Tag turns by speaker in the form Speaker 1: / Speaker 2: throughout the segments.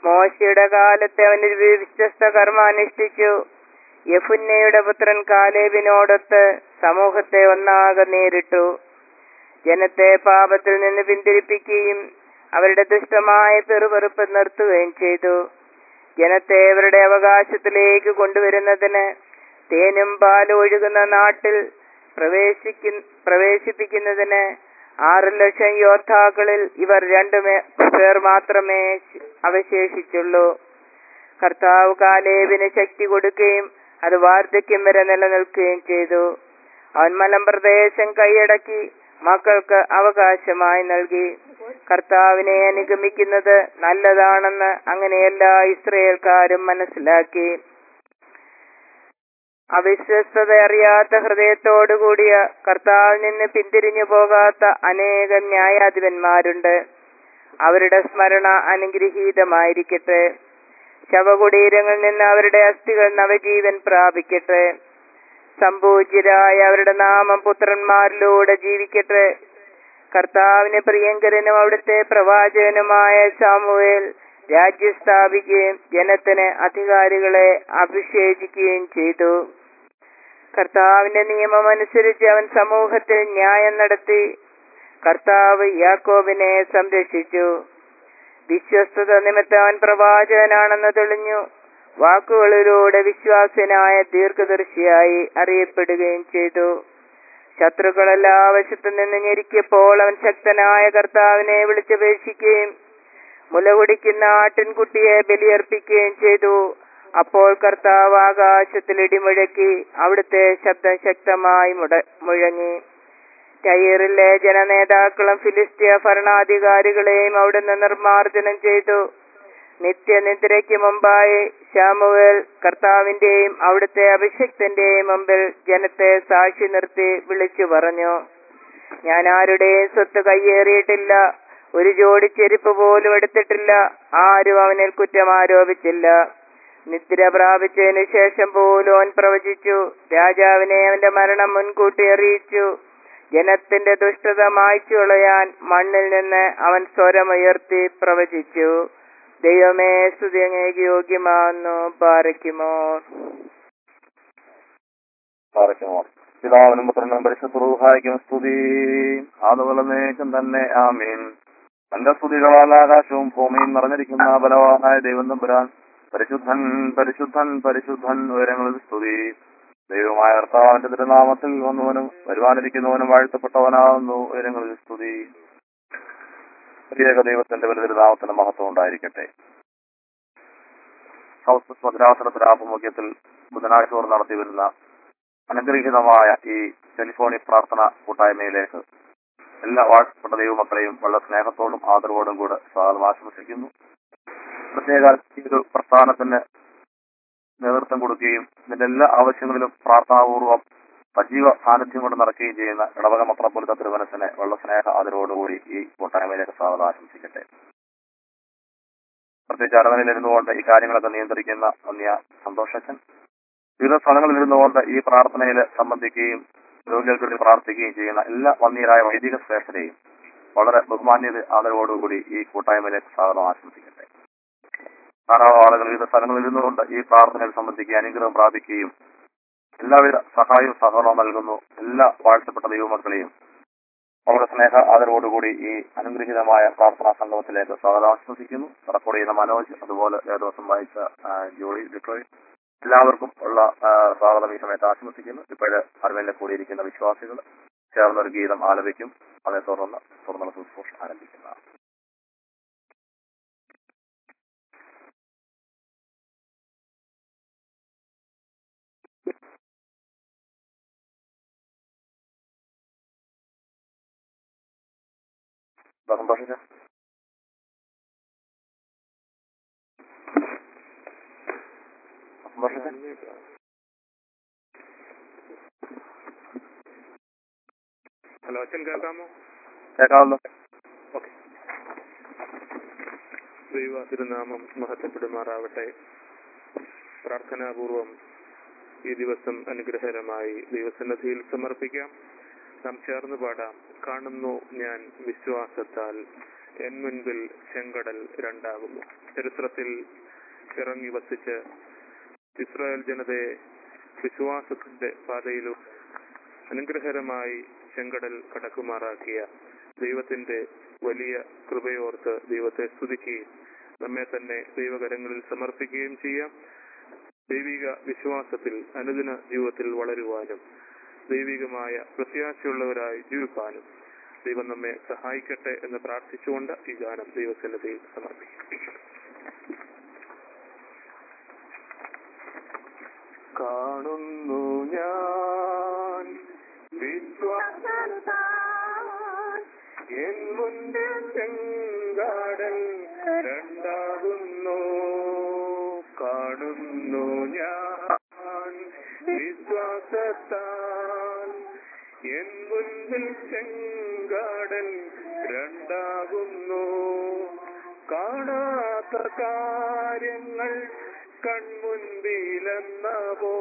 Speaker 1: മോശയുടെ കാലത്ത് അവനൊരു വിശ്വസ്ത കർമ്മം അനുഷ്ഠിച്ചു യഫുന്നയുടെ പുത്രൻ കാലേബിനോടൊത്ത് സമൂഹത്തെ ഒന്നാകെ നേരിട്ടു ജനത്തെ പാപത്തിൽ നിന്ന് പിന്തിരിപ്പിക്കുകയും അവരുടെ ദുഷ്ടമായ പെറുപെറുപ്പ് നിർത്തുകയും ചെയ്തു ജനത്തെ അവരുടെ അവകാശത്തിലേക്ക് കൊണ്ടുവരുന്നതിന് തേനും പാലും ഒഴുകുന്ന നാട്ടിൽ പ്രവേശിക്കു പ്രവേശിപ്പിക്കുന്നതിന് ആറ് ലക്ഷം യോദ്ധാക്കളിൽ ഇവർ രണ്ടു മേ- പേർ മാത്രമേ ശ- അവശേഷിച്ചുള്ളൂ കർത്താവ് കാലേവിന് ശക്തി കൊടുക്കുകയും അത് വാർദ്ധക്യം വരെ നിലനിൽക്കുകയും ചെയ്തു അവൻ മലമ്പ്രദേശം കൈയടക്കി മക്കൾക്ക് അവകാശമായി നൽകി കർത്താവിനെ അനുഗമിക്കുന്നത് നല്ലതാണെന്ന് അങ്ങനെ എല്ലാ ഇസ്രയേൽക്കാരും മനസ്സിലാക്കി അവിശ്വസ്തത അറിയാത്ത ഹൃദയത്തോടുകൂടിയ കർത്താവിൽ നിന്ന് പിന്തിരിഞ്ഞു പോകാത്ത അനേകം ന്യായാധിപന്മാരുണ്ട് അവരുടെ സ്മരണ അനുഗ്രഹീതമായിരിക്കട്ടെ ശവകുടീരങ്ങളിൽ നിന്ന് അവരുടെ അസ്ഥികൾ നവജീവൻ പ്രാപിക്കട്ടെ സംപൂജ്യരായ അവരുടെ നാമം പുത്രന്മാരിലൂടെ ജീവിക്കട്ടെ കർത്താവിന് പ്രിയങ്കരനും അവിടുത്തെ പ്രവാചകനുമായ സാമുവേൽ രാജ്യം സ്ഥാപിക്കുകയും ജനത്തിന് അധികാരികളെ അഭിഷേചിക്കുകയും ചെയ്തു കർത്താവിന്റെ നിയമം അനുസരിച്ച് അവൻ സമൂഹത്തിൽ ന്യായം നടത്തി കർത്താവ് യാക്കോബിനെ സംരക്ഷിച്ചു വിശ്വസ്തത നിമിത്തം അവൻ പ്രവാചകനാണെന്ന് തെളിഞ്ഞു വാക്കുകളിലൂടെ വിശ്വാസനായ ദീർഘദർശിയായി അറിയപ്പെടുകയും ചെയ്തു ശത്രുക്കളെല്ലാ വശത്തു നിന്ന് ഞെരുക്കിയപ്പോൾ അവൻ ശക്തനായ കർത്താവിനെ വിളിച്ചപേക്ഷിക്കുകയും മുലകുടിക്കുന്ന ആട്ടിൻകുട്ടിയെ ബലിയർപ്പിക്കുകയും ചെയ്തു അപ്പോൾ കർത്താവ് ആകാശത്തിൽ ഇടിമുഴക്കി അവിടുത്തെ ശബ്ദം ശക്തമായി മുട മുഴങ്ങി ടൈറിലെ ജനനേതാക്കളും ഫിലിസ്തീയ ഭരണാധികാരികളെയും അവിടുന്ന് നിർമ്മാർജ്ജനം ചെയ്തു നിത്യനിദ്രയ്ക്ക് മുമ്പായി ശാമുവേൽ കർത്താവിന്റെയും അവിടുത്തെ അഭിഷിക്തന്റെയും മുമ്പിൽ ജനത്തെ സാക്ഷി നിർത്തി വിളിച്ചു പറഞ്ഞു ഞാൻ ആരുടെയും സ്വത്ത് കയ്യേറിയിട്ടില്ല ഒരു ജോഡി ചെരുപ്പ് പോലും എടുത്തിട്ടില്ല ആരും അവനിൽ കുറ്റം ആരോപിച്ചില്ല നിദ്ര പ്രാപിച്ചതിനു ശേഷം പോലും അവൻ പ്രവചിച്ചു രാജാവിനെ അവന്റെ മരണം മുൻകൂട്ടി അറിയിച്ചു ജനത്തിന്റെ ദുഷ്ടത മായ്ച്ചു കളയാൻ മണ്ണിൽ നിന്ന് അവൻ സ്വരമുയർത്തി പ്രവചിച്ചു ദൈവമേ സ്തുതിയങ്ങേക്ക് യോഗ്യമാകുന്നു പാറയ്ക്കുമോ
Speaker 2: പാറയ്ക്കുമോ പിതാവിനും പുത്രനും പരിശുദ്ധ റൂഹായിക്കും സ്തുതി ആദവലമേക്കും തന്നെ ആമീൻ തന്റെ സ്തുതികളാൽ ആകാശവും ഭൂമിയും നിറഞ്ഞിരിക്കുന്ന ബലവാനായ ദൈവം തമ്പുരാൻ പരിശുദ്ധൻ പരിശുദ്ധൻ പരിശുദ്ധൻ ഉയരങ്ങളിൽ സ്തുതി ദൈവമായ കർത്താവിന്റെ തിരുനാമത്തിൽ വന്നവനും വരുവാനിരിക്കുന്നവനും വാഴ്ത്തപ്പെട്ടവനാകുന്നു ഉയരങ്ങളിൽ സ്തുതി പ്രിയക ദൈവത്തിന്റെ വലിയ തിരുനാമത്തിന് മഹത്വം ഉണ്ടായിരിക്കട്ടെ സൗത്ത് ഭദ്രാസനത്തിന്റെ ആഭിമുഖ്യത്തിൽ ബുധനാഴ്ച തോറും നടത്തി വരുന്ന അനുഗ്രഹീതമായ ഈ ടെലിഫോണിക് പ്രാർത്ഥന കൂട്ടായ്മയിലേക്ക് എല്ലാ വാഴ്ത്തപ്പെട്ട ദൈവമക്കളെയും വളരെ സ്നേഹത്തോടും ആദരവോടും കൂടെ സ്വാഗതം ആശംസിക്കുന്നു പ്രത്യേക ഈ ഒരു പ്രസ്ഥാനത്തിന് നേതൃത്വം കൊടുക്കുകയും ഇതിന്റെ എല്ലാ ആവശ്യങ്ങളിലും പ്രാർത്ഥനാപൂർവ്വം സജീവ സാന്നിധ്യം കൊണ്ട് നടക്കുകയും ചെയ്യുന്ന ഇടവക മത്രപ്പൊലിത്ത തിരുവനസിനെ വളരെ സ്നേഹ ആദരവോടുകൂടി ഈ കൂട്ടായ്മയിലേക്ക് സ്വാഗതം ആശംസിക്കട്ടെ പ്രത്യേകിച്ച് അരങ്ങലിൽ ഇരുന്നുകൊണ്ട് ഈ കാര്യങ്ങളൊക്കെ നിയന്ത്രിക്കുന്ന അന്യ സന്തോഷച്ചൻ വിവിധ സ്ഥലങ്ങളിൽ ഇരുന്നുകൊണ്ട് ഈ പ്രാർത്ഥനയിൽ സംബന്ധിക്കുകയും രോഗികൾക്ക് വേണ്ടി പ്രാർത്ഥിക്കുകയും ചെയ്യുന്ന എല്ലാ വന്യരായ വൈദിക ശ്രേഷ്ഠരെയും വളരെ ബഹുമാന്യത ആദരവോടുകൂടി ഈ കൂട്ടായ്മയിലേക്ക് സ്വാഗതം ആശംസിക്കട്ടെ ധാരാളം ആളുകൾ വിവിധ സ്ഥലങ്ങളിൽ ഇരുന്നുകൊണ്ട് ഈ പ്രാർത്ഥനയിൽ സംബന്ധിക്കുകയും അനുഗ്രഹം പ്രാപിക്കുകയും എല്ലാവിധ സഹായവും സഹകരണവും നൽകുന്നു എല്ലാ വാഴ്ത്തപ്പെട്ട ദൈവമക്കളെയും വളരെ സ്നേഹ ആദരവോടുകൂടി ഈ അനുഗ്രഹീതമായ പ്രാർത്ഥനാ സംഗമത്തിലേക്ക് സ്വാഗതം ആശംസിക്കുന്നു റെക്കോർഡ് ചെയ്യുന്ന മനോജ് അതുപോലെ ദിവസം വായിച്ച ആ, ജോയി ഡിട്രോയ് എല്ലാവർക്കും ഉള്ള ആ, സ്വാഗതം ഈ സമയത്ത് ആശംസിക്കുന്നു ഇപ്പോഴ് അറിവിലെ കൂടിയിരിക്കുന്ന വിശ്വാസികൾ ചേർന്ന ഒരു ഗീതം ആലപിക്കും അതേ തുടർന്ന് തുടർന്നുള്ള ശുശ്രൂഷ ആരംഭിക്കുന്നതാണ് എന്താ സന്തോഷിച്ച സന്തോഷിച്ച
Speaker 3: ഹലോ അച്ഛൻ കേൾക്കാമോ
Speaker 2: കേൾക്കാമല്ലോ
Speaker 3: ഓക്കെ ദൈവ തിരുനാമം മഹത്വപ്പെടുമാറാവട്ടെ പ്രാർത്ഥനാപൂർവം ഈ ദിവസം അനുഗ്രഹകരമായി ദൈവസന്നദ്ധിയിൽ സമർപ്പിക്കാം നാം ചേർന്ന് പാടാം കാണുന്നു ഞാൻ വിശ്വാസത്താൽ എൻ മുൻപിൽ ചെങ്കടൽ രണ്ടാകുന്നു ചരിത്രത്തിൽ ഇറങ്ങി വസിച്ച് ഇസ്രായേൽ ജനതയെ വിശ്വാസത്തിന്റെ പാതയിലും അനുഗ്രഹകരമായി ചെങ്കടൽ കടക്കുമാറാക്കിയ ദൈവത്തിന്റെ വലിയ കൃപയോർത്ത് ദൈവത്തെ സ്തുതിക്കുകയും നമ്മെ തന്നെ ദൈവകരങ്ങളിൽ സമർപ്പിക്കുകയും ചെയ്യാം ദൈവിക വിശ്വാസത്തിൽ അനുദിന ജീവിതത്തിൽ വളരുവാനും ദൈവികമായ പ്രത്യാശയുള്ളവരായി ജീവിക്കാനും ദൈവം നമ്മെ സഹായിക്കട്ടെ എന്ന് പ്രാർത്ഥിച്ചുകൊണ്ട് ഈ ഗാനം ദൈവസന്നിധിയിൽ സമർപ്പിക്കും കാണുന്നു ഞാൻ വിശ്വാസത്താൽ എൻ മുൻപിൽ ചെങ്കാടൽ രണ്ടാകുന്നു കാണുന്നു ഞാൻ വിശ്വാസത്താൽ എൻ മുൻപിൽ ചെങ്കാടൽ രണ്ടാകുന്നു കാണാത്ത കാര്യങ്ങൾ കൺമുൻപിലെന്നവോ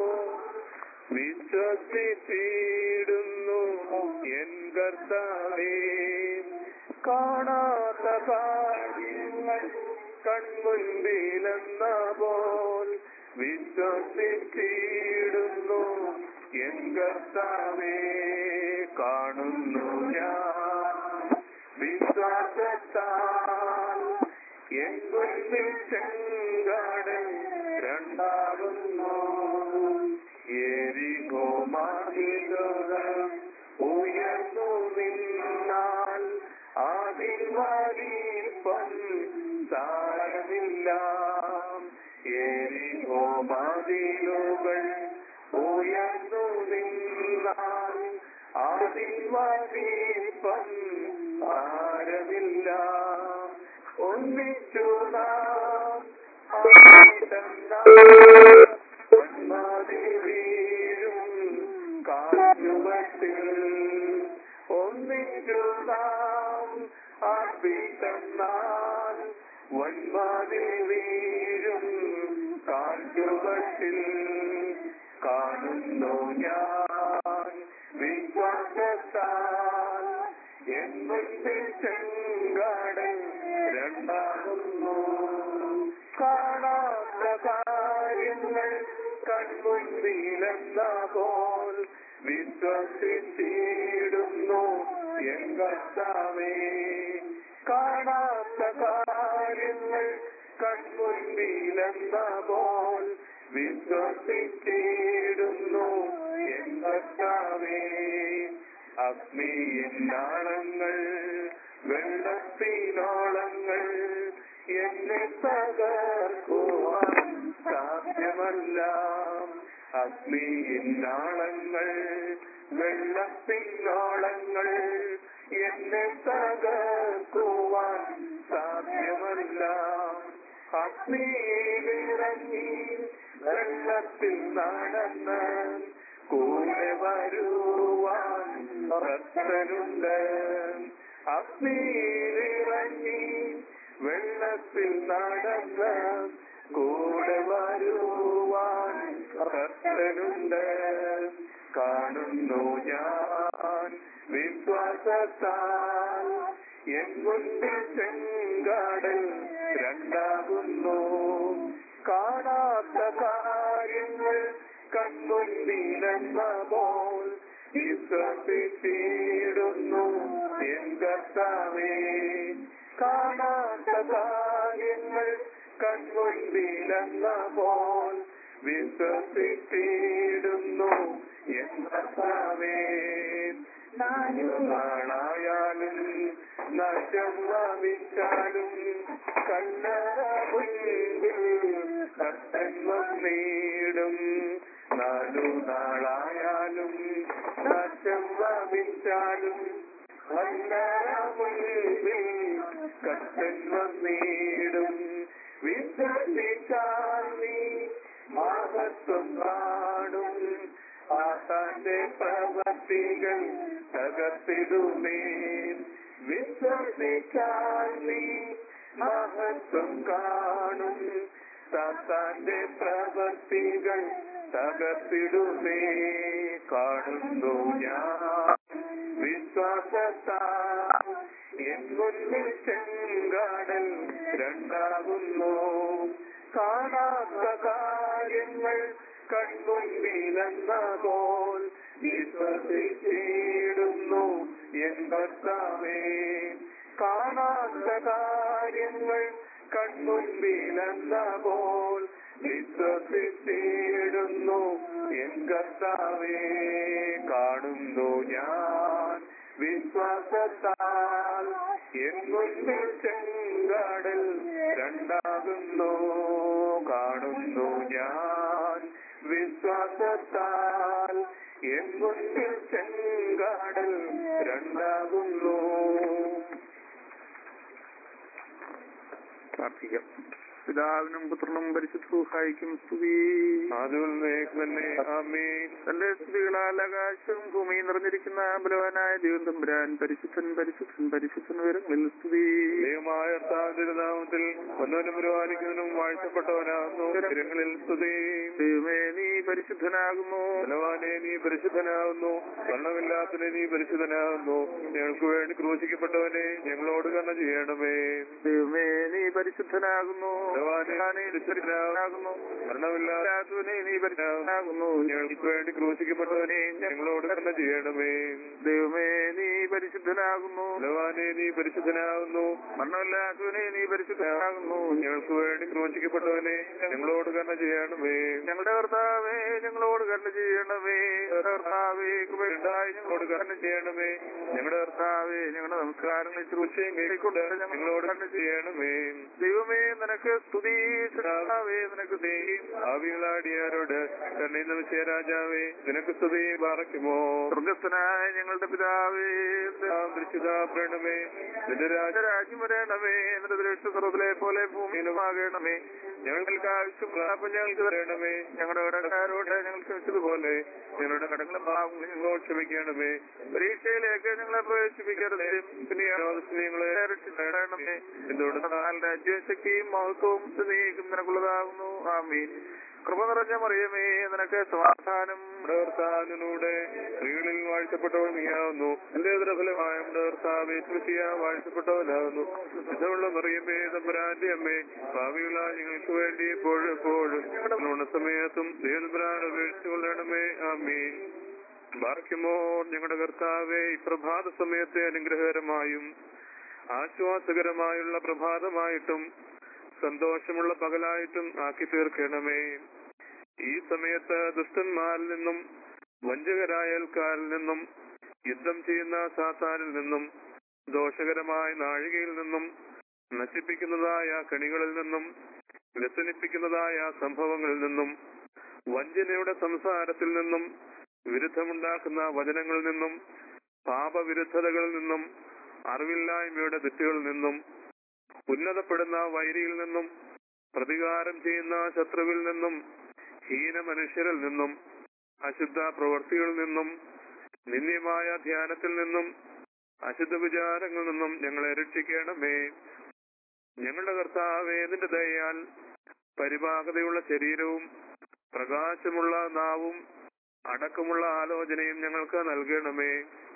Speaker 3: വിശ്വസിച്ചിടുന്നു എൻ കർത്താവേ കാണാത്ത കാര്യങ്ങൾ കൺമുൻപിലെന്ന പോൽ വിശ്വസിച്ചിടുന്നു എൻ കർത്താവേ കാണുന്നു ഞാൻ വിശ്വാസത്താൽ എൻ മുൻപിൽ ചെങ്കാടൻ രണ്ടാകുന്നു ഏരികോ മാതിലുകൾ ഉയർന്നു നിന്നാൽ അതിൽ വലിപ്പം താഴമില്ല ഏരികോ മാതിലുകൾ ഉയർന്നു നിന്നാൽ അതിൽ വലിപ്പം ആരമില്ല ഒന്നിച്ചു നാം വീഴും കാറ്റുവത്തിൽ ഒന്നിച്ചു നാം ആർപ്പിട്ടെന്നാൽ വന്മാതിൽ വീഴും കാറ്റുവത്തിൽ കാണുന്നു ഞാൻ വിശ്വാസത്താൽ എന്നിട്ട് ചെങ്കാടൻ രണ്ടാകുന്നു കാണാത്ത കാര്യങ്ങൾ കൺമുൻപിലെന്ന പോൽ വിശ്വസിച്ചിടുന്നു എങ്കത്താവേ കാണാത്ത കാര്യങ്ങൾ കൺമുൻപിലെന്ന പോൽ വിശ്വസിച്ചിടുന്നു എങ്കത്താവേ അഗ്നിയിന്നാളങ്ങൾ വെള്ളത്തിനോളങ്ങൾ എന്നെ തകർക്കുവാൻ സാധ്യമല്ല അഗ്നിയിന്നാളങ്ങൾ വെള്ളത്തിനോളങ്ങൾ എന്നെ തകർക്കുവാൻ സാധ്യമല്ല അഗ്നിയിലിറങ്ങി വെള്ളത്തിൽ നടന്ന് കൂടെ വരുവാൻ ഭക്തനുണ്ട് അഗ്നിയിലിറങ്ങി വെള്ളത്തിൽ നടന്ന് കൂടെ വരുവാൻ ഭക്തനുണ്ട് കാണുന്നു ഞാൻ വിശ്വാസത്താൽ എൻ മുൻപിൽ ചെങ്കാടൽ രണ്ടാകുന്നു കാണാത്ത കാര്യങ്ങൾ കൺമുൻപിലെന്ന പോൽ വിശ്വസിച്ചിടുന്നു എൻ കർത്താവേ കാണാത്ത കാര്യങ്ങൾ കൺമുൻപിലെന്ന പോൽ വിശ്വസിച്ചിടുന്നു എൻ കർത്താവേ നാലു നാളായാലും നശം ഭവിച്ചാലും കണ്ണറ മുൻപിൽ കർത്തൻ വന്നിടും നാലു നാളായാലും നശം ഭവിച്ചാലും കണ്ണറ മുൻപിൽ കർത്തൻ വന്നിടും വിശ്വസിച്ചാൽ നീ മഹത്വം കാണും ആസാന്റെ പ്രവൃത്തികൾ തകർത്തിടുമേ വിശ്വസിച്ചാൽ നീ മഹത്വം കാണും സാത്താന്റെ പ്രവൃത്തികൾ തകർത്തിടുമേ കാണുന്നു ഞാൻ വിശ്വാസത്താൽ എൻ മുന്നിൽ ചെങ്കാടൽ രണ്ടാകുന്നു കാണാത്ത കാര്യങ്ങൾ കൺമുൻപിലെന്ന പോൽ വിശ്വസിച്ചിടുന്നു എൻ കർത്താവേ കാണാത്ത കാര്യങ്ങൾ കൺമുൻപിലെന്ന പോൽ വിശ്വസിച്ചിടുന്നു എൻ കർത്താവേ കാണുന്നു ഞാൻ വിശ്വാസത്താൽ എൻ മുൻപിൽ ചെങ്കാടൽ രണ്ടാകുന്നു കാണുന്നു ഞാൻ വിശ്വാസത്താൽ എൻ മുൻപിൽ ചെങ്കാടൽ രണ്ടാകുന്നു
Speaker 4: പ്രാർത്ഥിക്കാം പിതാവിനും പുത്രനും പരിശുദ്ധൂഹായിക്കും സ്തുതി
Speaker 3: തന്നെ ആമേൻ
Speaker 4: തന്റെ സ്തുതികളാൽ ആകാശവും ഭൂമിയും നിറഞ്ഞിരിക്കുന്ന ബലവാനായ ദൈവം തമ്പുരാൻ പരിശുദ്ധൻ പരിശുദ്ധൻ പരിശുദ്ധൻ ഉയരങ്ങളിൽ സ്തുതി
Speaker 3: ദൈവമായ നാമത്തിൽ ഒന്നവനും പരിപാലിക്കുന്നതിനും വാഴ്ത്തപ്പെട്ടവനാകുന്നു ഉയരങ്ങളിൽ സ്തുതി
Speaker 4: ദൈവമേ നീ പരിശുദ്ധനാകുന്നു
Speaker 3: ബലവാനെ നീ പരിശുദ്ധനാകുന്നു വർണ്ണമില്ലാത്തനെ നീ പരിശുദ്ധനാകുന്നു ഞങ്ങൾക്ക് വേണ്ടി ക്രൂശിക്കപ്പെട്ടവനെ ഞങ്ങളോട് കണ്ണ ചെയ്യണമേ
Speaker 4: ദൈവമേ നീ പരിശുദ്ധനാകുന്നു
Speaker 3: ബലവാനെ
Speaker 4: നീ പരിശുദ്ധനാകുന്നു
Speaker 3: മരണമില്ലാത്തവനെ നീ പരിശുദ്ധനാകുന്നു ഞങ്ങൾക്ക് വേണ്ടി ക്രൂശിക്കപ്പെട്ടവനെ ഞങ്ങളോട് കണ്ണ ചെയ്യണമേ
Speaker 4: ദൈവമേ നീ പരിശുദ്ധനാകുന്നു
Speaker 3: ബലവാനെ നീ പരിശുദ്ധനാകുന്നു
Speaker 4: മരണമില്ലാത്തവനെ നീ പരിശുദ്ധനാകുന്നു
Speaker 3: ഞങ്ങൾക്ക് വേണ്ടി ക്രൂശിക്കപ്പെട്ടവനെ ഞങ്ങളോട് കണ്ണ ചെയ്യണമേ
Speaker 4: ഞങ്ങളുടെ കർത്താവേ ഞങ്ങളോട് കണ്ണു ചെയ്യണമേ കർത്താവേ കൃപയുണ്ടായി ഞങ്ങളോട് കണ്ണു
Speaker 3: ചെയ്യണമേ
Speaker 4: ഞങ്ങളുടെ കർത്താവേ ഞങ്ങളുടെ നമസ്കാരങ്ങൾ
Speaker 3: ഉച്ചയും കേൾക്കൊണ്ട് ഞങ്ങളോട് കണ്ണ ചെയ്യണമേ
Speaker 4: ദൈവമേ നിനക്ക് സ്തുതി കർത്താവേ നിനക്ക് സ്തുതി
Speaker 3: ഭാവികളാടിയാരോട് കണ്ണീന്ന വിജയ രാജാവേ നിനക്ക് സ്തുതി പാറയ്ക്കുമോ
Speaker 4: സ്വർഗസ്ഥനായ ഞങ്ങളുടെ പിതാവേ
Speaker 3: ദൃശ്യത പ്രണമേ നിന്റെ രാജ
Speaker 4: രാജ്യം വരണമേ എന്നിട്ട് ദൃഷ്ട സർവ്വത്തിലെ പോലെ ഭൂമിയിലുമാകണമേ
Speaker 3: ഞങ്ങൾക്ക് ആവശ്യമുള്ള അപ്പം ഞങ്ങൾക്ക് തരണമേ
Speaker 4: ഞങ്ങളുടെ കടക്കാരോട് ഞങ്ങൾ ക്ഷമിച്ചതുപോലെ
Speaker 3: ഞങ്ങളുടെ കടങ്ങളും പാവങ്ങളും ഞങ്ങളോട് ക്ഷമിക്കണമേ
Speaker 4: പരീക്ഷയിലേക്ക് ഞങ്ങളെ പ്രവേശിപ്പിക്കരുത് പിന്നെ
Speaker 3: ഞങ്ങളെ
Speaker 4: രക്ഷിക്കണമേ
Speaker 3: എന്തുകൊണ്ട്
Speaker 4: രാജ്യവും ശക്തിയും മഹത്വവും നീക്കും നിനക്കുള്ളതാകുന്നു ആമീൻ കൃപ നിറഞ്ഞ മറിയമേ നിനക്ക് സമാധാനം
Speaker 3: ഭർത്താവിനൂടെ സ്ത്രീകളിൽ വാഴ്ത്തപ്പെട്ടവൾ നീയാവുന്നു എന്റെ ഫലമായ ഭർത്താവെ സ്മൃതിയ വാഴ്ത്തപ്പെട്ടവനാകുന്നു ഇതുള്ള മറിയമ്മേ തമ്പുരാന്റെ അമ്മേ ഭാവിയുള്ള ഞങ്ങൾക്ക് വേണ്ടി എപ്പോഴും എപ്പോഴും ഞങ്ങളുടെ സമയത്തും ദേവതമ്പുരാൻ അപേക്ഷിച്ചു കൊള്ളണമേ ആമീൻ ബാർക്കുമോ ഞങ്ങളുടെ കർത്താവെ ഈ പ്രഭാത സമയത്തെ അനുഗ്രഹകരമായും ആശ്വാസകരമായുള്ള പ്രഭാതമായിട്ടും സന്തോഷമുള്ള പകലായിട്ടും ആക്കി തീർക്കണമേ ഈ സമയത്ത് ദുഷ്ടന്മാരിൽ നിന്നും വഞ്ചകരായ അയൽക്കാരിൽ നിന്നും യുദ്ധം ചെയ്യുന്ന സാത്താനിൽ നിന്നും ദോഷകരമായ നാഴികയിൽ നിന്നും നശിപ്പിക്കുന്നതായ കണികളിൽ നിന്നും വ്യസനിപ്പിക്കുന്നതായ സംഭവങ്ങളിൽ നിന്നും വഞ്ചനയുടെ സംസാരത്തിൽ നിന്നും വിരുദ്ധമുണ്ടാക്കുന്ന വചനങ്ങളിൽ നിന്നും പാപവിരുദ്ധതകളിൽ നിന്നും അറിവില്ലായ്മയുടെ തെറ്റുകളിൽ നിന്നും ഉന്നതപ്പെടുന്ന വൈരിയിൽ നിന്നും പ്രതികാരം ചെയ്യുന്ന ശത്രുവിൽ നിന്നും ഹീന മനുഷ്യരിൽ നിന്നും അശുദ്ധ പ്രവൃത്തികളിൽ നിന്നും നിന്ദ്യമായ ധ്യാനത്തിൽ നിന്നും അശുദ്ധ വിചാരങ്ങളിൽ നിന്നും ഞങ്ങളെ രക്ഷിക്കണമേ ഞങ്ങളുടെ കർത്താവേ നിന്റെ ദയാൽ പരിപാകതയുള്ള ശരീരവും പ്രകാശമുള്ള നാവും അടക്കമുള്ള ആലോചനയും ഞങ്ങൾക്ക് നൽകണമേ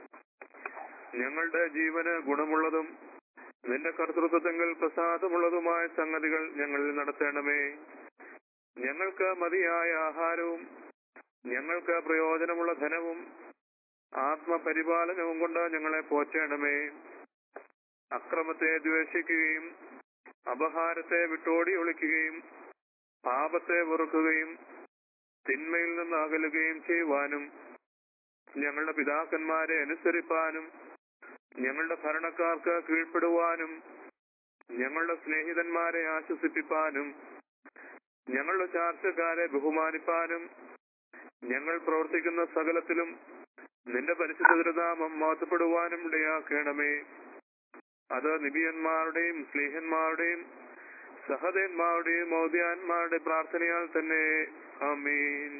Speaker 3: ഞങ്ങളുടെ ജീവന് ഗുണമുള്ളതും നിന്റെ കർത്തൃത്വത്തെങ്കിൽ പ്രസാദമുള്ളതുമായ സംഗതികൾ ഞങ്ങളിൽ നടത്തണമേ ഞങ്ങൾക്ക് മതിയായ ആഹാരവും ഞങ്ങൾക്ക് പ്രയോജനമുള്ള ധനവും ആത്മപരിപാലനവും കൊണ്ട് ഞങ്ങളെ പോറ്റണമേ അക്രമത്തെ ദ്വേഷിക്കുകയും അപഹാരത്തെ വിട്ടോടി ഒളിക്കുകയും പാപത്തെ വെറുക്കുകയും തിന്മയിൽ നിന്ന് അകലുകയും ചെയ്യുവാനും ഞങ്ങളുടെ പിതാക്കന്മാരെ അനുസരിപ്പാനും ഞങ്ങളുടെ ഭരണക്കാർക്ക് കീഴ്പ്പെടുവാനും ഞങ്ങളുടെ സ്നേഹിതന്മാരെ ആശ്വസിപ്പിപ്പാനും ഞങ്ങളുടെ ചാർച്ചക്കാരെ ബഹുമാനിപ്പാനും ഞങ്ങൾ പ്രവർത്തിക്കുന്ന സകലത്തിലും നിന്റെ പരിശുദ്ധ ദുരിതാമം മാറ്റപ്പെടുവാനും ഇടയാക്കണമേ അത് നിബിയന്മാരുടെയും സ്നേഹന്മാരുടെയും സഹദേന്മാരുടെയും മൗദ്യാന്മാരുടെ പ്രാർത്ഥനയാൽ തന്നെ ആമീൻ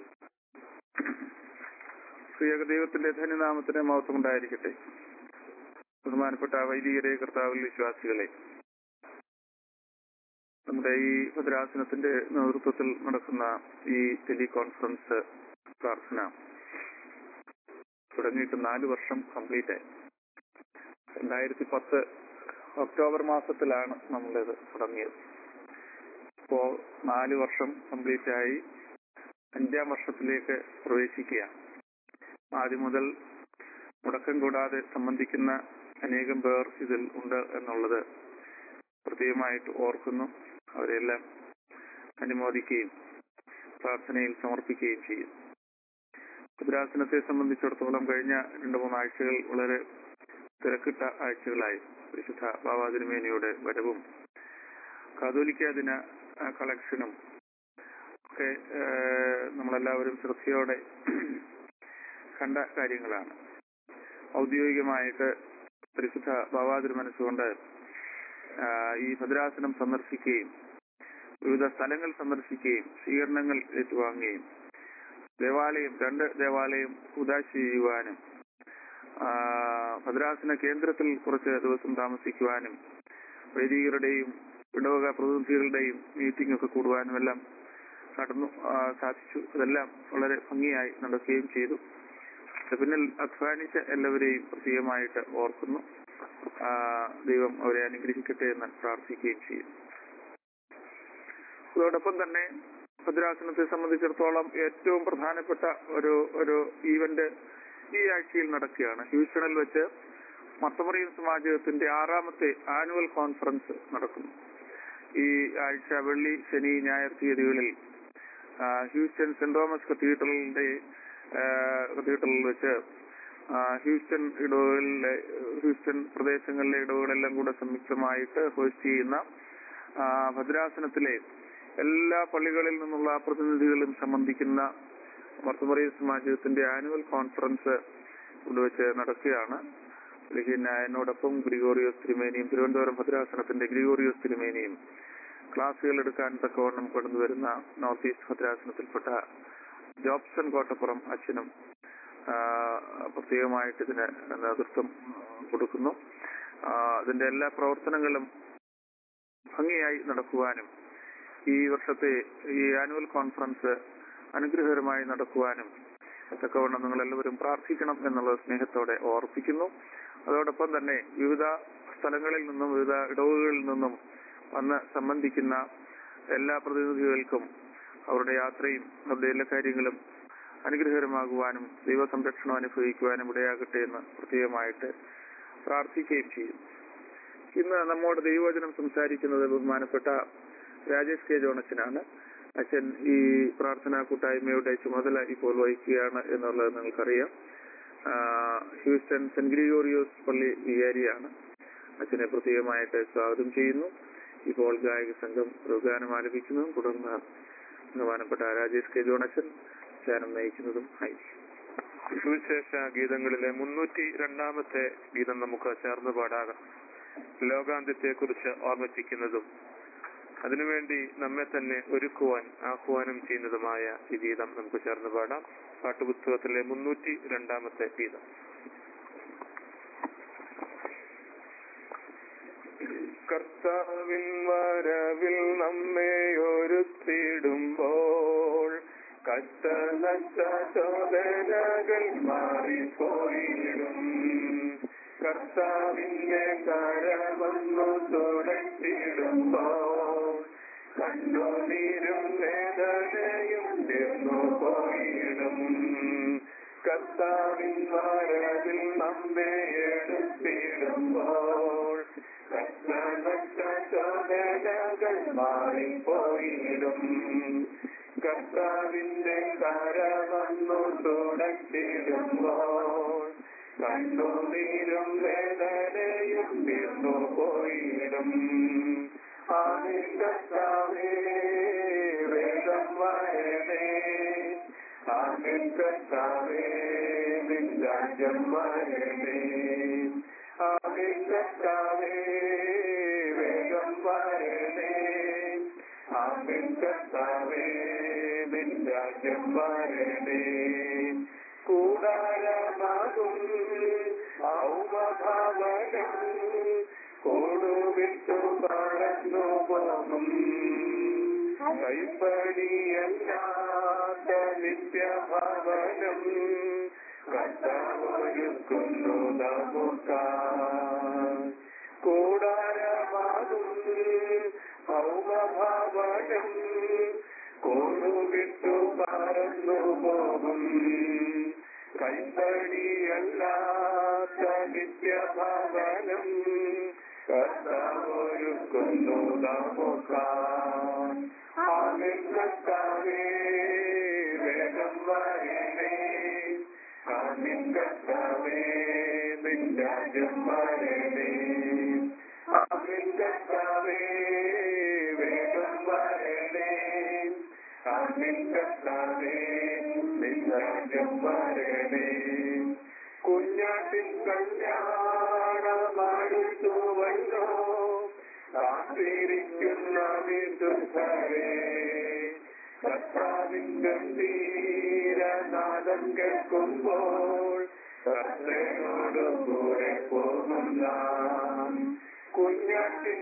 Speaker 4: ശ്രീയക ദൈവത്തിന്റെ ധന്യനാമത്തിന് മഹത്വം ഉണ്ടായിരിക്കട്ടെ ബഹുമാനപ്പെട്ട വൈദികരെ കർത്താവിൽ വിശ്വാസികളെ നമ്മുടെ ഈ ഭദ്രാസനത്തിന്റെ നേതൃത്വത്തിൽ നടക്കുന്ന ഈ ടെലികോൺഫറൻസ് പ്രാർത്ഥന തുടങ്ങിയിട്ട് നാല് വർഷം കംപ്ലീറ്റ് ആയി രണ്ടായിരത്തി പത്ത് ഒക്ടോബർ മാസത്തിലാണ് നമ്മളിത് തുടങ്ങിയത് ഇപ്പോ നാല് വർഷം കംപ്ലീറ്റ് ആയി അഞ്ചാം വർഷത്തിലേക്ക് പ്രവേശിക്കുക ആദ്യം മുതൽ മുടക്കം കൂടാതെ സംബന്ധിക്കുന്ന അനേകം പേർ ഇതിൽ ഉണ്ട് എന്നുള്ളത് പ്രത്യേകമായിട്ട് ഓർക്കുന്നു അവരെല്ലാം അനുമോദിക്കുകയും പ്രാർത്ഥനയിൽ സമർപ്പിക്കുകയും ചെയ്യും ഭദ്രാസനത്തെ സംബന്ധിച്ചിടത്തോളം കഴിഞ്ഞ രണ്ടു മൂന്നാഴ്ചകൾ വളരെ തിരക്കിട്ട ആഴ്ചകളായി വിശുദ്ധ ബാബാതിരുമേനിയുടെ വരവും കാതോലിക്ക ദിന ആ, കളക്ഷനും ഒക്കെ ആ, നമ്മളെല്ലാവരും ശ്രദ്ധയോടെ കണ്ട കാര്യങ്ങളാണ് ഔദ്യോഗികമായിട്ട് പരിശുദ്ധ ബാബാതിരു മനസ്സുകൊണ്ട് ആ, ഈ ഭദ്രാസനം സന്ദർശിക്കുകയും വിവിധ സ്ഥലങ്ങൾ സന്ദർശിക്കുകയും സ്വീകരണങ്ങൾ ഏറ്റുവാങ്ങുകയും ദേവാലയം രണ്ട് ദേവാലയം ഉദാശ ചെയ്യുവാനും ആ, ഭദ്രാസന കേന്ദ്രത്തിൽ കുറച്ച് ദിവസം താമസിക്കുവാനും വൈദികരുടെയും ഇടവക പ്രതിനിധികളുടെയും മീറ്റിംഗ് ഒക്കെ കൂടുവാനും എല്ലാം നടന്നു ആ, സാധിച്ചു അതെല്ലാം വളരെ ഭംഗിയായി നടക്കുകയും ചെയ്തു അതിന് പിന്നിൽ അധ്വാനിച്ച എല്ലാവരെയും പ്രത്യേകമായിട്ട് ഓർക്കുന്നു ആ, ദൈവം അവരെ അനുഗ്രഹിക്കട്ടെ എന്ന് പ്രാർത്ഥിക്കുകയും ചെയ്യും അതോടൊപ്പം തന്നെ ഭദ്രാസനത്തെ സംബന്ധിച്ചിടത്തോളം ഏറ്റവും പ്രധാനപ്പെട്ട ഒരു ഒരു ഈവന്റ് ഈ ആഴ്ചയിൽ നടക്കുകയാണ് ഹ്യൂസ്റ്റണിൽ വെച്ച് മത്തമറിയൻ സമാജത്തിന്റെ ആറാമത്തെ ആനുവൽ കോൺഫറൻസ് നടക്കുന്നു ഈ ആഴ്ച വെള്ളി ശനി ഞായർ തീയതികളിൽ ആ, ഹ്യൂസ്റ്റൺ സെന്റ് തോമസ് കത്തീഡ്രലിന്റെ ആ, കത്തീഡ്രലിൽ വെച്ച് ആ, ഹ്യൂസ്റ്റൺ ഇടവുകളിലെ ഹ്യൂസ്റ്റൺ പ്രദേശങ്ങളിലെ ഇടവുകളെല്ലാം കൂടെ സംയുക്തമായിട്ട് ഹോസ്റ്റ് ചെയ്യുന്ന ആ, ഭദ്രാസനത്തിലെ എല്ലാ പള്ളികളിൽ നിന്നുള്ള പ്രതിനിധികളും സംബന്ധിക്കുന്ന മർത്തമറിയ സമാജത്തിന്റെ ആനുവൽ കോൺഫറൻസ് ഇവിടെ വെച്ച് നടക്കുകയാണ് പിന്നെ എന്നോടൊപ്പം ഗ്രിഗോറിയോസ് തിരുമേനിയും തിരുവനന്തപുരം ഭദ്രാസനത്തിന്റെ ഗ്രിഗോറിയോസ് തിരുമേനിയും ക്ലാസ്സുകൾ എടുക്കാൻ തക്കവണ്ണം കടന്നുവരുന്ന നോർത്ത് ഈസ്റ്റ് ഭദ്രാസനത്തിൽപ്പെട്ട ജോബ്സൺ കോട്ടപ്പുറം അച്ഛനും ആ, പ്രത്യേകമായിട്ട് ഇതിന് നേതൃത്വം കൊടുക്കുന്നു ആ, അതിന്റെ എല്ലാ പ്രവർത്തനങ്ങളും ഭംഗിയായി നടക്കുവാനും ഈ വർഷത്തെ ഈ ആനുവൽ കോൺഫറൻസ് അനുഗ്രഹകരമായി നടക്കുവാനും തക്കവണ്ണം നിങ്ങൾ എല്ലാവരും പ്രാർത്ഥിക്കണം എന്നുള്ളത് സ്നേഹത്തോടെ ഓർപ്പിക്കുന്നു അതോടൊപ്പം തന്നെ വിവിധ സ്ഥലങ്ങളിൽ നിന്നും വിവിധ ഇടവുകളിൽ നിന്നും വന്ന് സംബന്ധിക്കുന്ന എല്ലാ പ്രതിനിധികൾക്കും അവരുടെ യാത്രയും അവരുടെ എല്ലാ കാര്യങ്ങളും അനുഗ്രഹകരമാകുവാനും ദൈവ സംരക്ഷണം അനുഭവിക്കുവാനും ഇടയാകട്ടെ എന്ന് പ്രത്യേകമായിട്ട് പ്രാർത്ഥിക്കുകയും ചെയ്യും ഇന്ന് നമ്മോട് ദൈവവചനം സംസാരിക്കുന്നത് ബഹുമാനപ്പെട്ട രാജേഷ് കെ ജോണച്ചനാണ് അച്ഛൻ ഈ പ്രാർത്ഥനാ കൂട്ടായ്മയുടെ ചുമതല ഇപ്പോൾ വഹിക്കുകയാണ് എന്നുള്ളത് നിങ്ങൾക്കറിയാം ആ, ഹ്യൂസ്റ്റൺ സെന്റ് ഗ്രിഗോറിയോസ് പള്ളി വികാരിയാണ് അച്ഛനെ പ്രത്യേകമായിട്ട് സ്വാഗതം ചെയ്യുന്നു ഇപ്പോൾ ഗായക സംഘം ഒരു ഗാനം ആലപിക്കുന്നു തുടർന്ന് ബഹുമാനപ്പെട്ട രാജേഷ് കെ ജോണച്ചൻ ധ്യാനം നയിക്കുന്നതും ആയിരിക്കും
Speaker 3: സുവിശേഷ ഗീതങ്ങളിലെ മുന്നൂറ്റി രണ്ടാമത്തെ ഗീതം നമുക്ക് ചേർന്ന് പാടാകാം ലോകാന്ത്യത്തെ കുറിച്ച് ഓർമ്മിപ്പിക്കുന്നതും അതിനുവേണ്ടി നമ്മെ തന്നെ ഒരുക്കുവാൻ ആഹ്വാനം ചെയ്യുന്നതുമായ ഈ ഗീതം നമുക്ക് ചേർന്ന് പാടാം പാട്ടുപുസ്തകത്തിലെ മുന്നൂറ്റി രണ്ടാമത്തെ ഗീതം കർത്താവിൻ വരവിൽ നമ്മെ ഒരുത്തിടുമ്പോൾ കഷ്ടനഷ്ട ചോദനകൾ മാറിപ്പോയിടും കർത്താവിന്റെ കരവന്നു തുടച്ചിടുമ്പോൾ കണ്ണുനീരും വേദനയും തീർന്നു പോയിടും കർത്താവിൻ വരവിൽ നമ്മെ എടുത്തിടുമ്പോൾ കഷ്ടനഷ്ട ചോദനകൾ മാറിപ്പോയിടും കർത്താവിന്റെ കരവന്നു തുടച്ചിടുമ്പോൾ കണ്ണുനീരും വേദനയും തീർന്നു പോയിടും ആമേ കർത്താവേ വേഗം വരണേ ആമേ കർത്താവേ നിരാജ്യം വരണേ ആമേ കർത്താവേ വേഗം വരണേ ആമേ കർത്താവേ നിരാജ്യം വരണേ കൂടാരമാകും ഔമഭാവനം കൂടുവിട്ടു പറന്നു പോകും കൈപ്പണിയല്ലാത്ത നിത്യഭവനം കർത്താവൊരുക്കുന്നു നമുക്കായി കൂടാരമാകും ഭൗമഭാവനം കൂടുവിട്ടു പറന്നു പോകും കൈപ്പണിയല്ലാത്ത നിത്യഭവനം കർത്താവൊരുക്കുന്നു നമുക്കായി ആമേൻ കർത്താവേ വേഗം വരണേ ആമേൻ കർത്താവേ നിന്റെ രാജ്യം വരണേ ആമേൻ കർത്താവേ വേഗം വരണേ ആമേൻ കർത്താവേ നിന്റെ രാജ്യം വരണേ കുഞ്ഞാട്ടിൻ കല്യാണമാടുത്തുവല്ലോ കാത്തിരിക്കുന്ന വിദുദ്ധരെ കർത്താവിന്റെ തീരനാദം കേൾക്കുമ്പോൾ കർത്തനോട് കൂടെ പോകുന്ന കുഞ്ഞാട്ടിൻ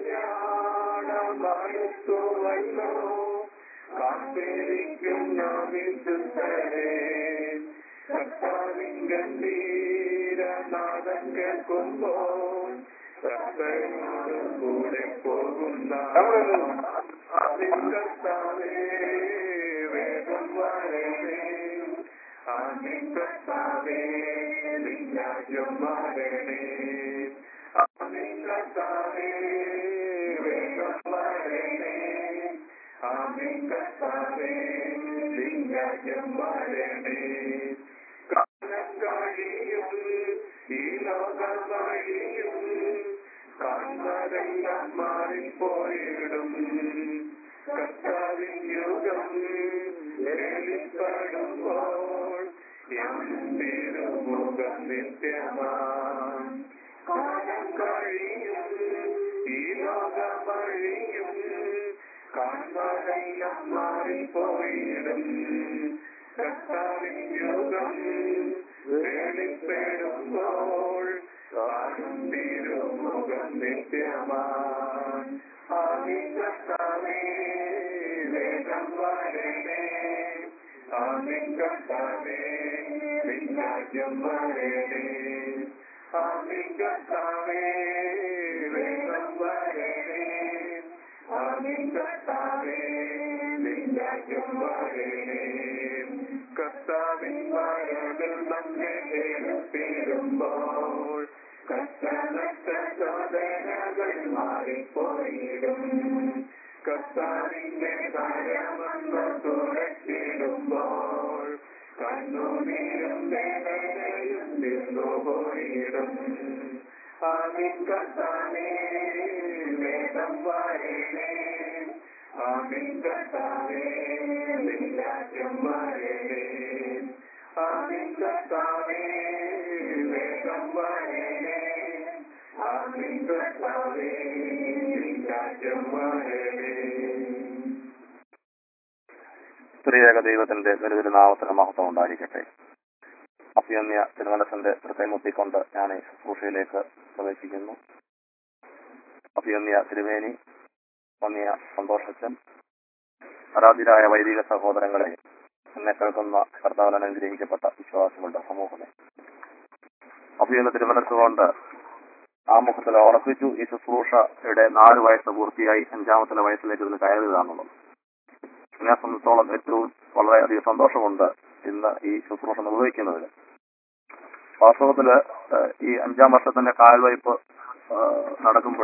Speaker 3: കല്യാണമാടുത്തുവല്ലോ കാത്തിരിക്കുന്ന വിദുദ്ധരെ കർത്താവിന്റെ തീരനാദം കേൾക്കുമ്പോൾ കർത്തനോട് കൂടെ പോകുന്ന ആദിൻ കർത്താവേ വേഗം വരണേ ആദിൻ കർത്താവേ നിന്നാജ്യം വരണേ ആദിൻ കർത്താവേ വേഗം വരണേ ആദിൻ കർത്താവേ നിന്നാജ്യം വരണേ കാലം കഴിയും ഈ ലോകം വഴിയും കാൺമതെല്ലാം മാറിപ്പോയിടും കർത്താവിൻ യുഗം വെളിപ്പെടുമ്പോൾ തിരുമുഖം നിത്യമാം കാലം കഴിയും ഈ ലോകം വഴിയും കാൺമതെല്ലാം മാറിപ്പോയിടും കർത്താവിൻ യുഗം വെളിപ്പെടുമ്പോൾ കാണും തിരുമുഖം നിത്യമാൻ ആമീൻ കർത്താവേ വേഗം വരണേ ആമീൻ കർത്താവേ നിന്നാജ്യം വരണേ ആമീൻ കർത്താവേ വേഗം വരണേ ആമീൻ കർത്താവേ നിന്നാജ്യം വരണേ കർത്താവിൻ വരവിൽ നമ്മെ ഏൽപ്പിടുമ്പോൾ കഷ്ടനഷ്ട ചോദനകൾ മാറിപ്പോയിടും കർത്താവിന്റെ കാര്യമെന്ന് തുറച്ചിടുമ്പോൾ കണ്ണുനീരും വേദനയും നിന്നുപോയിടും ആമിൻ കർത്താവേ വേദം വരണേ ആമിൻ കർത്താവേ നിന്നാജ്യം വരണേ ആമിൻ കർത്താവേ വേഗം വരണേ ആമിൻ കർത്താവേ നിന്നാജ്യം വരണേ
Speaker 2: സ്ത്രീയേക ദൈവത്തിന്റെ ദരിദ്രനാമത്തിന് മഹത്വം ഉണ്ടായിരിക്കട്ടെ അഭ്യന്യ തിരുമനസിന്റെ ഹൃദയമുത്തിക്കൊണ്ട് ഞാൻ ഈ ശുശ്രൂഷയിലേക്ക് പ്രവേശിക്കുന്നു അഭ്യന്യ തിരുവേനി വന്നിയ സന്തോഷച്ചൻ ആരാധ്യരായ വൈദിക സഹോദരങ്ങളെ എന്നെ കേൾക്കുന്ന കർത്താവിനെ അനുഗ്രഹിക്കപ്പെട്ട വിശ്വാസികളുടെ സമൂഹമേ അഭ്യന്യ തിരുമനസ്സുകൊണ്ട് ആമുഖത്തിൽ ഉറപ്പിച്ചു ഈ ശുശ്രൂഷയുടെ നാല് വയസ്സ് പൂർത്തിയായി അഞ്ചാമത്തെ വയസ്സിലേക്ക് ഇതിന് കയറുകയാണുള്ളത് എന്നെ സംബന്ധിച്ചോളം ഏറ്റവും വളരെയധികം സന്തോഷമുണ്ട് ഇന്ന് ഈ ശുശ്രൂഷ നിർവഹിക്കുന്നതിൽ വാസ്തവത്തില് ഏഹ്, ഈ അഞ്ചാം വർഷത്തിന്റെ കാൽവയ്പ് നടക്കുമ്പോൾ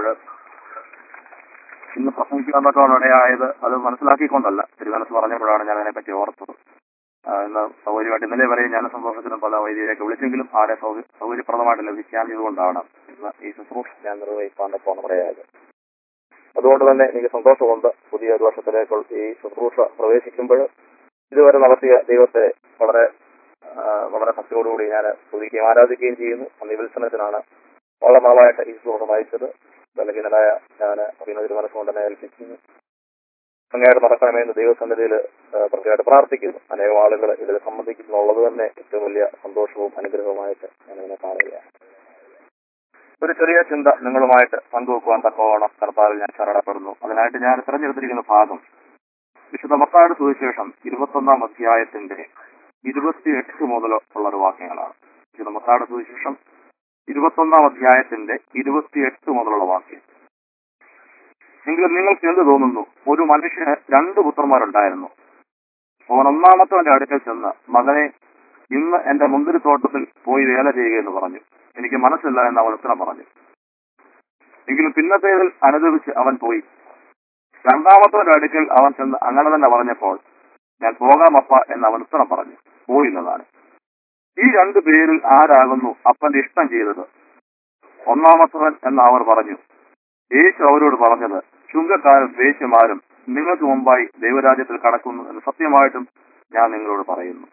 Speaker 2: ഇന്ന് പ്രസംഗിക്കാന്നൊക്കെ ഇടയായത് അത് മനസ്സിലാക്കിക്കൊണ്ടല്ല തിരുവനന്തപുരത്ത് പറഞ്ഞപ്പോഴാണ് ഞാൻ അതിനെപ്പറ്റി ഓർത്തത് ആ, ഇന്ന് സൗകര്യമായിട്ട് ഇന്നലെ വരെ ഞാൻ സന്തോഷത്തിനും പല വൈദ്യരെയൊക്കെ വിളിച്ചെങ്കിലും ആരെ സൗക- സൗകര്യപ്രദമായിട്ട് ലഭിക്കാഞ്ഞതുകൊണ്ടാണ് ഇന്ന് ഈ ശുശ്രൂഷ ഞാൻ നിർവഹിക്കാണ്ട് പോണവരെയായത് അതുകൊണ്ട് തന്നെ എനിക്ക് സന്തോഷമുണ്ട് പുതിയ ഒരു വർഷത്തിലേക്ക് ഈ ശുശ്രൂഷ പ്രവേശിക്കുമ്പോൾ ഇതുവരെ നടത്തിയ ദൈവത്തെ വളരെ ആ, വളരെ ഭക്തിയോടുകൂടി ഞാൻ സ്തുതിക്കുകയും ആരാധിക്കുകയും ചെയ്യുന്നു അന്ന് വിൽസനത്തിനാണ് വളരെ നാളായിട്ട് ഈ ശുശ്രൂഷ നയിച്ചത് ബലഹീനനായ ഞാൻ അഭിനന്ദ മനസ്സുകൊണ്ട് തന്നെ ഏൽപ്പിക്കുന്നു അങ്ങനെയായിട്ട് നടക്കണമെന്ന് ദൈവസന്നിധിയിൽ പ്രത്യേകമായിട്ട് പ്രാർത്ഥിക്കുന്നു അനേകം ആളുകൾ ഇതിൽ സംബന്ധിക്കുന്നുള്ളത് തന്നെ ഏറ്റവും വലിയ സന്തോഷവും അനുഗ്രഹവുമായിട്ട് ഞാൻ ഇതിനെ കാണുകയാണ് ഒരു ചെറിയ ചിന്ത നിങ്ങളുമായിട്ട് പങ്കുവെക്കുവാൻ തക്കവണ്ണം കർത്താവിൽ ഞാൻ ശരണപ്പെടുന്നു അതിനായിട്ട് ഞാൻ തിരഞ്ഞെടുത്തിരിക്കുന്ന ഭാഗം വിശുദ്ധ മത്തായുടെ സുവിശേഷം ഇരുപത്തൊന്നാം അധ്യായത്തിന്റെ ഇരുപത്തിയെട്ട് മുതൽ ഉള്ള ഒരു വാക്യങ്ങളാണ് ഇത് മത്താട് സുവിശേഷം ഇരുപത്തൊന്നാം അധ്യായത്തിന്റെ ഇരുപത്തിയെട്ട് മുതലുള്ള വാക്യം എങ്കിലും നിങ്ങൾക്ക് എന്ത് തോന്നുന്നു ഒരു മനുഷ്യന് രണ്ട് പുത്രന്മാരുണ്ടായിരുന്നു അവൻ ഒന്നാമത്തവന്റെ അടുക്കൽ ചെന്ന് മകനെ ഇന്ന് എന്റെ മുന്തിരിത്തോട്ടത്തിൽ പോയി വേല ചെയ്യുക എന്ന് പറഞ്ഞു എനിക്ക് മനസ്സില്ല എന്ന് അവൻ ഉത്തരം പറഞ്ഞു എങ്കിലും പിന്നത്തേതിൽ അനുദവിച്ച് അവൻ പോയി രണ്ടാമത്തവന്റെ അടുക്കൽ അവൻ ചെന്ന് അങ്ങനെ തന്നെ പറഞ്ഞപ്പോൾ ഞാൻ പോകാമപ്പ എന്ന് അവൻ ഉത്തരം പറഞ്ഞു പോയില്ലതാണ് ഈ രണ്ടു പേരിൽ ആരാകുന്നു അപ്പന്റെ ഇഷ്ടം ചെയ്തത് ഒന്നാമത്തവൻ എന്ന് അവർ പറഞ്ഞു യേശു അവരോട് പറഞ്ഞത് ചുങ്കക്കാരും ദേശമാരും നിങ്ങൾക്ക് മുമ്പായി ദൈവരാജ്യത്തിൽ കടക്കുന്നു എന്ന് സത്യമായിട്ടും ഞാൻ നിങ്ങളോട് പറയുന്നു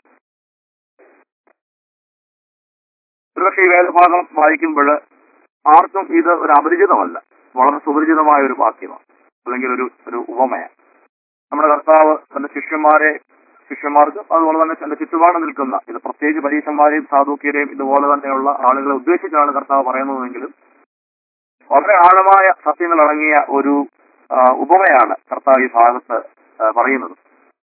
Speaker 2: ഒരുപക്ഷെ ഈ വേദഭാഗം വായിക്കുമ്പോൾ ആർക്കും ഇത് ഒരു അപരിചിതമല്ല വളരെ സുപരിചിതമായ ഒരു വാക്യമാണ് അല്ലെങ്കിൽ ഒരു ഒരു ഉപമയാണ് നമ്മുടെ കർത്താവ് തന്റെ ശിഷ്യന്മാരെ ശിഷ്യന്മാർക്കും അതുപോലെ തന്നെ തന്റെ ചുറ്റുപാട് നിൽക്കുന്ന ഇത് പ്രത്യേകിച്ച് പരീക്ഷന്മാരെയും സാധുക്യരെയും ഇതുപോലെ തന്നെയുള്ള ആളുകളെ ഉദ്ദേശിച്ചാണ് കർത്താവ് പറയുന്നതെങ്കിലും വളരെ ആഴമായ സത്യങ്ങൾ അടങ്ങിയ ഒരു ആ, ഉപമയാണ് കർത്താവ് ഈ ഭാഗത്ത് ആ, പറയുന്നത്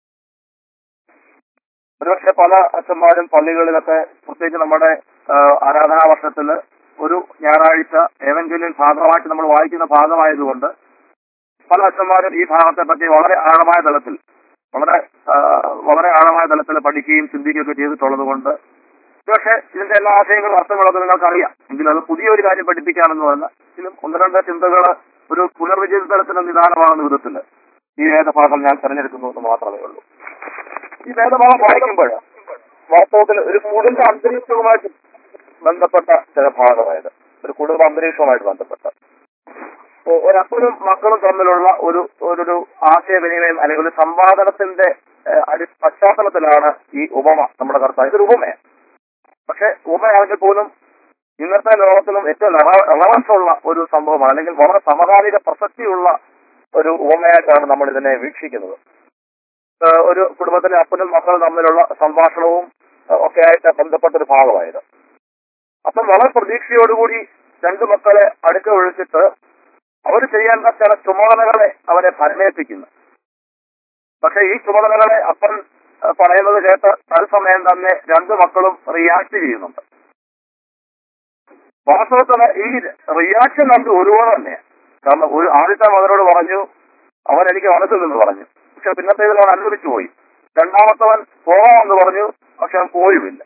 Speaker 2: ഒരുപക്ഷെ പല അച്ഛന്മാരും പള്ളികളിലൊക്കെ പ്രത്യേകിച്ച് നമ്മുടെ ആ, ആരാധനാ വർഷത്തില് ഒരു ഞായറാഴ്ച ഏവെങ്കിലും ഭാഗമായിട്ട് നമ്മൾ വായിക്കുന്ന ഭാഗമായതുകൊണ്ട് പല അച്ഛന്മാരും ഈ ഭാഗത്തെ പറ്റി വളരെ ആഴമായ തലത്തിൽ വളരെ ആ, വളരെ ആഴമായ തലത്തിൽ പഠിക്കുകയും ചിന്തിക്കുകയൊക്കെ ചെയ്തിട്ടുള്ളത് കൊണ്ട് പക്ഷേ ഇതിന്റെ എല്ലാ ആശയങ്ങളും അർത്ഥങ്ങളൊക്കെ നിങ്ങൾക്ക് അറിയാം എങ്കിലും അത് പുതിയൊരു കാര്യം പഠിപ്പിക്കാമെന്ന് പറഞ്ഞാൽ ഇതിലും ഒന്ന് രണ്ട് ചിന്തകൾ ഒരു പുനർവിചിത തലത്തിന് നിദാനമാകുന്ന വിധത്തിൽ ഈ വേദഭാഗം ഞാൻ തെരഞ്ഞെടുക്കുന്നു എന്ന് മാത്രമേ ഉള്ളൂ ഈ വേദഭാഗം വായിക്കുമ്പോൾ വാസ്തവത്തിൽ ഒരു കുടുംബ അന്തരീക്ഷവുമായിട്ട് ബന്ധപ്പെട്ട ചില ഭാഗമായത് ഒരു കുടുംബ അന്തരീക്ഷവുമായിട്ട് ബന്ധപ്പെട്ട ഒ- ഒരപ്പനും മക്കളും തമ്മിലുള്ള ഒരു ഒരു ഒരു ആശയവിനിമയം അല്ലെങ്കിൽ ഒരു സംവാദനത്തിന്റെ ഏഹ്, അടി പശ്ചാത്തലത്തിലാണ് ഈ ഉപമ നമ്മുടെ കർത്താവ് ഇതൊരു ഉപമയാണ് പക്ഷെ ഉപമയാണെങ്കിൽ പോലും ഇന്നത്തെ ലോകത്തിലും ഏറ്റവും റെലവൻസ് ഉള്ള ഒരു സംഭവമാണ് അല്ലെങ്കിൽ വളരെ സമകാലിക പ്രസക്തിയുള്ള ഒരു ഉപമയായിട്ടാണ് നമ്മൾ ഇതിനെ വീക്ഷിക്കുന്നത് ഏഹ്, ഒരു കുടുംബത്തിലെ അപ്പനും മക്കളും തമ്മിലുള്ള സംഭാഷണവും ഏഹ്, ഒക്കെ ആയിട്ട് ബന്ധപ്പെട്ട ഒരു ഭാഗമായത് അപ്പം വളരെ പ്രതീക്ഷയോടുകൂടി രണ്ടു മക്കളെ അടുക്ക ഒഴിച്ചിട്ട് അവർ ചെയ്യേണ്ട ചില ചുമതലകളെ അവരെ ഭരമേൽപ്പിക്കുന്നു പക്ഷെ ഈ ചുമതലകളെ അപ്പൻ ഏഹ്, പറയുന്നത് കേട്ട് തത്സമയം തന്നെ രണ്ടു മക്കളും റിയാക്ട് ചെയ്യുന്നുണ്ട് വാസ്തവത്തിൽ ഈ റിയാക്ഷൻ നമുക്ക് ഒരുപോലെ തന്നെയാണ് കാരണം ഒരു ആദ്യത്തെ മകനോട് പറഞ്ഞു അവൻ എനിക്ക് മനസ്സിലെന്ന് പറഞ്ഞു പക്ഷെ പിന്നത്തേതിൽ അവൻ അനുവദിച്ചു പോയി രണ്ടാമത്തവൻ പോകാമെന്ന് പറഞ്ഞു പക്ഷെ അവൻ പോയുമില്ല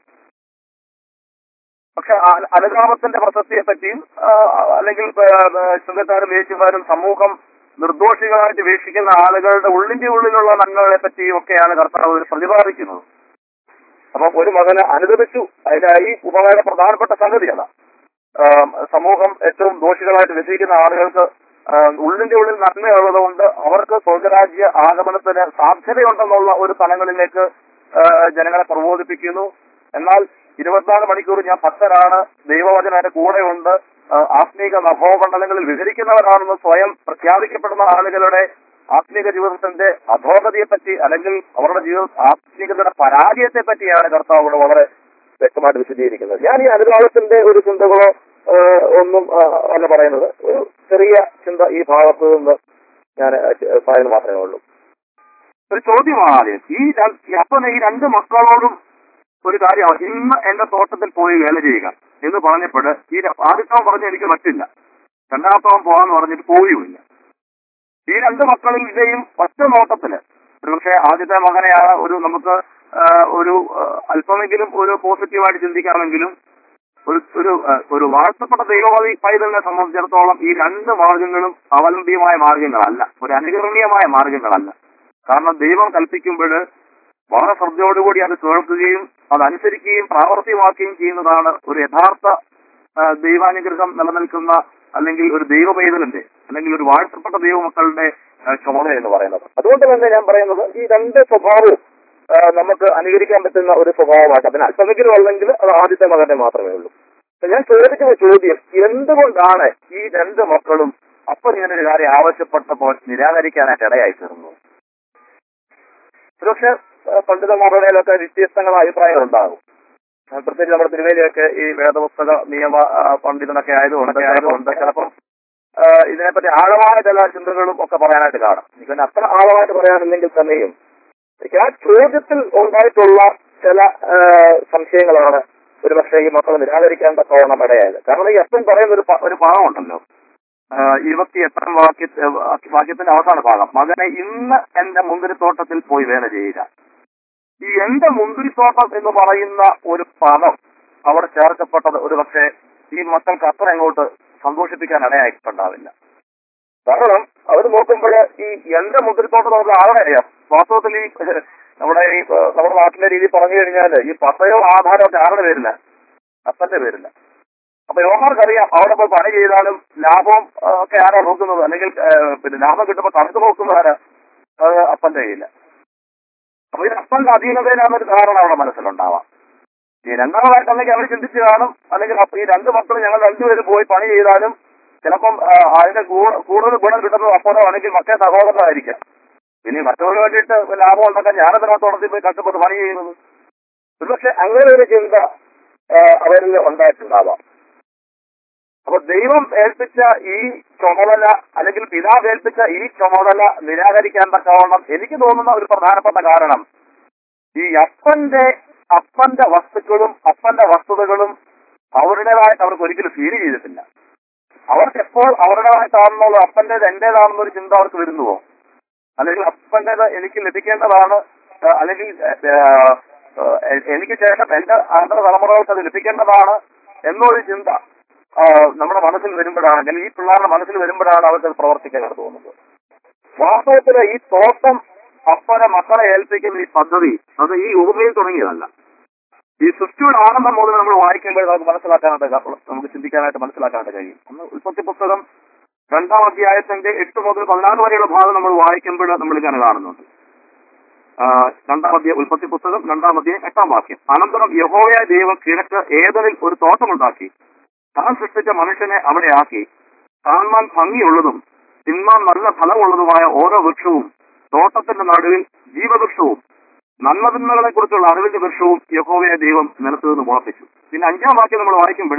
Speaker 2: പക്ഷെ അ- അനുതാപത്തിന്റെ പ്രസക്തിയെ പറ്റിയും ആ, അല്ലെങ്കിൽ ചുങ്കത്താരും വേശിമാരും സമൂഹം നിർദോഷികളായിട്ട് വീക്ഷിക്കുന്ന ആളുകളുടെ ഉള്ളിന്റെ ഉള്ളിലുള്ള നന്മകളെ പറ്റിയും ഒക്കെയാണ് കർത്താവ് പ്രതിപാദിക്കുന്നത് അപ്പം ഒരു മകന് അനുദപിച്ചു അതിന്റെ ഈ ഉപമയുടെ പ്രധാനപ്പെട്ട സംഗതി അതാ ആ, സമൂഹം ഏറ്റവും ദോഷികളായിട്ട് വ്യസിക്കുന്ന ആളുകൾക്ക് ആ, ഉള്ളിന്റെ ഉള്ളിൽ നന്മയുള്ളത് കൊണ്ട് അവർക്ക് സ്വർഗരാജ്യ ആഗമനത്തിന് സാധ്യതയുണ്ടെന്നുള്ള ഒരു തലങ്ങളിലേക്ക് ആ, ജനങ്ങളെ പ്രബോധിപ്പിക്കുന്നു എന്നാൽ ഇരുപത്തിനാല് മണിക്കൂർ ഞാൻ ഭക്തരാണ് ദൈവവചനം എന്റെ കൂടെയുണ്ട് ആ, ആത്മീക നഭോമണ്ഡലങ്ങളിൽ വിഹരിക്കുന്നവരാണെന്ന് സ്വയം പ്രഖ്യാപിക്കപ്പെടുന്ന ആളുകളുടെ ആത്മീക ജീവിതത്തിന്റെ അധോഗതിയെ പറ്റി അല്ലെങ്കിൽ അവരുടെ ജീവിത ആത്മീകതയുടെ പരാജയത്തെ പറ്റിയാണ് കർത്താവ് ഇവിടെ വളരെ വ്യക്തമായിട്ട് വിശദീകരിക്കുന്നത് ഞാൻ ഈ അനുരാഗത്തിന്റെ ഒരു ചിന്തകളോ ആ, ഒന്നും ആ, അല്ല പറയുന്നത് ഒരു ചെറിയ ചിന്ത ഈ ഭാഗത്ത് നിന്ന് ഞാൻ പറയുന്നത് മാത്രമേ ഉള്ളൂ ഒരു ചോദ്യമാണ് ആദ്യം ഈ ര- ഈ അപ്പന് ഈ രണ്ട് മക്കളോടും ഒരു കാര്യമാണ് ഇന്ന് എന്റെ തോട്ടത്തിൽ പോയി വേല ചെയ്യുക എന്ന് പറഞ്ഞപ്പോൾ ഈ ര- ആദ്യത്തവൻ പറഞ്ഞു എനിക്ക് പറ്റില്ല രണ്ടാമത്തവൻ പോകാന്ന് പറഞ്ഞിട്ട് പോയുമില്ല ഈ രണ്ട് മക്കളിന്റെയും ഒറ്റ നോട്ടത്തില് ഒരുപക്ഷെ ആദ്യത്തെ മകനെയാണ് ഒരു നമുക്ക് ആ, ഒരു ആ, അല്പമെങ്കിലും ഒരു പോസിറ്റീവായിട്ട് ചിന്തിക്കാമെങ്കിലും ഒരു ഒരു ആ, ഒരു വാഴ്ത്തപ്പെട്ട ദൈവവാദി പൈതലിനെ സംബന്ധിച്ചിടത്തോളം ഈ രണ്ട് മാർഗങ്ങളും അവലംബിയമായ മാർഗങ്ങളല്ല ഒരു അനുകരണീയമായ മാർഗങ്ങളല്ല കാരണം ദൈവം കൽപ്പിക്കുമ്പോൾ വളരെ ശ്രദ്ധയോടുകൂടി അത് കേൾക്കുകയും അതനുസരിക്കുകയും പ്രാവർത്തികമാക്കുകയും ചെയ്യുന്നതാണ് ഒരു യഥാർത്ഥ ആ, ദൈവാനുഗ്രഹം നിലനിൽക്കുന്ന അല്ലെങ്കിൽ ഒരു ദൈവ പൈതലിന്റെ അല്ലെങ്കിൽ ഒരു വാഴ്ത്തപ്പെട്ട ദൈവമക്കളുടെ ആ, ചുമതല എന്ന് പറയുന്നത് അതുകൊണ്ട് തന്നെ ഞാൻ പറയുന്നത് ഈ രണ്ട് സ്വഭാവവും ആ, നമുക്ക് അനുകരിക്കാൻ പറ്റുന്ന ഒരു സ്വഭാവമായിട്ട് അതിന് അല്പമെങ്കിലും ഉള്ളെങ്കിൽ അത് ആദ്യത്തെ മകന്റെ മാത്രമേ ഉള്ളൂ അപ്പൊ ഞാൻ ചോദിക്കുന്ന ചോദ്യം എന്തുകൊണ്ടാണ് ഈ രണ്ട് മക്കളും അപ്പൻ ഇങ്ങനെ ഒരു കാര്യം ആവശ്യപ്പെട്ടപ്പോൾ നിരാകരിക്കാനായിട്ട് ഇടയായി തീർന്നു ഒരുപക്ഷെ ആ, പണ്ഡിതന്മാരുടെ ഇടയിലൊക്കെ വ്യത്യസ്തങ്ങളായ അഭിപ്രായങ്ങൾ ഉണ്ടാകും ആ, പ്രത്യേകിച്ച് നമ്മുടെ തിരുവേലിയൊക്കെ ഈ വേദപുസ്തക നിയമ ആ, പണ്ഡിതനൊക്കെ ആയതുകൊണ്ട് ആയതുകൊണ്ട് ചിലപ്പം ആ, ഇതിനെപ്പറ്റി ആഴമായ ചില ചിന്തകളും ഒക്കെ പറയാനായിട്ട് കാണും എനിക്ക് പിന്നെ അത്ര ആഴമായിട്ട് പറയാനില്ലെങ്കിൽ തന്നെയും എനിക്ക് ആ ചോദ്യത്തിൽ ഉണ്ടായിട്ടുള്ള ചില ആ, സംശയങ്ങളാണ് ഒരു പക്ഷേ ഈ മക്കൾ നിരാകരിക്കാൻ തക്കവണ്ണം ഇടയായത് കാരണം ഈ അപ്പൻ പറയുന്ന ഒരു പ- ഒരു ഭാഗമുണ്ടല്ലോ ഇരുപത്തി എട്ടാം വാക്യ വാക്യത്തിന്റെ അവസാന ഭാഗം മകനെ ഇന്ന് എന്റെ മുന്തിരിത്തോട്ടത്തിൽ പോയി വേല ചെയ്യുക ഈ എന്റെ മുന്തിരിത്തോട്ടം എന്ന് പറയുന്ന ഒരു പദം അവിടെ ചേർക്കപ്പെട്ടത് ഒരു പക്ഷേ ഈ മക്കൾക്ക് അത്ര അങ്ങോട്ട് സന്തോഷിപ്പിക്കാൻ ഇടയായിട്ടുണ്ടാവില്ല കാരണം അവർ നോക്കുമ്പോൾ ഈ എന്റെ മുന്തിരിത്തോട്ടം നമുക്ക് ആരുടെ അറിയാം വാസ്തവത്തിൽ ഈ നമ്മുടെ ഈ ഏഹ്, നമ്മുടെ നാട്ടിലെ രീതി പറഞ്ഞു കഴിഞ്ഞാൽ ഈ പത്തയോ ആധാരമൊക്കെ ആരുടെ പേരില്ല അപ്പന്റെ പേരില്ല അപ്പൊ യോഹാർക്കറിയാം അവിടെ പോയി പണി ചെയ്താലും ലാഭം ആ, ഒക്കെ ആരാ നോക്കുന്നത് അല്ലെങ്കിൽ ഏഹ്, പിന്നെ ലാഭം കിട്ടുമ്പോൾ കണക്ക് നോക്കുന്നത് ആരാ അത് അപ്പന്റെ കയ്യില്ല അപ്പൊ ഇത് അപ്പന്റെ അധീനതയിലാണെന്നൊരു ധാരണ അവിടെ മനസ്സിലുണ്ടാവാം ഈ രണ്ടാമതായിട്ടല്ലെങ്കിൽ അവർ ചിന്തിച്ച് കാണും അല്ലെങ്കിൽ അപ്പ- ഈ രണ്ട് മക്കൾ ഞങ്ങൾ രണ്ടുപേരും പോയി പണി ചെയ്താലും ചിലപ്പം ആ, അതിന്റെ കൂ- കൂടുതൽ ഗുണം കിട്ടുന്നത് അപ്പോഴോ അല്ലെങ്കിൽ മറ്റേ സഹോദരനായിരിക്കാം ഇനി മറ്റവർക്ക് വേണ്ടിയിട്ട് ലാഭം ഉണ്ടാക്കാൻ ഞാനതിനകത്തോടത്തിൽ പോയി കഷ്ടപ്പെട്ട് പണി ചെയ്യുന്നത് ഒരുപക്ഷെ അങ്ങനെ ഒരു ചിന്ത ആ, അവരിൽ ഉണ്ടായിട്ടുണ്ടാവാം അപ്പൊ ദൈവം ഏൽപ്പിച്ച ഈ ചുമതല അല്ലെങ്കിൽ പിതാവ് ഏൽപ്പിച്ച ഈ ചുമതല നിരാകരിക്കാൻ തക്കവണ്ണം എനിക്ക് തോന്നുന്ന ഒരു പ്രധാനപ്പെട്ട കാരണം ഈ അപ്പന്റെ അപ്പന്റെ വസ്തുക്കളും അപ്പന്റെ വസ്തുതകളും അവരുടേതായിട്ട് അവർക്ക് ഒരിക്കലും ഫീൽ ചെയ്തിട്ടില്ല അവർക്ക് എപ്പോൾ അവരുടേതായിട്ടാണെന്നുള്ള അപ്പന്റേത് എന്റേതാണെന്നൊരു ചിന്ത അവർക്ക് വരുന്നുവോ അല്ലെങ്കിൽ അപ്പന്റേത് എനിക്ക് ലഭിക്കേണ്ടതാണ് ആ, അല്ലെങ്കിൽ ആ, ആ, എനിക്ക് ശേഷം എന്റെ അന്തര തലമുറകൾക്ക് അത് ലഭിക്കേണ്ടതാണ് എന്നൊരു ചിന്ത ആ, നമ്മുടെ മനസ്സിൽ വരുമ്പോഴാണ് അല്ലെങ്കിൽ ഈ പിള്ളേരുടെ മനസ്സിൽ വരുമ്പോഴാണ് അവർക്ക് അത് പ്രവർത്തിക്കാൻ തോന്നുന്നത് വാസ്തവത്തിൽ ഈ തോട്ടം അപ്പനെ മക്കളെ ഏൽപ്പിക്കുന്ന ഈ പദ്ധതി അത് ഈ ഉപമയിൽ തുടങ്ങിയതല്ല ഈ സൃഷ്ടിയുടെ ആരംഭം മുതൽ നമ്മൾ വായിക്കുമ്പോൾ നമുക്ക് മനസ്സിലാക്കാനായിട്ട് ക- നമുക്ക് ചിന്തിക്കാനായിട്ട് മനസ്സിലാക്കാനായിട്ട് കഴിയും ഒന്ന് ഉൽപ്പത്തി പുസ്തകം രണ്ടാം അധ്യായത്തിന്റെ എട്ട് മുതൽ പതിനാറ് വരെയുള്ള ഭാഗം നമ്മൾ വായിക്കുമ്പോൾ നമ്മൾ ഇങ്ങനെ കാണുന്നുണ്ട് ആ, രണ്ടാം അധ്യായം ഉൽപ്പത്തി പുസ്തകം രണ്ടാം അധ്യായം എട്ടാം വാക്യം അനന്തരം യഹോവയ ദൈവം കിഴക്ക് ഏതനിൽ ഒരു തോട്ടമുണ്ടാക്കി താൻ സൃഷ്ടിച്ച മനുഷ്യനെ അവിടെ ആക്കി കാണാൻ ഭംഗിയുള്ളതും തിന്നാൻ നല്ല ഫലമുള്ളതുമായ ഓരോ വൃക്ഷവും തോട്ടത്തിന്റെ നടുവിൽ ജീവവൃക്ഷവും നന്മതിന്മകളെ കുറിച്ചുള്ള അറിവിന്റെ വൃക്ഷവും യഹോവയെ ദൈവം നിലത്തു നിന്ന് മുളപ്പിച്ചു പിന്നെ അഞ്ചാം വാക്യം നമ്മൾ വായിക്കുമ്പോൾ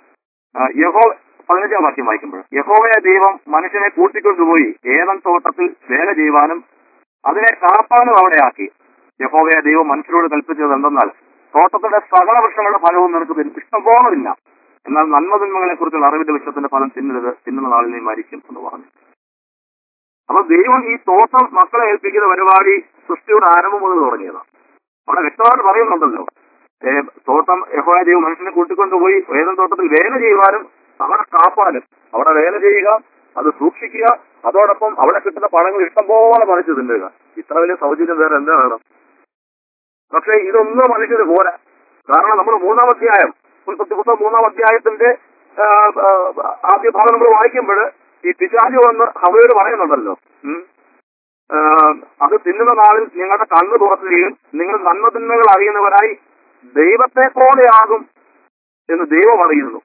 Speaker 2: യഹോ പതിനഞ്ചാം വാക്യം വായിക്കുമ്പോൾ യഹോവയ ദൈവം മനുഷ്യനെ കൂട്ടിക്കൊണ്ടുപോയി ഏതൻ തോട്ടത്തിൽ വേല ചെയ്യുവാനും അതിനെ കാപ്പാനും അവിടെ ആക്കി യഹോവയ ദൈവം മനുഷ്യരോട് കൽപ്പിച്ചത് എന്തെന്നാൽ തോട്ടത്തിന്റെ സകല വൃക്ഷങ്ങളുടെ ഫലവും നിനക്ക് തിന്ന- ഇഷ്ടംപോലുമില്ല എന്നാൽ നന്മതിന്മകളെ കുറിച്ചുള്ള അറിവിന്റെ വൃക്ഷത്തിന്റെ ഫലം തിന്നരുത് തിന്നുന്ന നാളിൽ നീ മരിക്കും എന്ന് പറഞ്ഞു അപ്പൊ ദൈവം ഈ തോട്ടം മക്കളെ ഏൽപ്പിക്കുന്ന പരിപാടി സൃഷ്ടിയുടെ ആരംഭം മുതൽ തുടങ്ങിയതാണ് അവിടെ വ്യക്തമായിട്ട് പറയുന്നുണ്ടല്ലോ ഏ, തോട്ടം യഹോവ ദൈവം മനുഷ്യനെ കൂട്ടിക്കൊണ്ടുപോയി വേദം തോട്ടത്തിൽ വേല ചെയ്യുവാനും അവിടെ കാപ്പാനും അവിടെ വേല ചെയ്യുക അത് സൂക്ഷിക്കുക അതോടൊപ്പം അവിടെ കിട്ടുന്ന പഴങ്ങൾ ഇഷ്ടംപോലെ മറിച്ച് തിന്നുക ഇത്ര വലിയ സൗജന്യം വേറെ എന്താ വേണം പക്ഷേ ഇതൊന്നും മനുഷ്യന് പോരാ കാരണം നമ്മൾ മൂന്നാം അധ്യായം ഉൽപ്പത്തി പുസ്തകം മൂന്നാം അധ്യായത്തിന്റെ ആ, ആ, ആദ്യ ഭാഗം നമ്മൾ വായിക്കുമ്പോൾ ഈ പിശാചു വന്ന് ഹവയോട് പറയുന്നുണ്ടല്ലോ ഉം. ആ, അത് തിന്നുന്ന നാളിൽ നിങ്ങളുടെ കണ്ണ് തുറക്കുകയും നിങ്ങൾ നന്മതിന്മകൾ അറിയുന്നവരായി ദൈവത്തെ പോലെയാകും എന്ന് ദൈവം അറിയുന്നു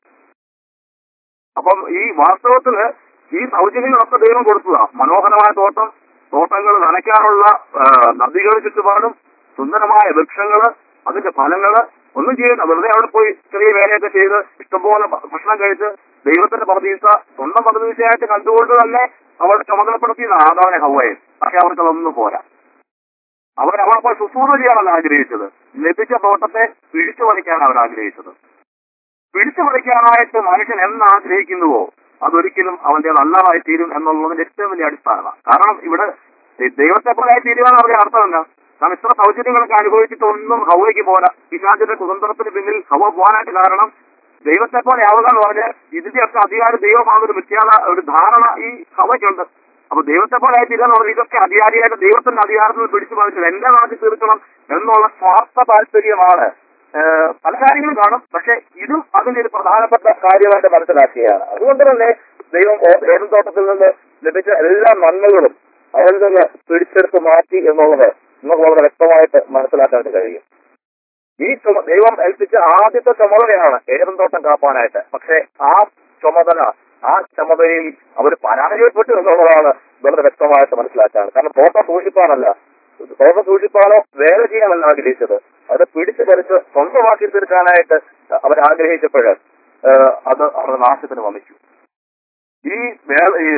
Speaker 2: അപ്പം ഈ വാസ്തവത്തില് ഈ സൗജന്യങ്ങളൊക്കെ ദൈവം കൊടുത്തതാ മനോഹരമായ തോട്ടം തോട്ടങ്ങൾ നനയ്ക്കാനുള്ള ആ, നദികൾ ചുറ്റുപാടും സുന്ദരമായ വൃക്ഷങ്ങള് അതിന്റെ ഫലങ്ങള് ഒന്നും ചെയ്യണ്ട വെറുതെ അവിടെ പോയി ചെറിയ വേലയൊക്കെ ചെയ്ത് ഇഷ്ടംപോലെ ഭ- ഭക്ഷണം കഴിച്ച് ദൈവത്തിന്റെ പരദീസ സ്വന്തം പരദീസയായിട്ട് കണ്ടുകൊണ്ട് തന്നെ അവർ ചുമതലപ്പെടുത്തിയത് ആദാനെ ഹവയെ പക്ഷെ അവർക്കതൊന്നും പോരാ അവർ അവിടെ പോയി ശുശ്രൂഷ ചെയ്യാനല്ല ആഗ്രഹിച്ചത് ലഭിച്ച തോട്ടത്തെ പിടിച്ചു പറിക്കാനാണ് അവർ ആഗ്രഹിച്ചത് പിടിച്ചു പറിക്കാനായിട്ട് മനുഷ്യൻ എന്ന് ആഗ്രഹിക്കുന്നുവോ അതൊരിക്കലും അവന്റെ നല്ലതായി തീരും എന്നുള്ളതിന്റെ ഏറ്റവും വലിയ അടിസ്ഥാനമാണ് കാരണം ഇവിടെ ദൈവത്തെ പോലെ തീരുക എന്ന് പറഞ്ഞ അർത്ഥമല്ല നാം ഇത്ര സൗകര്യങ്ങളൊക്കെ അനുഭവിച്ചിട്ടൊന്നും ഹവയ്ക്ക് പോരാ പിശാചിന്റെ കുതന്ത്രത്തിന് പിന്നിൽ ഹവ പോകാനായിട്ട് കാരണം ദൈവത്തെ പോലെ ആവുക എന്ന് പറഞ്ഞാൽ ഇതിന്റെയൊക്കെ അധികാരം ദൈവമാകുന്ന മിഥ്യാത ഒരു ധാരണ ഈ ഹവയ്ക്കുണ്ട് അപ്പൊ ദൈവത്തെ പോലെ ആയി തീരുക എന്ന് പറഞ്ഞാൽ ഇതൊക്കെ അധികാരിയായിട്ട് ദൈവത്തിന്റെ അധികാരത്തിൽ പിടിച്ചു പറിച്ചത് എന്റെ നാട്ടിൽ തീർക്കണം എന്നുള്ള സ്വാർത്ഥ താല്പര്യമാണ് ഏഹ് പല കാര്യങ്ങളും കാണും പക്ഷെ ഇതും അതിന്റെ ഒരു പ്രധാനപ്പെട്ട കാര്യമായിട്ട് മനസ്സിലാക്കുകയാണ് അതുകൊണ്ട് തന്നെ ദൈവം ഏ- ഏതൻ തോട്ടത്തിൽ നിന്ന് ലഭിച്ച എല്ലാ നന്മകളും അതിൽ നിന്ന് പിടിച്ചെടുത്ത് മാറ്റി എന്നുള്ളത് നമുക്ക് വളരെ വ്യക്തമായിട്ട് മനസ്സിലാക്കാനായിട്ട് കഴിയും ഈ ചുമ ദൈവം ഏൽപ്പിച്ച ആദ്യത്തെ ചുമതലയാണ് ഏതൻ തോട്ടം കാപ്പാനായിട്ട് പക്ഷെ ആ ചുമതല ആ ചുമതലയിൽ അവർ പരാജയപ്പെട്ടു എന്നുള്ളതാണ് വളരെ വ്യക്തമായിട്ട് മനസ്സിലാക്കാൻ കാരണം തോട്ടം സൂക്ഷിപ്പാനല്ല തോട്ടം സൂക്ഷിപ്പാനോ വേല ചെയ്യാനല്ല ആഗ്രഹിച്ചത് അത് പിടിച്ചു പറിച്ച് സ്വന്തമാക്കി തീർക്കാനായിട്ട് അവർ ആഗ്രഹിച്ചപ്പോൾ അത് അവരുടെ നാശത്തിന് വമിച്ചു ഈ വേ- ഈ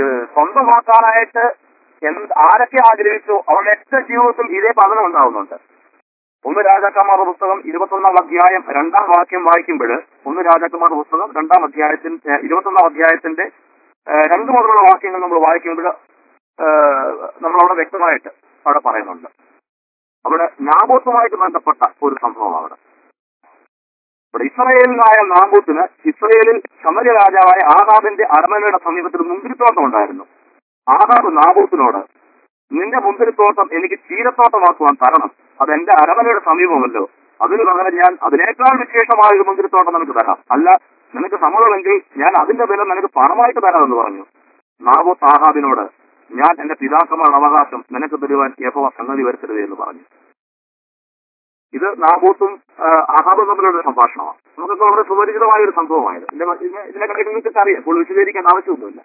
Speaker 2: സ്വന്തമാക്കാനായിട്ട് എന്ത് ആരൊക്കെ ആഗ്രഹിച്ചു അവരുടെ ഒക്കെ ജീവിതത്തിൽ ഇതേ പതനം ഉണ്ടാവുന്നുണ്ട് ഒന്ന് രാജാക്കന്മാരുടെ പുസ്തകം ഇരുപത്തൊന്നാം അധ്യായം രണ്ടാം വാക്യം വായിക്കുമ്പോൾ ഒന്ന് രാജാക്കന്മാരുടെ പുസ്തകം രണ്ടാം അധ്യായത്തിന്റെ ഇരുപത്തൊന്നാം അധ്യായത്തിന്റെ ഏഹ്, രണ്ട് മുതലുള്ള വാക്യങ്ങൾ നമ്മൾ വായിക്കുമ്പോൾ നമ്മളവിടെ വ്യക്തമായിട്ട് അവിടെ പറയുന്നുണ്ട് അവിടെ നാബോത്തുമായിട്ട് ബന്ധപ്പെട്ട ഒരു സംഭവം അവിടെ ഇവിടെ ഇസ്രയേലിനായ നാബൂത്തിന് ഇസ്രയേലിൽ ശമര രാജാവായ ആഹാബിന്റെ അരമനയുടെ സമീപത്തിൽ മുന്തിരിത്തോട്ടം ഉണ്ടായിരുന്നു ആഹാബ് നാബൂത്തിനോട് നിന്റെ മുന്തിരിത്തോട്ടം എനിക്ക് ചീരത്തോട്ടമാക്കുവാൻ തരണം അത് എന്റെ അരമനയുടെ സമീപമല്ലോ അതിന് പകരം ഞാൻ അതിനേക്കാൾ വിശേഷമായ ഒരു മുന്തിരിത്തോട്ടം നിനക്ക് തരാം അല്ല നിനക്ക് സമ്മതമെങ്കിൽ ഞാൻ അതിന്റെ വില നിനക്ക് പണമായിട്ട് തരാമെന്ന് പറഞ്ഞു നാബൂത്ത് ആഹാബിനോട് ഞാൻ എന്റെ പിതാക്കന്മാരുടെ അവകാശം നിനക്ക് തരുവാൻ യഹോവ സംഗതി വരുത്തരുത് എന്ന് പറഞ്ഞു ഇത് നാബൂത്തും ആ, ആഹാബും തമ്മിലുള്ള ഒരു സംഭാഷണമാണ് നമുക്കൊക്കെ വളരെ സുപരിചിതമായ ഒരു സംഭവമായത് ഇതിന്റെ മ- ഇതിനെ ഇതിനെക്കാട്ടി നിങ്ങൾക്ക് അറിയാം ഇപ്പോൾ വിശദീകരിക്കേണ്ട ആവശ്യമൊന്നുമില്ല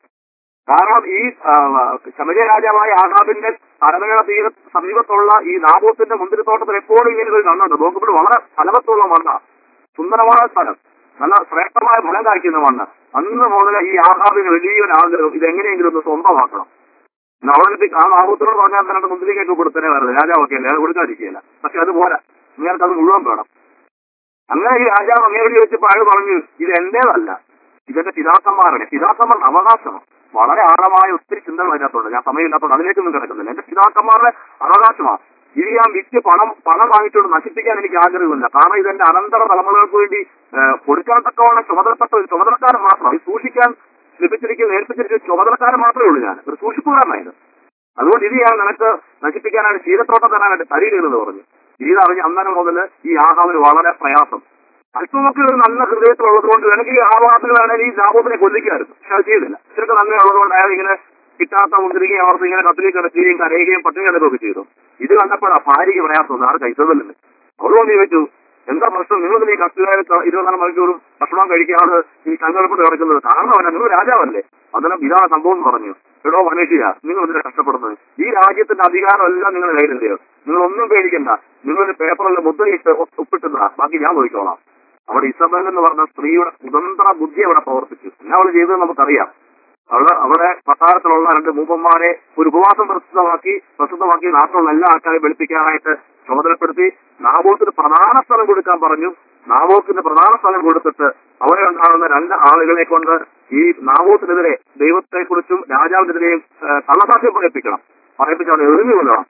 Speaker 2: കാരണം ഈ ആ, ശമരിയ രാജാവായ ആഹാബിന്റെ അരമനയുടെ തീര സമീപത്തുള്ള ഈ നാബൂത്തിന്റെ മുന്തിരിത്തോട്ടത്തിൽ എപ്പോഴും ഇങ്ങനെ ഒരു മണ്ണുണ്ട് നോക്കുമ്പോൾ വളരെ ഫലവത്തുള്ള മണ്ണ സുന്ദരമായ സ്ഥലം നല്ല ശ്രേഷ്ഠമായ ഫലം കായ്ക്കുന്ന മണ്ണ് അന്ന് മുതൽ ഈ ആഹാബിന് വലിയൊരു ആഗ്രഹം ഇത് എങ്ങനെയെങ്കിലും ഒന്ന് സ്വന്തമാക്കണം എന്നാ അവിടെ ആ നാബൂത്തിനോട് പറഞ്ഞാൽ തന്നെ മുന്തിരിക്കൊക്കെ കൊടുത്തന്നെ വരുന്നത് രാജാവൊക്കെ അല്ലേ അത് കൊടുക്കാതിരിക്കുകയില്ല പക്ഷെ അത് പോരാ നിങ്ങൾക്ക് അത് മുഴുവൻ വേണം അങ്ങനെ ഈ രാജാവ് അങ്ങേരോട് ചോദിച്ചപ്പോൾ അയാൾ പറഞ്ഞു ഇത് എന്റേതല്ല ഇതെന്റെ പിതാക്കന്മാരുടെ പിതാക്കന്മാരുടെ അവകാശമാണ് വളരെ ആഴമായ ഒത്തിരി ചിന്തകൾ അതിനകത്തുണ്ട് ഞാൻ സമയമില്ലാത്തതുകൊണ്ട് അതിലേക്കൊന്നും കിടക്കുന്നില്ല എന്റെ പിതാക്കന്മാരുടെ അവകാശമാണ് ഇത് ഞാൻ വിറ്റ് പണം പണം വാങ്ങിച്ചുകൊണ്ട് നശിപ്പിക്കാൻ എനിക്ക് ആഗ്രഹമില്ല കാരണം ഇതെന്റെ അനന്തര തലമുറകൾക്ക് വേണ്ടി ഏഹ്, കൊടുക്കാൻ തക്കവണ്ണം ചുമതലപ്പെട്ട ഒരു ചുമതലക്കാരൻ മാത്രം ഇത് സൂക്ഷിക്കാൻ ലഭിച്ചിരിക്കുന്ന ഏൽപ്പിച്ചിരിക്കുന്ന ചുമതലക്കാരൻ മാത്രമേ ഉള്ളൂ ഞാൻ ഒരു സൂക്ഷിപ്പുകാരനായത് അതുകൊണ്ട് ഇത് ഞാൻ നിനക്ക് നശിപ്പിക്കാനായിട്ട് ശീലത്തോട്ടം തരാനായിട്ട് തരികരുതെന്ന് പറഞ്ഞു ഇത് അറിഞ്ഞ് അന്നേരം മുതൽ ഈ ആഹാവിന് വളരെ പ്രയാസം അല്പമൊക്കെ ഒരു നല്ല ഹൃദയത്തിലുള്ളത് കൊണ്ട് എനിക്ക് ആ വാർത്തകൾ വേണമെങ്കിൽ ഈ ലാഭത്തിനെ കൊല്ലിക്കായിരുന്നു പക്ഷെ അത് ചെയ്തില്ല ഇച്ചിരൊക്കെ നന്മയുള്ളത് കൊണ്ട് അയാൾ ഇങ്ങനെ കിട്ടാത്ത മുന്തിരികയും അവർക്ക് ഇങ്ങനെ കത്തിലേക്ക് കിടക്കുകയും കരയുകയും പട്ടിണി കിടക്കുകയൊക്കെ ചെയ്തു ഇത് കണ്ടപ്പോഴാ ഭാര്യയ്ക്ക് പ്രയാസം ആറ് കഴിച്ചതല്ലേ അവരോട് ചോദിച്ചു എന്താ പ്രശ്നം നിങ്ങൾ ഈ കത്തുകാരത്ത് ഇരുപത്തിനാല് മണിക്കൂറും ഭക്ഷണം കഴിക്കാതെ ഈ സങ്കടപ്പെട്ട് കിടക്കുന്നത് കാരണം അവനെ നിങ്ങൾ രാജാവല്ലേ അതെല്ലാം ഇതാണ് സംഭവം എന്ന് പറഞ്ഞു എടോ മനുഷ്യ നിങ്ങൾ എന്തിനാ കഷ്ടപ്പെടുന്നത് ഈ രാജ്യത്തിന്റെ അധികാരം എല്ലാം നിങ്ങളുടെ കയ്യിലല്ലയോ നിങ്ങൾ ഒന്നും പേടിക്കണ്ട നിങ്ങളൊരു പേപ്പറിൽ മുദ്രയിട്ട് ഒ- ഒപ്പിട്ടുന്നതാ ബാക്കി ഞാൻ നോക്കിക്കോളാം അവിടെ ഇസബൽ എന്ന് പറഞ്ഞ സ്ത്രീയുടെ സ്വതന്ത്ര ബുദ്ധി അവിടെ പ്രവർത്തിച്ചു എന്നാ അവൾ ചെയ്തത് നമുക്കറിയാം അവിടെ അവിടെ കൊട്ടാരത്തിലുള്ള രണ്ട് മൂപ്പന്മാരെ ഒരു ഉപവാസം പ്രസിദ്ധമാക്കി പ്രസിദ്ധമാക്കി നാട്ടിലുള്ള എല്ലാ ആൾക്കാരെയും വെളുപ്പിക്കാനായിട്ട് ചുമതലപ്പെടുത്തി നാബോത്തിന് പ്രധാന സ്ഥലം കൊടുക്കാൻ പറഞ്ഞു നാബോത്തിന് പ്രധാന സ്ഥലം കൊടുത്തിട്ട് അവിടെ ഉണ്ടാകുന്ന രണ്ട് ആളുകളെ കൊണ്ട് ഈ നാബോത്തിനെതിരെ ദൈവത്തെക്കുറിച്ചും രാജാവിനെതിരെയും ഏഹ്, കള്ളസാക്ഷ്യം പറയിപ്പിക്കണം പറയിപ്പിച്ച് അവനെ എറിഞ്ഞു കൊല്ലണം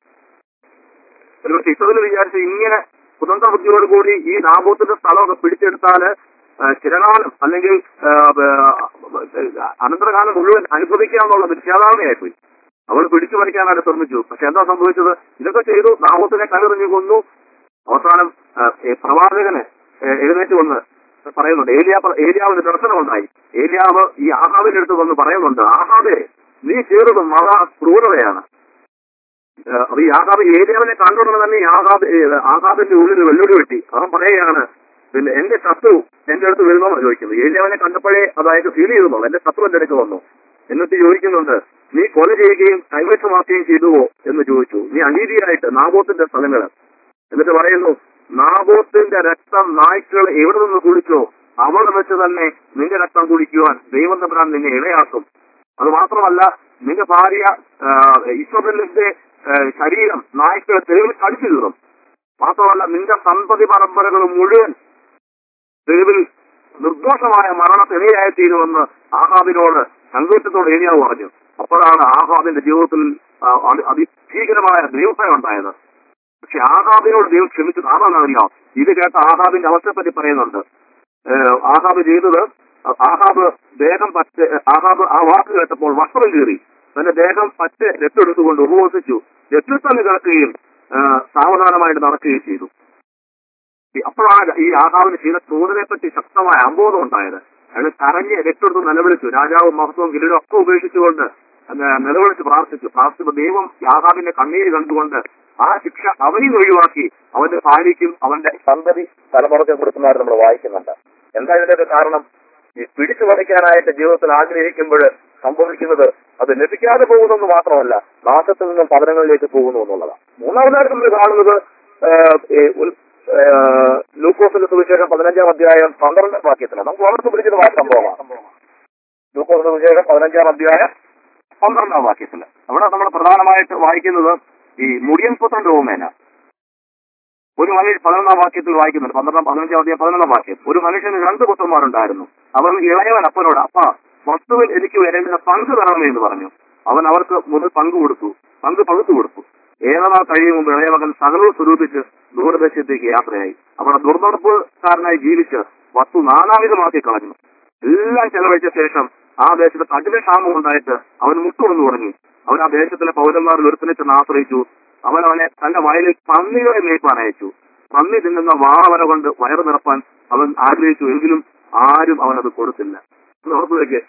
Speaker 2: ഒരുപക്ഷെ ഇസബിൽ വിചാരിച്ച് ഇങ്ങനെ സ്വതന്ത്ര ബുദ്ധിയോടുകൂടി ഈ നാബോത്തിന്റെ സ്ഥലമൊക്കെ പിടിച്ചെടുത്താല് ആ, ചിരകാലം അല്ലെങ്കിൽ ആ, ആ, അനന്തരകാലം മുഴുവൻ അനുഭവിക്കാന്നുള്ള നിശ്ചയാധാരണയായിപ്പോയി അവൾ പിടിച്ചു പറിക്കാനായിട്ട് ശ്രമിച്ചു പക്ഷെ എന്താ സംഭവിച്ചത് ഇതൊക്കെ ചെയ്തു നാബോത്തിനെ കല്ലെറിഞ്ഞു കൊന്നു അവസാനം ആ, ഏ, പ്രവാചകന് ഏ, എഴുന്നേറ്റ് വന്ന് പറയുന്നുണ്ട് ഏലിയ ഏലിയാവിന് ദർശനമുണ്ടായി ഏലിയാവ് ഈ ആഹാബിന്റെ അടുത്ത് വന്ന് പറയുന്നുണ്ട് ആഹാബെ നീ ചെയ്തത് മഹാ ക്രൂരതയാണ് ഏഹ് അപ്പൊ ഈ ആഹാബ് ഏരിയാവിനെ കണ്ടുകൊണ്ട് തന്നെ ഈ ആഹാബ് ഏഹ് ആഹാബിന്റെ ഉള്ളിൽ വെല്ലുവിളി വെട്ടി അവൻ പറയുകയാണ് പിന്നെ എന്റെ ശത്രു എന്റെ അടുത്ത് വരുന്നോന്നാണ് ചോദിക്കുന്നത് ഏരിയാവിനെ കണ്ടപ്പോഴേ അതായത് ഫീൽ ചെയ്തു എന്റെ ശത്രു എന്റെ അടുത്ത് വന്നു എന്നിട്ട് ചോദിക്കുന്നുണ്ട് നീ കൊല ചെയ്യുകയും കൈവശമാക്കുകയും ചെയ്തുവോ എന്ന് ചോദിച്ചു നീ അനീതിയായിട്ട് നാബോത്തിന്റെ സ്ഥലങ്ങൾ എന്നിട്ട് പറയുന്നു നാബോത്തിന്റെ രക്തം നായ്ക്കൾ എവിടെ നിന്ന് കുടിച്ചോ അവിടെ വെച്ച് തന്നെ നിന്റെ രക്തം കുടിക്കുവാൻ ദൈവം തമ്മിലാണ് നിന്നെ ഇടയാക്കും അത് മാത്രമല്ല നിന്റെ ഭാര്യ ഈശ്വരന്റെ ശരീരം നായ്ക്കൾ തെരുവിൽ കടിച്ചു കീറും മാത്രമല്ല നിന്റെ സന്തതി പരമ്പരകൾ മുഴുവൻ തെരുവിൽ നിർദോഷമായ മരണത്തിനിരയായി തീരുമെന്ന് ആഹാബിനോട് സങ്കേറ്റത്തോട് ഏരിയാവ് പറഞ്ഞു അപ്പോഴാണ് ആഹാബിന്റെ ജീവിതത്തിൽ ആ, അതി- അതിഭീകരമായ ദൈവഭയം ഉണ്ടായത് പക്ഷെ ആഹാബിനോട് ദൈവം ക്ഷമിച്ചു ആണെന്നറിയാം ഇത് കേട്ട ആഹാബിന്റെ അവസ്ഥയെപ്പറ്റി പറയുന്നുണ്ട് ഏഹ് ആഹാബ് ചെയ്തത് ആഹാബ് ദേഹം പറ്റ് ആഹാബ് ആ വാക്ക് കേട്ടപ്പോൾ വസ്ത്രം കീറി തന്റെ ദേഹം പറ്റ് രക്തെടുത്തുകൊണ്ട് ഉപവസിച്ചു രക്തത്തിൽ തന്നെ കിടക്കുകയും ഏഹ് സാവധാനമായിട്ട് നടക്കുകയും ചെയ്തു ഈ അപ്പോഴാണ് ഈ ആഹാവിന് ചെയ്ത ക്രൂരനെ പറ്റി ശക്തമായ അമ്പോധം ഉണ്ടായത് അയാൾ കരഞ്ഞ് രക്തെടുത്ത് നിലവിളിച്ചു രാജാവും മഹത്വവും കിരീടം ഒക്കെ ഉപേക്ഷിച്ചുകൊണ്ട് അങ്ങ് നിലവിളിച്ച് പ്രാർത്ഥിച്ചു പ്രാർത്ഥിച്ചപ്പോൾ ദൈവം യാഹാബിന്റെ കണ്ണീര് കണ്ടുകൊണ്ട് ആ ശിക്ഷ അവനിൽ ഒഴിവാക്കി അവന്റെ ഭാര്യയ്ക്കും അവന്റെ സന്തതി തലമുറയ്ക്കും കൊടുക്കുന്നതായിട്ട് നമ്മൾ വായിക്കുന്നുണ്ട് എന്താ ഇതിന്റെ ഒരു കാരണം ഈ പിടിച്ചു പറിക്കാനായിട്ട് ജീവിതത്തിൽ ആഗ്രഹിക്കുമ്പോൾ സംഭവിക്കുന്നത് അത് ലഭിക്കാതെ പോകുന്നെന്ന് മാത്രമല്ല നാശത്തിൽ നിന്നും പതനങ്ങളിലേക്ക് പോകുന്നു എന്നുള്ളതാണ് മൂന്നാമതായിട്ട് നമ്മൾ കാണുന്നത് ഏഹ്, ഈ ഉൽ- ഏഹ്, ലൂക്കോസിന്റെ സുവിശേഷം പതിനഞ്ചാം അധ്യായം പന്ത്രണ്ടാം വാക്യത്തിലാണ് നമുക്ക് വളരെ സുപരിചിതമായ സംഭവമാണ് ലൂക്കോസിന്റെ സുവിശേഷം പതിനഞ്ചാം അധ്യായം പന്ത്രണ്ടാം വാക്യത്തിൽ അവിടെ നമ്മൾ പ്രധാനമായിട്ട് വായിക്കുന്നത് ഈ മുടിയൻ പുത്രൻ രോമേന ഒരു മനുഷ്യൻ പതിനൊന്നാം വാക്യത്തിൽ വായിക്കുന്നുണ്ട് പന്ത്രണ്ടാം പതിനഞ്ചാം അധ്യായം പതിനൊന്നാം വാക്യം ഒരു മനുഷ്യന് രണ്ട് പുത്രന്മാരുണ്ടായിരുന്നു അവൻ ഇളയവൻ അപ്പനോട് അപ്പ വസ്തുവിൽ എനിക്ക് വരേണ്ട പങ്ക് തരണമേ എന്ന് പറഞ്ഞു അവൻ അവർക്ക് മുതൽ പങ്ക് കൊടുത്തു പങ്ക് പകുത്തു കൊടുത്തു ഏഴനാൾ കഴിയും മുമ്പ് ഇളയമകൻ സകലവും സ്വരൂപിച്ച് ദൂരദേശത്തേക്ക് യാത്രയായി അവിടെ ദുർനടപ്പുകാരനായി ജീവിച്ച് വസ്തു നാനാവിധമാക്കി കളഞ്ഞു എല്ലാം ചെലവഴിച്ച ശേഷം ആ ദേശത്ത് കഠിന ക്ഷാമം ഉണ്ടായിട്ട് അവൻ മുട്ടുകൊണ്ടു തുടങ്ങി അവൻ ആ ദേശത്തിലെ പൗരന്മാരിൽ ഒരുത്തിനെ ചെന്ന് ആശ്രയിച്ചു അവൻ അവനെ തന്റെ വയലിൽ പന്നികളെ മേയ്പ്പാൻ അയച്ചു പന്നി തിന്നുന്ന വാവര കൊണ്ട് വയറ് നിറപ്പാൻ അവൻ ആഗ്രഹിച്ചു എങ്കിലും ആരും അവനത് കൊടുത്തില്ല ഒന്ന് ഓർത്തു വെക്ക്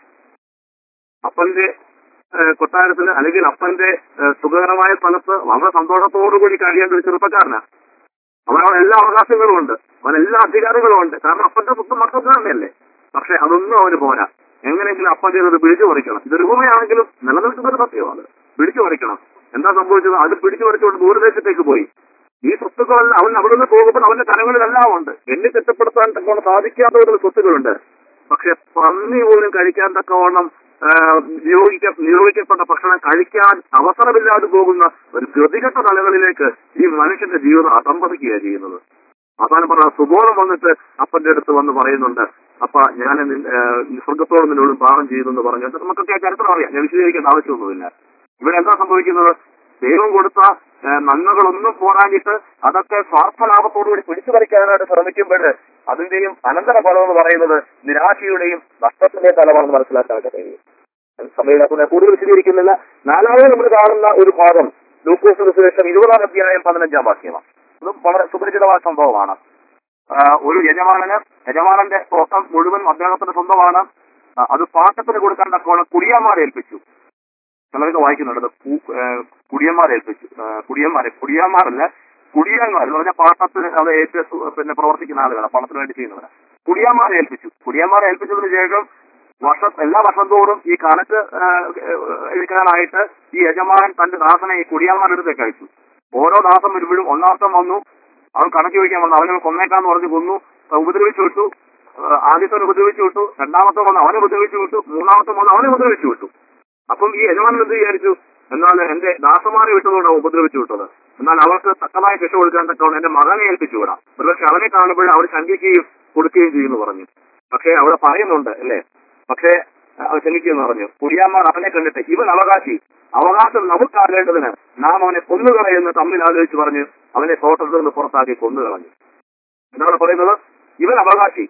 Speaker 2: അപ്പന്റെ ഏഹ്, കൊട്ടാരത്തിന് അല്ലെങ്കിൽ അപ്പന്റെ ഏഹ്, സുഖകരമായ സ്ഥലത്ത് വളരെ സന്തോഷത്തോടുകൂടി കഴിയേണ്ട ഒരു ചെറുപ്പക്കാരനാണ് അവൻ അവൻ എല്ലാ അവകാശങ്ങളും ഉണ്ട് അവൻ എല്ലാ അധികാരങ്ങളും ഉണ്ട് കാരണം അപ്പന്റെ സ്വന്തം മക്കൾക്ക് തന്നെയല്ലേ പക്ഷെ അതൊന്നും അവന് പോരാ എങ്ങനെയെങ്കിലും അപ്പന്റെ അത് പിടിച്ചു പറിക്കണം ഇതൊരു ഭൂമിയാണെങ്കിലും നിലനിൽക്കുന്ന ഒരു സത്യമാണ് പിടിച്ചു പറിക്കണം എന്താ സംഭവിച്ചത് അത് പിടിച്ചു പറിച്ചുകൊണ്ട് ദൂരദേശത്തേക്ക് പോയി ഈ സ്വത്തുക്കളെല്ലാം അവൻ അവിടെ നിന്ന് പോകുമ്പോൾ അവന്റെ കരങ്ങളിലെല്ലാം ഉണ്ട് എണ്ണി തെറ്റപ്പെടുത്താൻ തക്കവണ്ണം സാധിക്കാത്ത ഒരു സ്വത്തുക്കളുണ്ട് പക്ഷെ പന്നി പോലും കഴിക്കാൻ തക്കവണ്ണം ആ, നിയോഗിക്ക നിയോഗിക്കപ്പെട്ട ഭക്ഷണം കഴിക്കാൻ അവസരമില്ലാതെ പോകുന്ന ഒരു ഗതികെട്ട നിലകളിലേക്ക് ഈ മനുഷ്യന്റെ ജീവിതം അസംഭവിക്കുകയാണ് ചെയ്യുന്നത് അവസാനം പറഞ്ഞ സുബോധം വന്നിട്ട് അപ്പന്റെ അടുത്ത് വന്ന് പറയുന്നുണ്ട് അപ്പ ഞാൻ സ്വർഗത്തോട് നിന്നോടും പാപം ചെയ്തു എന്ന് പറഞ്ഞു എന്നിട്ട് നമുക്കൊക്കെ ആ ചരിത്രം അറിയാം ഞാൻ വിശദീകരിക്കേണ്ട ആവശ്യമൊന്നുമില്ല ഇവിടെ എന്താ സംഭവിക്കുന്നത് ദൈവം കൊടുത്ത ആ, നന്മകളൊന്നും പോരാഞ്ഞിട്ട് അതൊക്കെ സ്വാർത്ഥലാഭത്തോടുകൂടി പിടിച്ചു പറിക്കാനായിട്ട് ശ്രമിക്കുമ്പോൾ അതിന്റെയും അനന്തര ഫലം എന്ന് പറയുന്നത് നിരാശയുടെയും നഷ്ടത്തിന്റെയും ഫലമാണെന്ന് മനസ്സിലാക്കാനായിട്ട് കഴിയും സമയത്ത് കൂടുതൽ വിശദീകരിക്കുന്നില്ല നാലാമത് നമ്മൾ കാണുന്ന ഒരു ഭാഗം ലൂക്കോസിന് ശേഷം ഇരുപതാം അധ്യായം പതിനഞ്ചാം വാക്യമാണ് ഇതും വളരെ സുപരിചിതമായ സംഭവമാണ് ആ, ഒരു യജമാനന് യജമാനന്റെ തോട്ടം മുഴുവൻ അദ്ദേഹത്തിന് സ്വന്തമാണ് ആ, അത് പാട്ടത്തിന് കൊടുക്കാൻ തക്കോളം കുടിയാന്മാരെ ഏൽപ്പിച്ചു ചിലരൊക്കെ വായിക്കുന്നുണ്ട് അത് കു- ഏ, കുടിയന്മാരെ ഏൽപ്പിച്ചു ആ, കുടിയന്മാരെ കുടിയാന്മാരല്ല കുടിയന്മാർ എന്ന് പറഞ്ഞാൽ പാട്ടത്തിന് അത് ഏറ്റ പിന്നെ പ്രവർത്തിക്കുന്ന ആളുകളാണ് പണത്തിന് വേണ്ടി ചെയ്യുന്നവരാണ് കുടിയാന്മാരെ ഏൽപ്പിച്ചു കുടിയാന്മാരെ ഏൽപ്പിച്ചതിന് ശേഷം വർഷ എല്ലാ വർഷം തോറും ഈ കണക്ക് ആ, എടുക്കാനായിട്ട് ഈ യജമാനൻ തന്റെ ദാസനെ ഈ കുടിയാന്മാരെടുത്തേക്ക് അയച്ചു ഓരോ ദാസം വരുമ്പോഴും ഒന്നാമത്തെ വന്നു അവൻ കണക്ക് ചോദിക്കാൻ വന്നു അവനെ കൊന്നേക്കാന്ന് പറഞ്ഞ് കൊന്നു ഉപദ്രവിച്ചു വിട്ടു ആ, ആദ്യത്തെ ഉപദ്രവിച്ചു വിട്ടു രണ്ടാമത്തെ വന്ന് അവനെ ഉപദ്രവിച്ചു വിട്ടു മൂന്നാമത്തെ വന്ന് അവനെ ഉപദ്രവിച്ചു വിട്ടു അപ്പം ഈ യജമാനൻ എന്ത് വിചാരിച്ചു എന്നാൽ എന്റെ ദാസന്മാരെ വിട്ടതുകൊണ്ട് ഉപദ്രവിച്ചു വിട്ടത് എന്നാൽ അവർക്ക് തക്കതായ ശിക്ഷ കൊടുക്കാൻ തക്കവണ്ണം എന്റെ മകനെ ഏൽപ്പിച്ചു വിടാം ഒരുപക്ഷെ അവനെ കാണുമ്പോൾ അവർ ശങ്കിക്കുകയും കൊടുക്കുകയും ചെയ്യുമെന്ന് പറഞ്ഞു പക്ഷേ അവിടെ പറയുന്നുണ്ട് അല്ലേ പക്ഷേ അവർ ശങ്കിക്കുമെന്ന് പറഞ്ഞു കുടിയാന്മാർ അവനെ കണ്ടിട്ട് ഇവൻ അവകാശി അവകാശം നമുക്കാകേണ്ടതിന് നാം അവനെ കൊന്നുകളയെന്ന് തമ്മിൽ ആലോചിച്ച് പറഞ്ഞ് അവനെ തോട്ടത്തിൽ നിന്ന് പുറത്താക്കി കൊന്നുകളഞ്ഞു എന്താണ് പറയുന്നത് ഇവൻ അവകാശി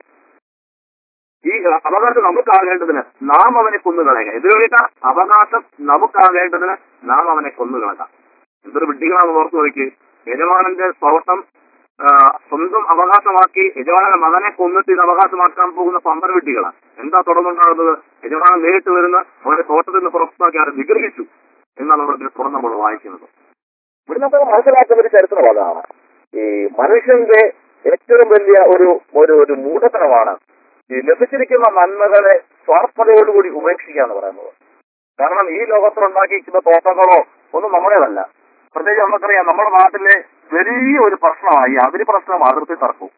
Speaker 2: ഈ അവകാശം നമുക്കാകേണ്ടതിന് നാം അവനെ കൊന്നുകളയുക എന്തിനു വേണ്ടിയിട്ടാ അവകാശം നമുക്കാകേണ്ടതിന് നാം അവനെ കൊന്നുകളക എന്തൊരു വിഡ്ഢികളാണെന്ന് ഓർത്തു നോക്കി യജമാനന്റെ തോട്ടം ആ, സ്വന്തം അവകാശമാക്കി യജമാനന്റെ മകനെ കൊന്നിട്ട് ഇത് അവകാശമാക്കാൻ പോകുന്ന പമ്പര വിഡ്ഢികളാണ് എന്താ തുടർന്നുണ്ടാകുന്നത് യജമാനൻ നേരിട്ട് വരുന്ന അവന്റെ തോട്ടത്തിൽ നിന്ന് പുറത്താക്കി അവരെ നിഗ്രഹിച്ചു എന്നാണ് അവിടെ തുറന്ന് നമ്മൾ വായിക്കുന്നത് ഇവിടെ നമുക്ക് മനസ്സിലാക്കുന്ന ഒരു ചരിത്രം അതാണ് ഈ മനുഷ്യന്റെ ഏറ്റവും വലിയ ഒരു ഒരു ഒരു മൂഢത്തരമാണ് ഈ ലഭിച്ചിരിക്കുന്ന നന്മകളെ സ്വാർത്ഥതയോടുകൂടി ഉപേക്ഷിക്കുക എന്ന് പറയുന്നത് കാരണം ഈ ലോകത്തിൽ ഉണ്ടാക്കിയിരിക്കുന്ന തോട്ടങ്ങളോ ഒന്നും നമ്മുടേതല്ല പ്രത്യേകിച്ച് നമുക്കറിയാം നമ്മുടെ നാട്ടിലെ വലിയ ഒരു പ്രശ്നമായി അതിര് പ്രശ്നം അതിർത്തി തർക്കവും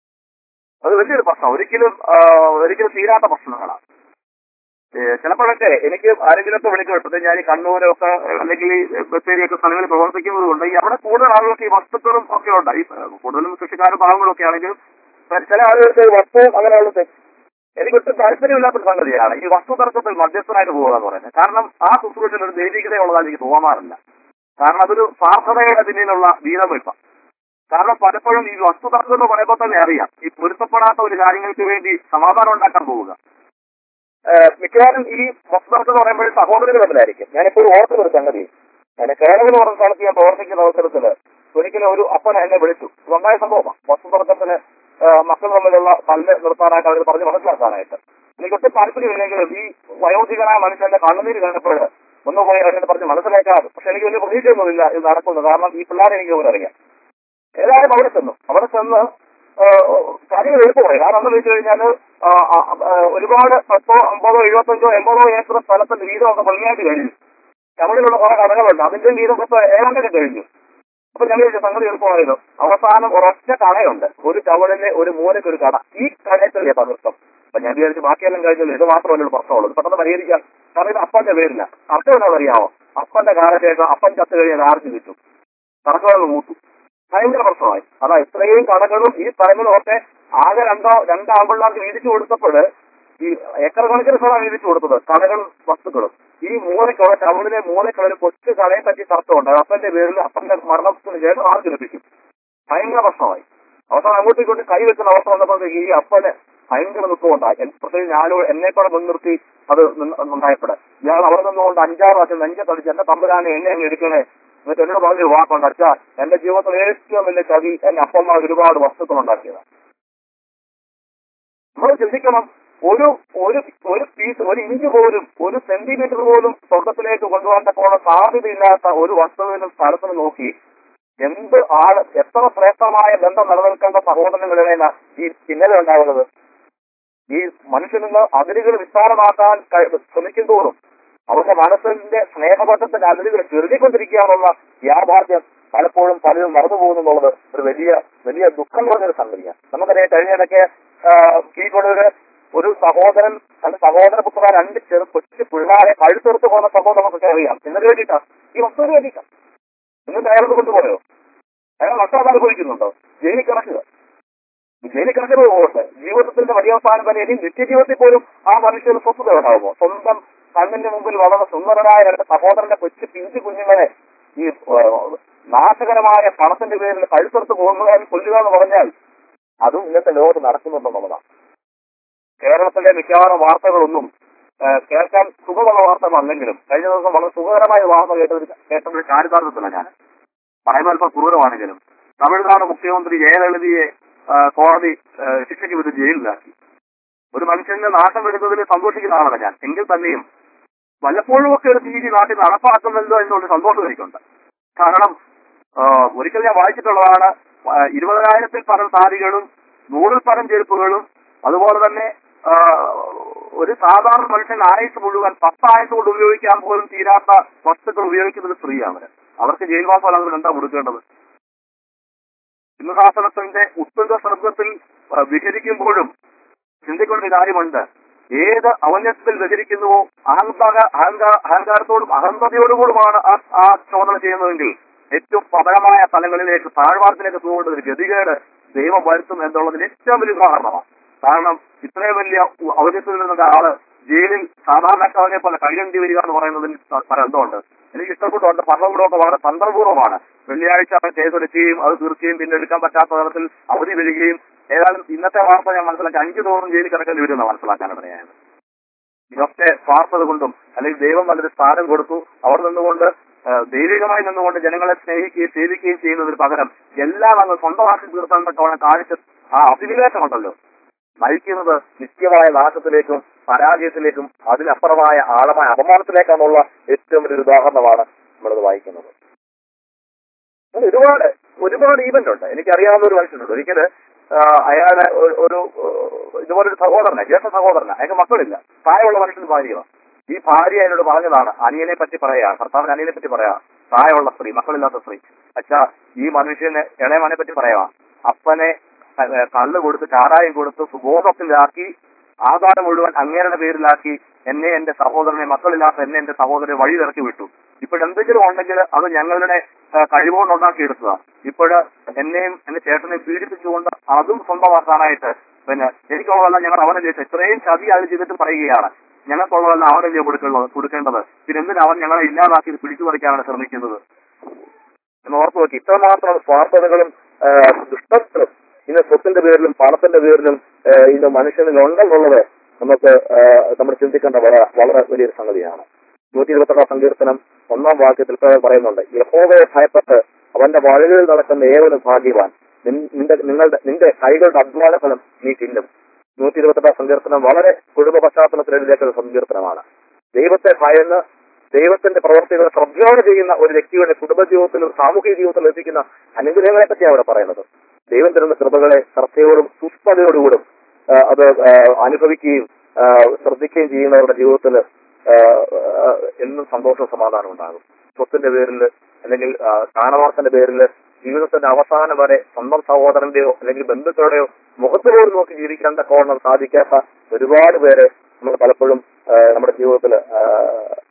Speaker 2: അത് വലിയൊരു പ്രശ്നം ഒരിക്കലും ആ, ഒരിക്കലും തീരാത്ത പ്രശ്നങ്ങളാണ് ഏ, ചിലപ്പോഴൊക്കെ എനിക്ക് ആരെങ്കിലുമൊക്കെ വിളിക്കും പ്രത്യേകിച്ച് ഞാൻ ഈ കണ്ണൂരൊക്കെ അല്ലെങ്കിൽ ഈ ബത്തേരിയൊക്കെ സ്ഥലങ്ങളിൽ പ്രവർത്തിക്കുന്നത് കൊണ്ട് ഈ അവിടെ കൂടുതൽ ആളുകൾക്ക് ഈ വസ്തുക്കളും ഒക്കെ ഉണ്ട് ഈ ഏ, കൂടുതലും കൃഷിക്കാരും പാവങ്ങളും ഒക്കെ ആണെങ്കിലും ചില ആളുകൾക്ക് ഈ വസ്തുവും അങ്ങനെയുള്ള തെ- എനിക്ക് ഒട്ടും താല്പര്യമില്ലാത്തൊരു സംഗതിയാണ് ഈ വസ്തു തർക്കത്തിൽ മധ്യസ്ഥനായിട്ട് പോകുക എന്ന് പറയുന്നത് കാരണം ആ ശുശ്രൂഷയിൽ ഒരു ദൈവികതയുള്ളതായി എനിക്ക് തോന്നാറില്ല കാരണം അതൊരു സ്വാർത്ഥതയുടെ പിന്നിലുള്ള വീരവയ്പ കാരണം പലപ്പോഴും ഈ വസ്തു തർക്കം എന്ന് പറയുമ്പോൾ തന്നെ അറിയാം ഈ പൊരുത്തപ്പെടാത്ത ഒരു കാര്യങ്ങൾക്ക് വേണ്ടി സമാധാനം ഉണ്ടാക്കാൻ പോവുക ഏഹ് മിക്കവാറും ഈ വസ്തു തർക്കം എന്ന് പറയുമ്പോൾ സഹോദരങ്ങൾ തമ്മിലായിരിക്കും ഞാനിപ്പോൾ ഓർക്കുന്ന ഒരു സംഗതി ഞാൻ കേരളം എന്ന് പറഞ്ഞ സ്ഥലത്ത് ഞാൻ പ്രവർത്തിക്കുന്ന അവസരത്തില് ഒരിക്കലും ഒരു അപ്പൻ എന്നെ വിളിച്ചു ഇതുണ്ടായ സംഭവമാണ് വസ്തു തർക്കത്തിന് ഏഹ് മക്കൾ തമ്മിലുള്ള തല്ല് നിർത്താനായിട്ട് അവർ പറഞ്ഞ് മനസ്സിലാക്കാനായിട്ട് എനിക്ക് ഒട്ടും താല്പര്യമില്ലെങ്കിലും ഈ വയോധികനായ മനുഷ്യന്റെ കണ്ണുനീര് കണ്ടപ്പോൾ ഒന്ന് പോയി അവരെ പറഞ്ഞ് മനസ്സിലാക്കാതെ പക്ഷെ എനിക്ക് വലിയ പ്രതീക്ഷയൊന്നുമില്ല ഇത് നടക്കുന്നു കാരണം ഈ പിള്ളേരെ എനിക്ക് പോലും അറിയാം ഏതായാലും അവിടെ ചെന്നു അവിടെ ചെന്ന് ഏഹ്, കാര്യങ്ങൾ എളുപ്പം പറയും കാരണം എന്താണെന്ന് വെച്ച് കഴിഞ്ഞാൽ ഒരുപാട് പത്തോ അമ്പതോ എഴുപത്തഞ്ചോ എൺപതോ ഏക്കർ സ്ഥലത്തിന്റെ വീതമൊക്കെ ഭംഗിയായിട്ട് കഴിഞ്ഞു തമിഴിലുള്ള കുറെ കടകളുണ്ട് അതിന്റെ വീതമൊക്കെ ഏതാണ്ടൊക്കെ കഴിഞ്ഞു അപ്പൊ ഞാൻ വിചാരിച്ചു സംഗതി എളുപ്പമായല്ലോ അവസാനം ഒരൊറ്റ കടയുണ്ട് ഒരു ചവളിലെ ഒരു മൂലയ്ക്ക് ഒരു കട ഈ കടയത്തല്ലേ പകർത്തം അപ്പൊ ഞാൻ വിചാരിച്ചു ബാക്കിയെല്ലാം കഴിഞ്ഞല്ലോ ഇത് മാത്രമല്ല ഒരു പ്രശ്നമുള്ളത് പെട്ടെന്ന് പരിഹരിക്കാം കാരണം ഇത് അപ്പന്റെ പേരില്ല അർത്ഥം എന്താണെന്ന് അറിയാമോ അപ്പന്റെ കാലശേഷം അപ്പൻ ചത്ത് കഴിഞ്ഞാൽ ആർക്ക് കിട്ടും തർക്കങ്ങൾ മൂത്തു ഭയങ്കര പ്രശ്നമായി അതാ ഇത്രയും കടകളും ഈ സ്ഥലങ്ങളും ഒക്കെ ആകെ രണ്ടോ രണ്ട് ആമ്പിള്ളാർക്ക് വീതിച്ചു കൊടുത്തപ്പോൾ ഈ ഏക്കർ കണക്കിന് സ്ഥലം വീതിച്ചു കൊടുത്തത് കടകളും വസ്തുക്കളും ഈ മൂലക്കുള്ള ടൗണിലെ മൂലക്കുള്ള കൊച്ചു കടയെ പറ്റി തർക്കമുണ്ട് അപ്പന്റെ പേരിൽ അപ്പന്റെ മരണത്തിന് ശേഷം ആർക്ക് ലഭിക്കും ഭയങ്കര പ്രശ്നമായി അവസാനം അങ്ങോട്ടും ഇങ്ങോട്ടും കൈ വെക്കുന്ന അവസ്ഥ വന്നപ്പോഴത്തേക്ക് ഈ അപ്പന് ഭയങ്കര ദുഃഖമുണ്ടായി എൻ- പ്രത്യേകിച്ച് ഞാനോ എന്നെ കൂടെ മുൻനിർത്തി അത് നിന്ന് ഉണ്ടായപ്പെടെ ഇയാൾ അവിടെ നിന്നുകൊണ്ട് അഞ്ചാറ് പ്രാവശ്യം നെഞ്ച തളിച്ച് എന്റെ തമ്പുരാനെ എന്നെ അങ്ങ് എടുക്കണേ എന്നിട്ട് എന്നോട് പറഞ്ഞൊരു വാക്കുണ്ട് അച്ഛാ എന്റെ ജീവിതത്തിൽ ഏറ്റവും വലിയ ചതി എന്റെ അപ്പന്മാർ ഒരുപാട് വസ്തുക്കൾ ഉണ്ടാക്കിയതാണ് നമ്മൾ ചിന്തിക്കണം ഒരു ഒരു ഒരു പീസ് ഒരു ഇഞ്ച് പോലും ഒരു സെന്റിമീറ്റർ പോലും സ്വർഗത്തിലേക്ക് കൊണ്ടുപോകാൻ തക്കോളം സാധ്യതയില്ലാത്ത ഒരു വസ്തുവിനും സ്ഥലത്തിനും നോക്കി എന്ത് ആള് എത്ര ശ്രേഷ്ഠമായ ബന്ധം നിലനിൽക്കേണ്ട സഹോദരങ്ങളിലാണ് ഈ ചിഹ്നത ഉണ്ടാകുന്നത് ഈ മനുഷ്യനിന്ന് അതിരുകൾ വിസ്താരമാക്കാൻ കഴി- ശ്രമിക്കും തോറും അവരുടെ മനസ്സിന്റെ സ്നേഹബന്ധത്തിന്റെ അതിരുകൾ ചെറുതിക്കൊണ്ടിരിക്കുകയാണുള്ള യാഥാർത്ഥ്യം പലപ്പോഴും പലരും മറന്നു പോകുന്നു എന്നുള്ളത് ഒരു വലിയ വലിയ ദുഃഖം കുറഞ്ഞൊരു സംഗതിയാണ് നമുക്കറിയാം കഴിഞ്ഞിടയ്ക്ക് കീഴ്ക്കൊടൂര് ഒരു സഹോദരൻ തന്റെ സഹോദരപുത്ര രണ്ട് ചെറു കൊച്ചു പിള്ളേരെ കഴുത്തെടുത്ത് പോകുന്ന സംഭവം നമുക്കൊക്കെ അറിയാം എന്നതിന് വേണ്ടിയിട്ടാ ഈ വസ്തുവിന് വേണ്ടിയിട്ടാ എന്നിട്ട് അയാളത് കൊണ്ടുപോയോ അയാൾ നഷ്ടം അനുഭവിക്കുന്നുണ്ടോ ജയിലിൽ കിടക്കുക ജയിലിൽ കിടക്കുന്നത് പോകട്ടെ ജീവിതത്തിന്റെ പര്യവസാനം വരെ ഇനി നിത്യജീവിതത്തിൽ പോലും ആ മനുഷ്യന് സ്വസ്ഥത ഉണ്ടാകുമോ സ്വന്തം കണ്ണിന്റെ മുമ്പിൽ വളരെ സുന്ദരനായ രണ്ട് സഹോദരന്റെ കൊച്ചു പിഞ്ചു കുഞ്ഞുങ്ങളെ ഈ ഏഹ്, നാശകരമായ പണത്തിന്റെ പേരിൽ കഴുത്തെടുത്ത് പോകുക കൊല്ലുക എന്ന് പറഞ്ഞാൽ അതും ഇന്നത്തെ ലോകത്ത് നടക്കുന്നുണ്ടെന്നുള്ളതാണ് കേരളത്തിലെ മിക്കവാറും വാർത്തകളൊന്നും ഏഹ്, കേൾക്കാൻ സുഖമുള്ള വാർത്തകളല്ലെങ്കിലും കഴിഞ്ഞ ദിവസം വളരെ സുഖകരമായ വാർത്ത കേട്ടത് കേട്ടൊരു കാര്യതാർത്ഥത്തിലാണ് ഞാൻ പറയുമ്പോൾ അല്പം ക്രൂരമാണെങ്കിലും തമിഴ്നാട് മുഖ്യമന്ത്രി ജയലളിതയെ ആ, കോടതി ആ, ശിക്ഷയ്ക്ക് വിട്ട് ജയിലിലാക്കി ഒരു മനുഷ്യന്റെ നാട്ടം വരുന്നതിൽ സന്തോഷിക്കുന്ന ആളാണ് ഞാൻ എങ്കിൽ തന്നെയും വല്ലപ്പോഴും ഒക്കെ ഒരു രീതി നാട്ടിൽ നടപ്പാക്കുന്നല്ലോ എന്നുള്ള സന്തോഷം എനിക്കുണ്ട് കാരണം ആ, ഒരിക്കൽ ഞാൻ വായിച്ചിട്ടുള്ളതാണ് ആ, ഇരുപതിനായിരത്തിൽ പരം സാരികളും നൂറിൽ പരം ചെരുപ്പുകളും അതുപോലെ തന്നെ ആ, ഒരു സാധാരണ മനുഷ്യൻ ആയുസ് മുഴുവൻ പത്തായുസ് കൊണ്ട് ഉപയോഗിക്കാൻ പോലും തീരാത്ത വസ്തുക്കൾ ഉപയോഗിക്കുന്നത് സ്ത്രീയാണ് അവർക്ക് ജയിൽവാസം അവർ എന്താ കൊടുക്കേണ്ടത് സിംഹാസനത്തിന്റെ ഉത്തുംഗ സ്വർഗത്തിൽ ആ, വിഹരിക്കുമ്പോഴും ചിന്തിക്കേണ്ട ഒരു കാര്യമുണ്ട് ഏത് ഔന്നത്യത്തിൽ വ്യതിരിക്കുന്നുവോ അഹങ്കാര അഹങ്കാര അഹങ്കാരത്തോടും അഹന്തതയോടുകൂടുമാണ് ആ ആ ചോദന ചെയ്യുന്നതെങ്കിൽ ഏറ്റവും പതനമായ സ്ഥലങ്ങളിലേക്ക് താഴ്വാരത്തിലേക്ക് പോകേണ്ട ഒരു ഗതികേട് ദൈവം വരുത്തും എന്നുള്ളതിന് ഏറ്റവും വലിയ ഉദാഹരണമാണ് കാരണം ഇത്രയും വലിയ ഔന്നത്യത്തിൽ നിന്നൊക്കെ ആള് ജയിലിൽ സാധാരണക്കാരനെ പോലെ കഴിയേണ്ടി വരിക എന്ന് പറയുന്നതിൽ പരന്തമുണ്ട് എനിക്ക് ഇഷ്ടപ്പെട്ടുണ്ട് ഭരണകൂടമൊക്കെ വളരെ തന്ത്രപൂർവ്വമാണ് വെള്ളിയാഴ്ച അവൻ കേസെടുക്കുകയും അത് തീർക്കുകയും പിന്നെ എടുക്കാൻ പറ്റാത്ത തരത്തിൽ അവധി വരികയും ഏതായാലും ഇന്നത്തെ വാർത്ത ഞാൻ മനസ്സിലാക്കി അഞ്ചു തോറും ജയിലിൽ കിടക്കേണ്ടി വരുമെന്ന് മനസ്സിലാക്കാനാണ് ഞാൻ ഇതൊക്കെ സ്വാർത്ഥത കൊണ്ടും അല്ലെങ്കിൽ ദൈവം നല്ലൊരു സ്ഥാനം കൊടുത്തു അവിടെ നിന്നുകൊണ്ട് ആ, ദൈവികമായി നിന്നുകൊണ്ട് ജനങ്ങളെ സ്നേഹിക്കുകയും സേവിക്കുകയും ചെയ്യുന്നതിന് പകരം എല്ലാം അങ്ങ് സ്വന്തമാക്കി തീർത്താൻ തക്കവണ കാഴ്ച ആ അഭിനിവേശമുണ്ടല്ലോ നയിക്കുന്നത് നിത്യമായ നാശത്തിലേക്കും പരാജയത്തിലേക്കും അതിനപ്പുറമായ ആഴമായ അപമാനത്തിലേക്കാണുള്ള ഏറ്റവും വലിയൊരു ഉദാഹരണമാണ് നമ്മളത് വായിക്കുന്നത് അങ്ങനെ ഒരുപാട് ഒരുപാട് ഈവന്റ് ഉണ്ട് എനിക്കറിയാവുന്ന ഒരു മനുഷ്യനുണ്ട് ഒരിക്കല് ആ, അയാളെ ഒരു- ഒരു ഏഹ്, ഇതുപോലൊരു സഹോദരനെ ജ്യേഷ്ഠ സഹോദരനെ അയാൾക്ക് മക്കളില്ല പ്രായമുള്ള മനുഷ്യന് ഭാര്യയാണ് ഈ ഭാര്യ എന്നോട് പറഞ്ഞതാണ് അനിയനെ പറ്റി പറയാ ഭർത്താവിന് അനിയനെ പറ്റി പറയാ പ്രായമുള്ള സ്ത്രീ മക്കളില്ലാത്ത സ്ത്രീ അച്ഛാ ഈ മനുഷ്യന് ഇളയമനെ പറ്റി പറയാ അപ്പനെ ഏഹ്, കള്ള് കൊടുത്ത് ചാരായം കൊടുത്ത് സുബോധത്തിലാക്കി ആധാരം മുഴുവൻ അങ്ങേരുടെ പേരിലാക്കി എന്നെ എന്റെ സഹോദരനെ മക്കളില്ലാത്ത എന്നെ എന്റെ സഹോദരനെ വഴി ഇറക്കി വിട്ടു ഇപ്പോഴെന്തെങ്കിലും ഉണ്ടെങ്കിൽ അത് ഞങ്ങളുടെ ആ, കഴിവുകൊണ്ട് ഉണ്ടാക്കിയെടുത്തതാണ് ഇപ്പോഴ് എന്നെയും എന്റെ ചേട്ടനെയും പീഡിപ്പിച്ചുകൊണ്ട് അതും സ്വന്തമാക്കാനായിട്ട് പിന്നെ എനിക്കുള്ളതെല്ലാം ഞങ്ങൾ അവനെ ചോദിച്ചു ഇത്രയും ചതി അത് ചെയ്തിട്ട് പറയുകയാണ് ഞങ്ങൾക്കുള്ളതെല്ലാം അവനല്ലേ കൊടുക്കേണ്ടത് കൊടുക്കേണ്ടത് പിന്നെ എന്തിനാ അവൻ ഞങ്ങളെ ഇല്ലാതാക്കി ഇത് പിടിച്ചു പറിക്കാനാണ് ശ്രമിക്കുന്നത് എന്ന് ഓർത്ത് നോക്കി ഇത്രമാത്രം സ്വാർത്ഥതകളും ആ, ദുഷ്ടങ്ങളും ഇന്ന് സ്വത്തിന്റെ പേരിലും പണത്തിന്റെ പേരിലും ആ, ഇന്ന് മനുഷ്യനിലുണ്ടെന്നുള്ളത് നമുക്ക് ആ, നമ്മൾ ചിന്തിക്കേണ്ട വളരെ വളരെ വലിയൊരു സംഗതിയാണ് നൂറ്റി ഇരുപത്തെട്ടാം സങ്കീർത്തനം ഒന്നാം വാക്യത്തിൽ ഇപ്രകാരം പറയുന്നുണ്ട് യഹോവയെ ഭയപ്പെട്ട് അവന്റെ വഴികളിൽ നടക്കുന്ന ഏവനും ഭാഗ്യവാൻ നിൻ- നിന്റെ നിങ്ങളുടെ നിന്റെ കൈകളുടെ അധ്വാന ഫലം നീ തിന്നും നൂറ്റി ഇരുപത്തെട്ടാം സങ്കീർത്തനം വളരെ കുടുംബ പശ്ചാത്തലത്തിൽ എഴുതിയേറ്റ ഒരു സങ്കീർത്തനമാണ് ദൈവത്തെ ഭയന്ന് ദൈവത്തിന്റെ പ്രവർത്തികളെ ശ്രദ്ധയോടെ ചെയ്യുന്ന ഒരു വ്യക്തിയുടെ കുടുംബജീവിതത്തിലും സാമൂഹിക ജീവിതത്തിലും ലഭിക്കുന്ന അനുഗ്രഹങ്ങളെ പറ്റിയാണ് അവിടെ പറയുന്നത് ദൈവം തരുന്ന കൃപകളെ ശ്രദ്ധയോടും സൂക്ഷ്മതയോടുകൂടും ആ, അത് ആ, അനുഭവിക്കുകയും ആ, ശ്രദ്ധിക്കുകയും ചെയ്യുന്നവരുടെ ജീവിതത്തിൽ എന്നും സന്തോഷവും സമാധാനം ഉണ്ടാകും സ്വത്തിന്റെ പേരിൽ അല്ലെങ്കിൽ ആ, സ്ഥാനമാർത്തിന്റെ പേരിൽ ജീവിതത്തിന്റെ അവസാനം വരെ സ്വന്തം സഹോദരന്റെയോ അല്ലെങ്കിൽ ബന്ധുക്കളുടെയോ മുഖത്തിലോട് നോക്കി ജീവിക്കാൻ തക്കവണ്ണം സാധിക്കാത്ത ഒരുപാട് പേര് നമ്മൾ പലപ്പോഴും ആ, നമ്മുടെ ജീവിതത്തിൽ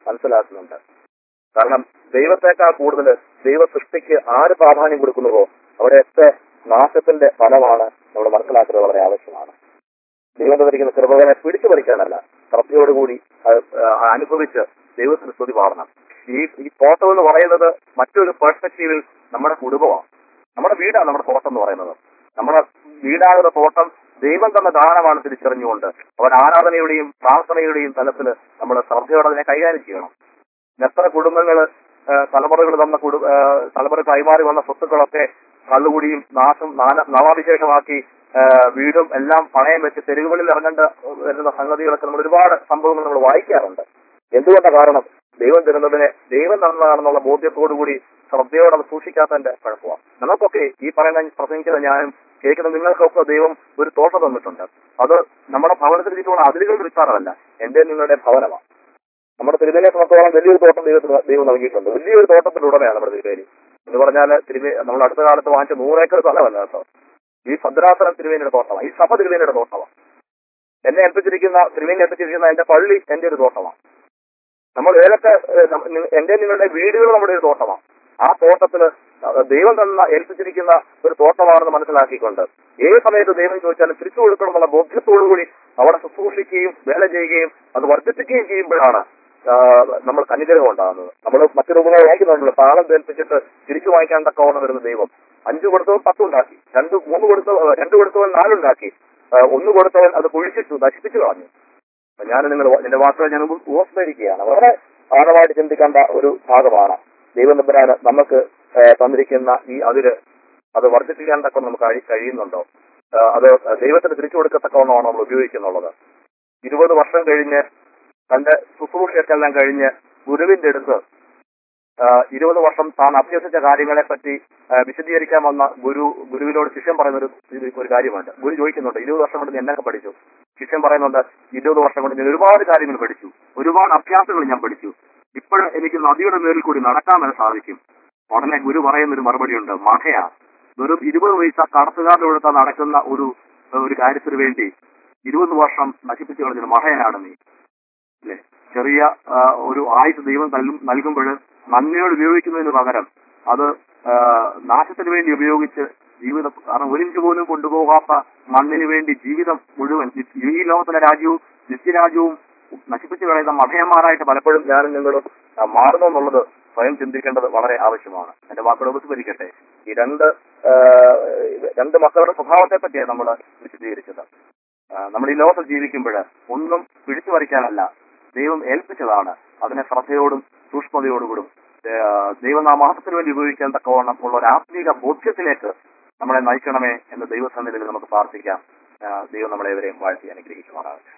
Speaker 2: മനസ്സിലാക്കുന്നുണ്ട് കാരണം ദൈവത്തെക്കാൾ കൂടുതൽ ദൈവ സൃഷ്ടിക്ക് ആര് പ്രാധാന്യം കൊടുക്കുന്നുവോ അവിടെയൊക്കെ നാശത്തിന്റെ ഫലമാണ് നമ്മൾ മനസ്സിലാക്കുന്നത് വളരെ ആവശ്യമാണ് ദൈവം തന്നിരിക്കുന്ന കൃപകളെ പിടിച്ചു പറിക്കാനല്ല ശ്രദ്ധയോടുകൂടി അത്, ആ, അനുഭവിച്ച് ദൈവത്തിന് സ്തുതി പാടണം ഈ ഈ തോട്ടം എന്ന് പറയുന്നത് മറ്റൊരു പെർസ്പെക്റ്റീവിൽ നമ്മുടെ കുടുംബമാണ് നമ്മുടെ വീടാണ് നമ്മുടെ തോട്ടം എന്ന് പറയുന്നത് നമ്മുടെ വീടാകുന്ന തോട്ടം ദൈവം തന്ന ദാനമാണ് തിരിച്ചറിഞ്ഞുകൊണ്ട് അവൻ ആരാധനയുടെയും പ്രാർത്ഥനയുടെയും തലത്തിൽ നമ്മൾ ശ്രദ്ധയോടെ അതിനെ കൈകാര്യം ചെയ്യണം എത്ര കുടുംബങ്ങള് തലമുറകൾ തന്ന കുടു ആ, തലമുറ കൈമാറി വന്ന സ്വത്തുക്കളൊക്കെ കള്ളുകുടിയും നാശം നാന- നവാവിശേഷമാക്കി ആ, വീടും എല്ലാം പണയം വെച്ച് തെരുവുകളിൽ ഇറങ്ങേണ്ട വരുന്ന സംഗതികളൊക്കെ നമ്മൾ ഒരുപാട് സംഭവങ്ങൾ നമ്മൾ വായിക്കാറുണ്ട് എന്തുകൊണ്ടാണ് കാരണം ദൈവം തരുന്നതിനെ ദൈവം തന്നതാണെന്നുള്ള ബോധ്യത്തോടുകൂടി ശ്രദ്ധയോടെ അത് സൂക്ഷിക്കാത്തതിന്റെ കുഴപ്പമാണ് നമുക്കൊക്കെ ഈ പറയുന്ന പ്രസംഗിക്കുന്ന ഞാനും കേൾക്കുന്ന നിങ്ങൾക്കൊക്കെ ദൈവം ഒരു തോട്ടം തന്നിട്ടുണ്ട് അത് നമ്മുടെ ഭവനത്തിന് ചുറ്റുമുള്ള അതിരുകൾ വിളിച്ചാറല്ല എന്റെ നിങ്ങളുടെ ഭവനമാണ് നമ്മുടെ തിരുവേലിയെ സംബന്ധിച്ചോളം വലിയൊരു തോട്ടം ദൈവത്തിന് ദൈവം നൽകിയിട്ടുണ്ട് വലിയൊരു തോട്ടത്തിന്റെ ഉടമയാണ് നമ്മുടെ തിരുവേലി എന്ന് പറഞ്ഞാൽ തിരുവേ നമ്മൾ അടുത്ത കാലത്ത് വാങ്ങിച്ച നൂറേക്കർ സ്ഥലമല്ല കേട്ടോ ഈ ഭദ്രാസനം തിരുവേലിയുടെ തോട്ടമാണ് ഈ സഭ തിരുവേലിയുടെ തോട്ടമാണ് എന്നെ ഏൽപ്പിച്ചിരിക്കുന്ന തിരുവേലി ഏൽപ്പിച്ചിരിക്കുന്ന എന്റെ പള്ളി എന്റെ ഒരു തോട്ടമാണ് നമ്മൾ ഏതൊക്കെ ഏഹ്, നം- നി- എന്റെ നിങ്ങളുടെ വീടുകൾ നമ്മുടെ ഒരു തോട്ടമാണ് ആ തോട്ടത്തിന് ദൈവം തന്ന ഏൽപ്പിച്ചിരിക്കുന്ന ഒരു തോട്ടമാണെന്ന് മനസ്സിലാക്കിക്കൊണ്ട് ഏത് സമയത്ത് ദൈവം ചോദിച്ചാലും തിരിച്ചു കൊടുക്കണമെന്നുള്ള ബോധ്യത്തോടുകൂടി അവിടെ ശുശ്രൂഷിക്കുകയും വേല ചെയ്യുകയും അത് വർദ്ധിപ്പിക്കുകയും ചെയ്യുമ്പോഴാണ് ആ, നമ്മൾ അനുഗ്രഹം ഉണ്ടാകുന്നത് നമ്മൾ മറ്റു രൂപങ്ങൾ വായിക്കുന്നുണ്ടല്ലോ താളം തേൽപ്പിച്ചിട്ട് തിരിച്ചു വാങ്ങിക്കാൻ തക്കവണ്ണം വരുന്ന ദൈവം അഞ്ചു കൊടുത്തവൻ പത്തുണ്ടാക്കി രണ്ട് മൂന്ന് കൊടുത്ത രണ്ട് കൊടുത്തവൻ നാലുണ്ടാക്കി ആ, ഒന്ന് കൊടുത്തവൻ അത് കുഴിച്ചിട്ടു നശിപ്പിച്ചു കളഞ്ഞു അപ്പൊ ഞാൻ നിങ്ങൾ എന്റെ വാക്കുകൾ ഞാൻ ഉപസ്മരിക്കുകയാണ് വളരെ ആഴമായിട്ട് ചിന്തിക്കേണ്ട ഒരു ഭാഗമാണ് ദൈവം തമ്പുരാന് നമുക്ക് ആ, തന്നിരിക്കുന്ന ഈ അതിര് അത് വർദ്ധിപ്പിക്കാൻ തക്ക നമുക്ക് കഴി- കഴിയുന്നുണ്ടോ ആ, അത് ദൈവത്തിന് തിരിച്ചു കൊടുക്കത്തക്കവണ്ണമാണ് നമ്മൾ ഉപയോഗിക്കുന്നുള്ളത് ഇരുപത് വർഷം കഴിഞ്ഞ് തന്റെ ശുശ്രൂഷയൊക്കെ എല്ലാം കഴിഞ്ഞ് ഗുരുവിന്റെ അടുത്ത് ആ, ഇരുപത് വർഷം താൻ അഭ്യസിച്ച കാര്യങ്ങളെ പറ്റി ആ, വിശദീകരിക്കാൻ വന്ന ഗുരു ഗുരുവിനോട് ശിഷ്യൻ പറയുന്ന ഒരു ഒരു കാര്യമുണ്ട് ഗുരു ചോദിക്കുന്നുണ്ട് ഇരുപത് വർഷം കൊണ്ട് നീ എന്നൊക്കെ പഠിച്ചു ശിഷ്യൻ പറയുന്നുണ്ട് ഇരുപത് വർഷം കൊണ്ട് ഞാൻ ഒരുപാട് കാര്യങ്ങൾ പഠിച്ചു ഒരുപാട് അഭ്യാസങ്ങൾ ഞാൻ പഠിച്ചു ഇപ്പോഴും എനിക്ക് നദിയുടെ മേലിൽ കൂടി നടക്കാൻ വരെ സാധിക്കും ഉടനെ ഗുരു പറയുന്ന ഒരു മറുപടിയുണ്ട് മഠയാ വെറും ഇരുപത് പൈസ കടത്തുകാരുടെ കൊടുത്താൽ നടക്കുന്ന ഒരു ഒരു കാര്യത്തിന് വേണ്ടി ഇരുപത് വർഷം നശിപ്പിച്ചു കളഞ്ഞൊരു മഠയനാണ് നീ അല്ലെ ചെറിയ ആ, ഒരു ആയുസ് ദൈവം നൽകും- നൽകുമ്പോൾ നന്മയോട് ഉപയോഗിക്കുന്നതിന് പകരം അത് ആ, നാശത്തിന് വേണ്ടി ഉപയോഗിച്ച് ജീവിതം കാരണം ഒരു ഇഞ്ച് പോലും കൊണ്ടുപോകാത്ത മണ്ണിന് വേണ്ടി ജീവിതം മുഴുവൻ നി- ഈ ലോകത്തിലെ രാജ്യവും നിത്യരാജ്യവും നശിപ്പിച്ചു കളയുന്ന മഠയന്മാരായിട്ട് പലപ്പോഴും ഞാനും നിങ്ങളും ആ, മാറുന്നു എന്നുള്ളത് സ്വയം ചിന്തിക്കേണ്ടത് വളരെ ആവശ്യമാണ് എന്റെ വാക്കുകൾ ഉപസ്മരിക്കട്ടെ ഈ രണ്ട് ആ, രണ്ട് മക്കളുടെ സ്വഭാവത്തെ പറ്റിയാണ് നമ്മൾ വിശദീകരിച്ചത് ആ, നമ്മൾ ഈ ലോകത്തിൽ ജീവിക്കുമ്പോൾ ഒന്നും പിടിച്ചു പറിക്കാനല്ല ദൈവം ഏൽപ്പിച്ചതാണ് അതിനെ ശ്രദ്ധയോടും സൂക്ഷ്മതയോടുകൂടും ആ, ദൈവനാമഹത്വത്തിന് വേണ്ടി ഉപയോഗിക്കാൻ തക്കവണ്ണം ഉള്ള ഒരു ആത്മീക ബോധ്യത്തിലേക്ക് നമ്മളെ നയിക്കണമേ എന്ന് ദൈവസന്നിധിയിൽ നമുക്ക് പ്രാർത്ഥിക്കാം ആ, ദൈവം നമ്മളെ ഇവരെയും വാഴ്ത്തി അനുഗ്രഹിക്കുമാറാകട്ടെ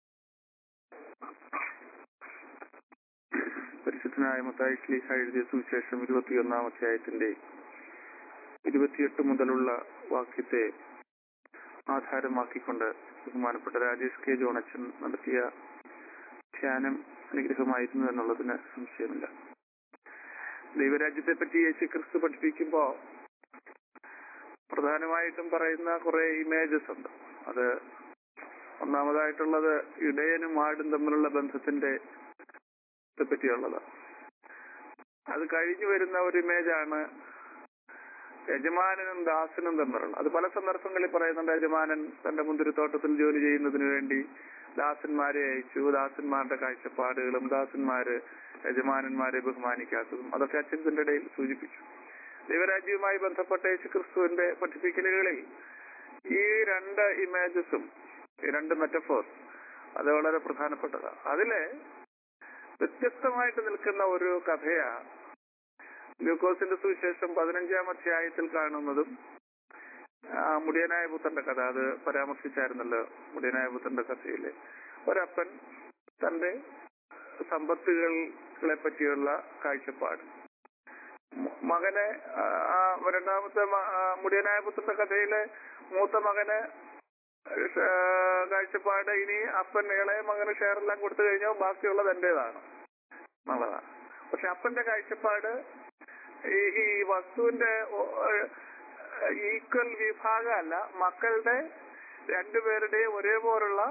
Speaker 4: പരിശുദ്ധനായ മത്തായി ശ്ലീഹ എഴുതിയ സുവിശേഷം ഇരുപത്തിയൊന്നാം അധ്യായത്തിന്റെ ഇരുപത്തിയെട്ട് മുതലുള്ള വാക്യത്തെ ആധാരമാക്കിക്കൊണ്ട് ബഹുമാനപ്പെട്ട രാജേഷ് കെ ജോണച്ചൻ നടത്തിയ ധ്യാനം അനുഗ്രഹമായിരുന്നു എന്നുള്ളതിന് സംശയമില്ല ദൈവരാജ്യത്തെ പറ്റി യേശു ക്രിസ്തു പഠിപ്പിക്കുമ്പോ പ്രധാനമായിട്ടും പറയുന്ന കുറെ ഇമേജസ് ഉണ്ട് അത് ഒന്നാമതായിട്ടുള്ളത് ഇടയനും ആടും തമ്മിലുള്ള ബന്ധത്തിന്റെ പറ്റിയുള്ളത് അത് കഴിഞ്ഞു വരുന്ന ഒരു ഇമേജാണ് യജമാനനും ദാസനും തമ്മിലുള്ള അത് പല സന്ദർഭങ്ങളിൽ പറയുന്നുണ്ട് യജമാനൻ തന്റെ മുന്തിരിത്തോട്ടത്തിൽ ജോലി ചെയ്യുന്നതിന് വേണ്ടി ദാസന്മാരെ അയച്ചു ദാസന്മാരുടെ കാഴ്ചപ്പാടുകളും ദാസന്മാര് യജമാനന്മാരെ ബഹുമാനിക്കാത്തതും അതൊക്കെ അച്ഛൻ്റെ ഇടയിൽ സൂചിപ്പിച്ചു ദൈവരാജ്യവുമായി ബന്ധപ്പെട്ട യേശുക്രിസ്തുവിന്റെ പഠിപ്പിക്കലുകളിൽ ഈ രണ്ട് ഇമേജസും ഈ രണ്ട് മെറ്റഫോർസ് അത് വളരെ പ്രധാനപ്പെട്ടതാണ് അതില് വ്യത്യസ്തമായിട്ട് നിൽക്കുന്ന ഒരു കഥയാ ഗ്ലൂക്കോസിന്റെ സുവിശേഷം പതിനഞ്ചാം അധ്യായത്തിൽ കാണുന്നതും ആ, മുടിയനായ പുത്രന്റെ കഥ അത് പരാമർശിച്ചായിരുന്നല്ലോ മുടിയനായ പുത്രന്റെ കഥയില് ഒരപ്പൻ തന്റെ സമ്പത്തുകളെ പറ്റിയുള്ള കാഴ്ചപ്പാട് മ- മകനെ ആ, ആ, രണ്ടാമത്തെ മ- ആ, മുടിയനായ പുത്രന്റെ കഥയിലെ മൂത്ത മകന് ഷ- കാഴ്ചപ്പാട് ഇനി അപ്പൻ ഇളയ മകന് ഷെയറെല്ലാം കൊടുത്തു കഴിഞ്ഞാൽ ബാക്കിയുള്ളത് എന്റേതാണ് എന്നുള്ളതാണ് പക്ഷെ അപ്പന്റെ കാഴ്ചപ്പാട് ഈ ഈ വസ്തുവിന്റെ ഈക്വൽ വിഭാഗമല്ല മക്കളുടെ രണ്ടുപേരുടെയും ഒരേപോലുള്ള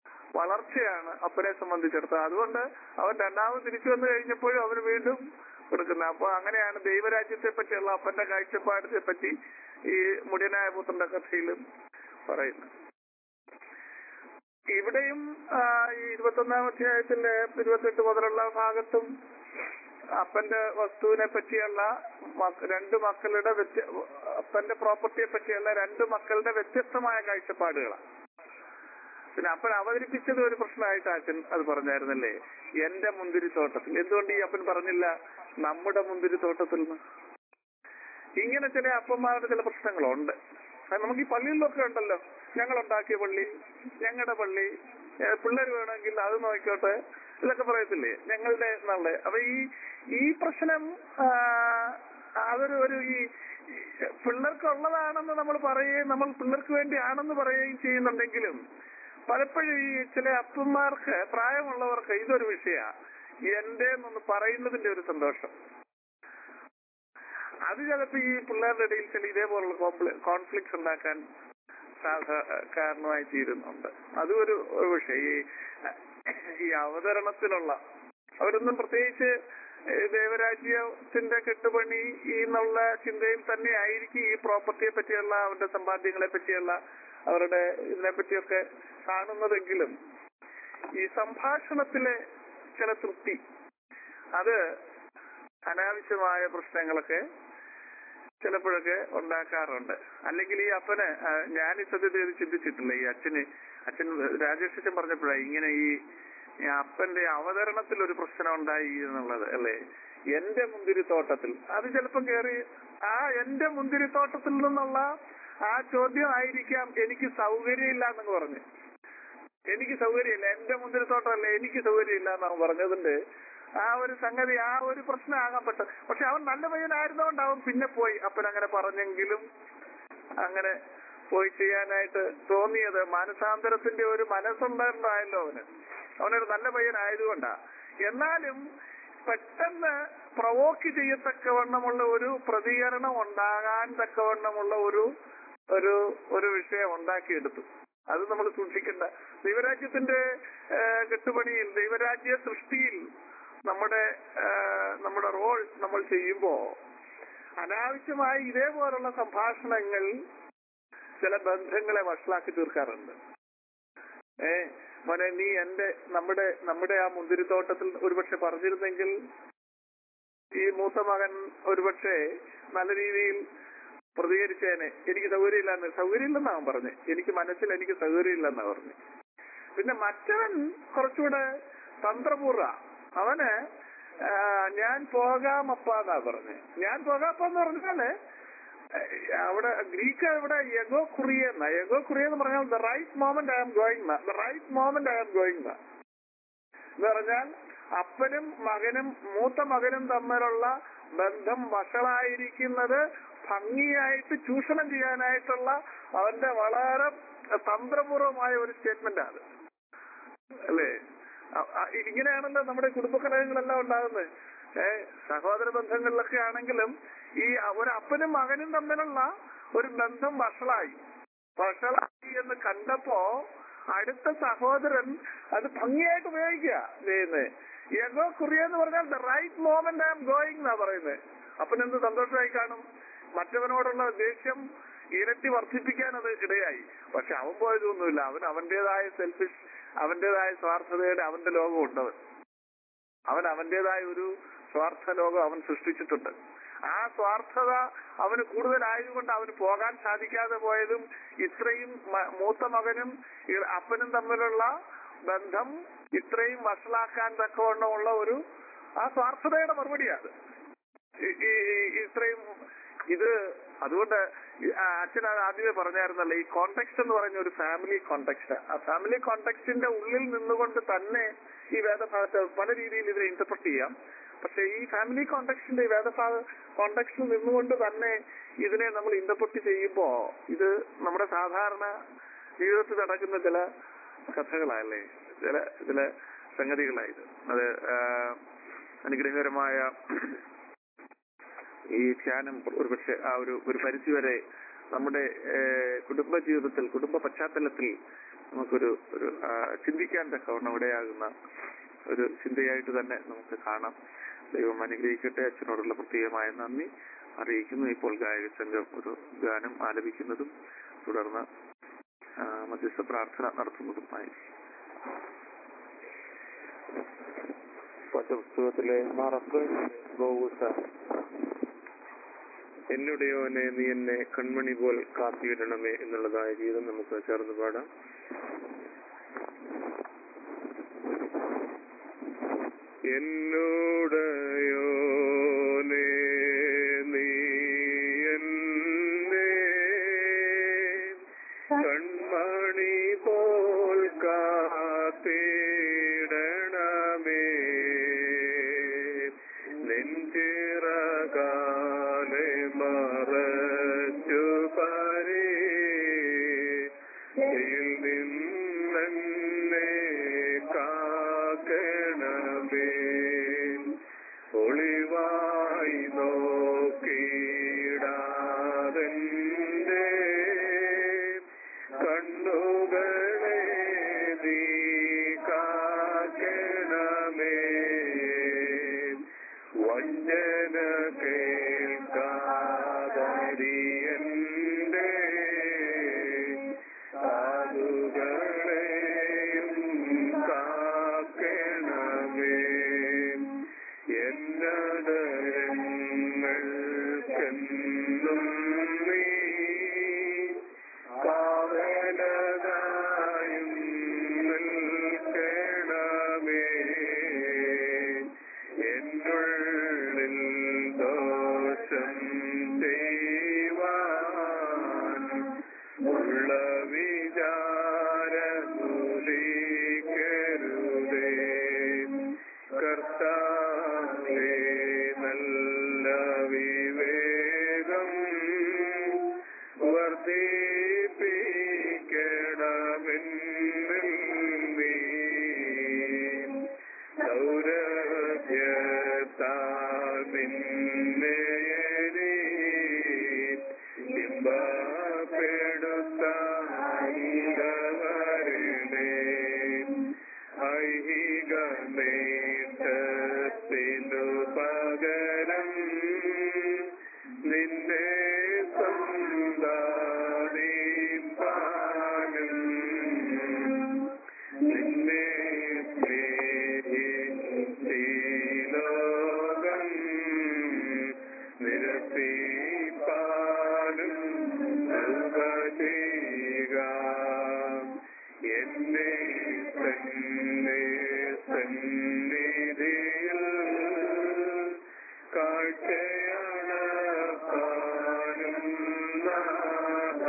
Speaker 4: വളർച്ചയാണ് അപ്പനെ സംബന്ധിച്ചിടത്തോളം അതുകൊണ്ട് അവൻ രണ്ടാമത് തിരിച്ചു വന്നു കഴിഞ്ഞപ്പോഴും അവന് വീണ്ടും കൊടുക്കുന്നത് അപ്പൊ അങ്ങനെയാണ് ദൈവരാജ്യത്തെ പറ്റിയുള്ള അപ്പന്റെ കാഴ്ചപ്പാടിനെ പറ്റി ഈ മുടിയനായ പുത്രന്റെ കഥയിലും പറയുന്നത് ഇവിടെയും ആ, ഈ ഇരുപത്തൊന്നാം അധ്യായത്തിന്റെ ഇരുപത്തെട്ട് മുതലുള്ള ഭാഗത്തും അപ്പന്റെ വസ്തുവിനെ പറ്റിയുള്ള മക്ക- രണ്ട് മക്കളുടെ വ്യത്യ അപ്പന്റെ പ്രോപ്പർട്ടിയെ പറ്റിയുള്ള രണ്ട് മക്കളുടെ വ്യത്യസ്തമായ കാഴ്ചപ്പാടുകളാണ് പിന്നെ അപ്പൻ അവതരിപ്പിച്ചത് ഒരു പ്രശ്നമായിട്ട് അച്ഛൻ അത് പറഞ്ഞായിരുന്നല്ലേ എന്റെ മുന്തിരിത്തോട്ടത്തിൽ എന്തുകൊണ്ട് ഈ അപ്പൻ പറഞ്ഞില്ല നമ്മുടെ മുന്തിരിത്തോട്ടത്തിൽ നിന്ന് ഇങ്ങനെ ചില അപ്പന്മാരുടെ ചില പ്രശ്നങ്ങളുണ്ട് അത് നമുക്ക് ഈ പള്ളികളിലൊക്കെ ഉണ്ടല്ലോ ഞങ്ങൾ ഉണ്ടാക്കിയ പള്ളി ഞങ്ങളുടെ പള്ളി പിള്ളേർ വേണമെങ്കിൽ അത് നോക്കിക്കോട്ടെ ഇതൊക്കെ പറയത്തില്ലേ ഞങ്ങളുടെ എന്നുള്ളത് അപ്പൊ ഈ ഈ പ്രശ്നം ആ, അതൊരു ഒരു ഈ പിള്ളേർക്ക് ഉള്ളതാണെന്ന് നമ്മൾ പറയുകയും നമ്മൾ പിള്ളേർക്ക് വേണ്ടിയാണെന്ന് പറയുകയും ചെയ്യുന്നുണ്ടെങ്കിലും പലപ്പോഴും ഈ ചില അപ്പന്മാർക്ക് പ്രായമുള്ളവർക്ക് ഇതൊരു വിഷയ എന്റെ എന്നൊന്ന് പറയുന്നതിന്റെ ഒരു സന്തോഷം അത് ചിലപ്പോ ഈ പിള്ളേരുടെ ഇടയിൽ ചില ഇതേപോലുള്ള കോൺഫ്ലിക്ട്സ് ഉണ്ടാക്കാൻ സാധാ- കാരണമായി തീരുന്നുണ്ട് അതും ഒരു ഒരു വിഷയം ഈ ഈ അവതരണത്തിലുള്ള അവരൊന്നും പ്രത്യേകിച്ച് ഏ, ദേവരാജ്യത്തിന്റെ കെട്ടുപണി ഈ എന്നുള്ള ചിന്തയിൽ തന്നെ ആയിരിക്കും ഈ പ്രോപ്പർട്ടിയെ പറ്റിയുള്ള അവരുടെ സമ്പാദ്യങ്ങളെ പറ്റിയുള്ള അവരുടെ ഇതിനെ പറ്റിയൊക്കെ കാണുന്നതെങ്കിലും ഈ സംഭാഷണത്തിലെ ചില തൃപ്തി അത് അനാവശ്യമായ പ്രശ്നങ്ങളൊക്കെ ചിലപ്പോഴൊക്കെ ഉണ്ടാക്കാറുണ്ട് അല്ലെങ്കിൽ ഈ അപ്പന് ആ, ഞാൻ ഈ സത്യത്തിൽ ഇത് ചിന്തിച്ചിട്ടില്ല ഈ അച്ഛന് അച്ഛൻ രാജേഷ് അച്ഛൻ പറഞ്ഞപ്പോഴാണ് ഇങ്ങനെ ഈ ഈ അപ്പന്റെ അവതരണത്തിൽ ഒരു പ്രശ്നം ഉണ്ടായി എന്നുള്ളത് അല്ലേ എന്റെ മുന്തിരിത്തോട്ടത്തിൽ അത് ചിലപ്പം കയറി ആ എന്റെ മുന്തിരിത്തോട്ടത്തിൽ നിന്നുള്ള ആ ചോദ്യം ആയിരിക്കാം എനിക്ക് സൗകര്യമില്ല എന്നങ്ങ് പറഞ്ഞു എനിക്ക് സൗകര്യമില്ല എന്റെ മുന്തിരിത്തോട്ടമല്ല എനിക്ക് സൗകര്യമില്ല എന്നാണ് പറഞ്ഞതുകൊണ്ട് ആ ഒരു സംഗതി ആ ഒരു പ്രശ്നമാകാൻ പറ്റും പക്ഷെ അവൻ നല്ല പയ്യനായിരുന്നോണ്ട് അവൻ പിന്നെ പോയി അപ്പൻ അങ്ങനെ പറഞ്ഞെങ്കിലും അങ്ങനെ പോയി ചെയ്യാനായിട്ട് തോന്നിയത് മാനസാന്തരത്തിന്റെ ഒരു മനസ്സുണ്ടായിരുന്നതായല്ലോ അവന് അവനൊരു നല്ല പയ്യനായതുകൊണ്ടാ എന്നാലും പെട്ടെന്ന് പ്രവോക്ക് ചെയ്യത്തക്കവണ്ണമുള്ള ഒരു പ്രതികരണം ഉണ്ടാകാൻ തക്കവണ്ണമുള്ള ഒരു ഒരു ഒരു വിഷയം ഉണ്ടാക്കിയെടുത്തു അത് നമ്മൾ സൂക്ഷിക്കേണ്ട ദൈവരാജ്യത്തിന്റെ ആ, കെട്ടുപണിയിൽ ദൈവരാജ്യ സൃഷ്ടിയിൽ നമ്മുടെ ആ, നമ്മുടെ റോൾ നമ്മൾ ചെയ്യുമ്പോ അനാവശ്യമായി ഇതേപോലുള്ള സംഭാഷണങ്ങൾ ചില ബന്ധങ്ങളെ വഷളാക്കി തീർക്കാറുണ്ട് ഏ മോനെ നീ എന്റെ നമ്മുടെ നമ്മുടെ ആ മുന്തിരിത്തോട്ടത്തിൽ ഒരുപക്ഷെ പറഞ്ഞിരുന്നെങ്കിൽ ഈ മൂത്ത മകൻ ഒരുപക്ഷെ നല്ല രീതിയിൽ പ്രതികരിച്ചേനെ എനിക്ക് സൗകര്യമില്ലെന്ന് സൗകര്യമില്ലെന്നാ അവൻ പറഞ്ഞു എനിക്ക് മനസ്സിൽ എനിക്ക് സൗകര്യമില്ലെന്നാ പറഞ്ഞു പിന്നെ മറ്റവൻ കുറച്ചുകൂടെ തന്ത്രപൂർവ അവന് ആ, ഞാൻ പോകാമപ്പാന്നാ പറഞ്ഞു ഞാൻ പോകാപ്പെന്ന് പറഞ്ഞാല് ഏഹ്, അവിടെ ഗ്രീക്ക് ഇവിടെ യഗോ കുറിയ എന്ന യഗോ കുറിയ എന്ന് പറഞ്ഞാൽ the right moment I am going the right moment I am going എന്ന് പറഞ്ഞാൽ അപ്പനും മകനും മൂത്ത മകനും തമ്മിലുള്ള ബന്ധം വഷളായിരിക്കുന്നത് ഭംഗിയായിട്ട് ചൂഷണം ചെയ്യാനായിട്ടുള്ള അവന്റെ വളരെ തന്ത്രപൂർവമായ ഒരു സ്റ്റേറ്റ്മെന്റ് ആണ് അല്ലേ അ- അ- ഇങ്ങനെയാണല്ലോ നമ്മുടെ കുടുംബകലഹങ്ങളെല്ലാം ഉണ്ടാകുന്നത് ഏ സഹോദര ബന്ധങ്ങളിലൊക്കെ ആണെങ്കിലും ഈ ഒരു അപ്പനും മകനും തമ്മിലുള്ള ഒരു ബന്ധം വഷളായി വഷളായി എന്ന് കണ്ടപ്പോ അടുത്ത സഹോദരൻ അത് ഭംഗിയായിട്ട് ഉപയോഗിക്കുക ചെയ്യുന്നത് യഗോ കുറിയ എന്ന് പറഞ്ഞാൽ the right moment I'm going എന്നാ പറയുന്നത് അപ്പനെന്ത് സന്തോഷമായി കാണും മറ്റവനോടുള്ള ദേഷ്യം ഇരട്ടി വർദ്ധിപ്പിക്കാൻ അത് ഇടയായി പക്ഷെ അവൻ പോയതൊന്നുമില്ല അവൻ അവന്റേതായ സെൽഫിഷ് അവന്റേതായ സ്വാർത്ഥതയുടെ അവന്റെ ലോകമുണ്ട് അവൻ അവൻ അവന്റേതായ ഒരു സ്വാർത്ഥ ലോകം അവൻ സൃഷ്ടിച്ചിട്ടുണ്ട് ആ സ്വാർത്ഥത അവന് കൂടുതലായതുകൊണ്ട് അവന് പോകാൻ സാധിക്കാതെ പോയതും ഇത്രയും മ- മൂത്ത മകനും ഈ അപ്പനും തമ്മിലുള്ള ബന്ധം ഇത്രയും വഷളാക്കാൻ തക്കവണ്ണമുള്ള ഒരു ആ സ്വാർത്ഥതയുടെ മറുപടിയാണ് ഈ- ഈ- ഈ- ഇത്രയും ഇത് അതുകൊണ്ട് ഈ- ആ അച്ഛൻ അത് ആദ്യമേ പറഞ്ഞായിരുന്നല്ലോ ഈ കോണ്ടെക്സ്റ്റ് എന്ന് പറയുന്ന ഒരു ഫാമിലി കോണ്ടെക്സ്റ്റ് ആ ഫാമിലി കോണ്ടെക്സ്റ്റിന്റെ ഉള്ളിൽ നിന്നുകൊണ്ട് തന്നെ ഈ വേദഭാഗത്തെ പല രീതിയിൽ ഇതിനെ ഇന്റർപ്രറ്റ് ചെയ്യാം പക്ഷെ ഈ ഫാമിലി കോണ്ടെക്സ്റ്റിന്റെ ഈ വേദഭാഗ കോണ്ടെക്സ്റ്റിൽ നിന്നുകൊണ്ട് തന്നെ ഇതിനെ നമ്മൾ ഇന്റർപ്രറ്റ് ചെയ്യുമ്പോ ഇത് നമ്മുടെ സാധാരണ ജീവിതത്തിൽ നടക്കുന്ന ചില കഥകളല്ലേ ചില ചില സംഗതികളായത് അത് ആ, അനുഗ്രഹകരമായ ഈ ധ്യാനം ഒരുപക്ഷെ ആ ഒരു ഒരു പരിധിവരെ നമ്മുടെ ഏഹ്, കുടുംബ ജീവിതത്തിൽ കുടുംബ പശ്ചാത്തലത്തിൽ നമുക്കൊരു ഒരു ആ, ചിന്തിക്കാൻ തക്കവണ്ണം ഇടയാകുന്ന ഒരു ചിന്തയായിട്ട് തന്നെ നമുക്ക് കാണാം ദൈവം അനുഗ്രഹിക്കട്ടെ അച്ഛനോടുള്ള പ്രത്യേകമായ നന്ദി അറിയിക്കുന്നു ഇപ്പോൾ ഗായക സംഘം ഒരു ഗാനം ആലപിക്കുന്നതും തുടർന്ന് ആ, മധ്യസ്ഥ പ്രാർത്ഥന നടത്തുന്നതുമായിരിക്കും
Speaker 3: പാഠപുസ്തകത്തിലെ മറപ്പ് ഗോവുസ എന്നുടയോനെ നീ എന്നെ കൺമണി പോൽ കാത്തിയിടണമേ എന്നുള്ളതായ ഗീതം നമുക്ക് ചേർന്ന് പാടാം എന്നോടയോനെ നീ എന്നെ കൺമണി പോൽ കാത്തിടണമേ നെഞ്ചിറകാലെ മറച്ചു പരേ നിന്നെ കാക്കണമേ ഒളിവായി നോക്കിടാതെന്റെ കണ്ണുകളെ നീ കാക്കണമേ വഞ്ചന കേൾക്കാതരിയന്റെ കാതുകളെയും കാക്കണമേ എന്നടരങ്ങൾക്കെന്നും നീ കാവലതായും നിൽക്കണമേ എന്നുള്ളിൽ ദോഷം ചെയ്യുവാൻ ഉള്ള വിചാരമൂലിക്കരുതേ കർത്താവേ നല്ല വിവേകം വർദ്ധിപ്പിക്കണമെന്നിൽ നീ സൗരഭ്യത്താൽ നിന്നെ ഇമ്പപ്പെടുത്തായിടവരണേ ഐഹിക നേട്ടത്തിനു പകരം നിന്നെ സന്താനിപ്പാനും നിന്നെ സ്നേഹിലോകം നിരസിപ്പാനും ചെയ്യുക എന്നെ തന്നെ സന്നിധിയിൽ കാഴ്ചയണക്കാനും നാഥ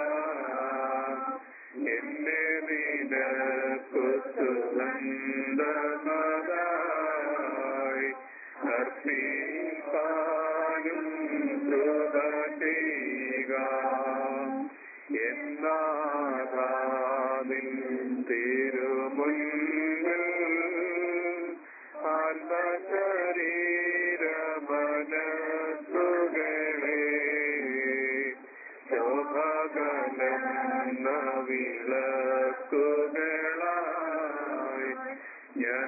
Speaker 3: എന്നെ നിനക്കു സുഗന്ധമതായി അർപ്പിക്കാനും കൃപ ചെയ്യുക എന്നാഥാതിൽ തിരുമുൻപിൽ ആത്മശരീരമനസുകളെ ശോഭകലന്ന വിളക്കുകളായി ഞാൻ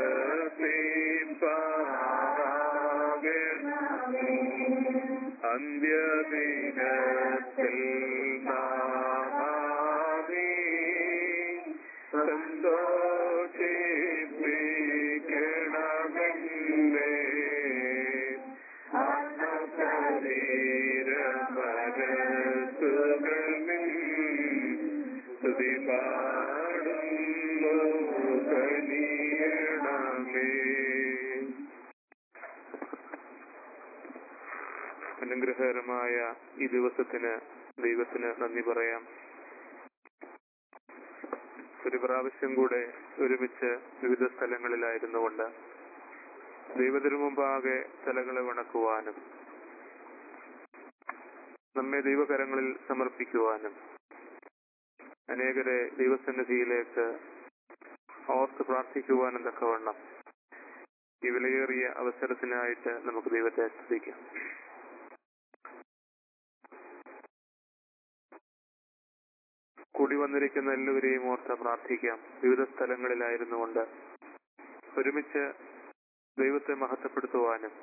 Speaker 3: അന്ത്യദിനത്തിൽ നാമാവി സന്തോഷിപ്പിക്കണമെന്നേ ആത്മശരീരമനസുകളിൽ സ്തുതി പാടുന്നു കനിയണമേ അനുഗ്രഹകരമായ ഈ ദിവസത്തിന് ദൈവത്തിന് നന്ദി പറയാം ഒരു പ്രാവശ്യം കൂടെ ഒരുമിച്ച് വിവിധ സ്ഥലങ്ങളിലായിരുന്നുകൊണ്ട് ദൈവത്തിനു മുമ്പാകെ തലകളെ വണക്കുവാനും നമ്മെ ദൈവകരങ്ങളിൽ സമർപ്പിക്കുവാനും അനേകരെ ദൈവസന്നിധിയിലേക്ക് ഓർത്ത് പ്രാർത്ഥിക്കുവാനും തക്കവണ്ണം ഈ വിലയേറിയ അവസരത്തിനായിട്ട് നമുക്ക് ദൈവത്തെ സ്തുതിക്കാം കൂടി വന്നിരിക്കുന്ന എല്ലാവരെയും ഓർത്ത് പ്രാർത്ഥിക്കാം വിവിധ സ്ഥലങ്ങളിലായിരുന്നുകൊണ്ട് ഒരുമിച്ച് ദൈവത്തെ മഹത്വപ്പെടുത്തുവാനും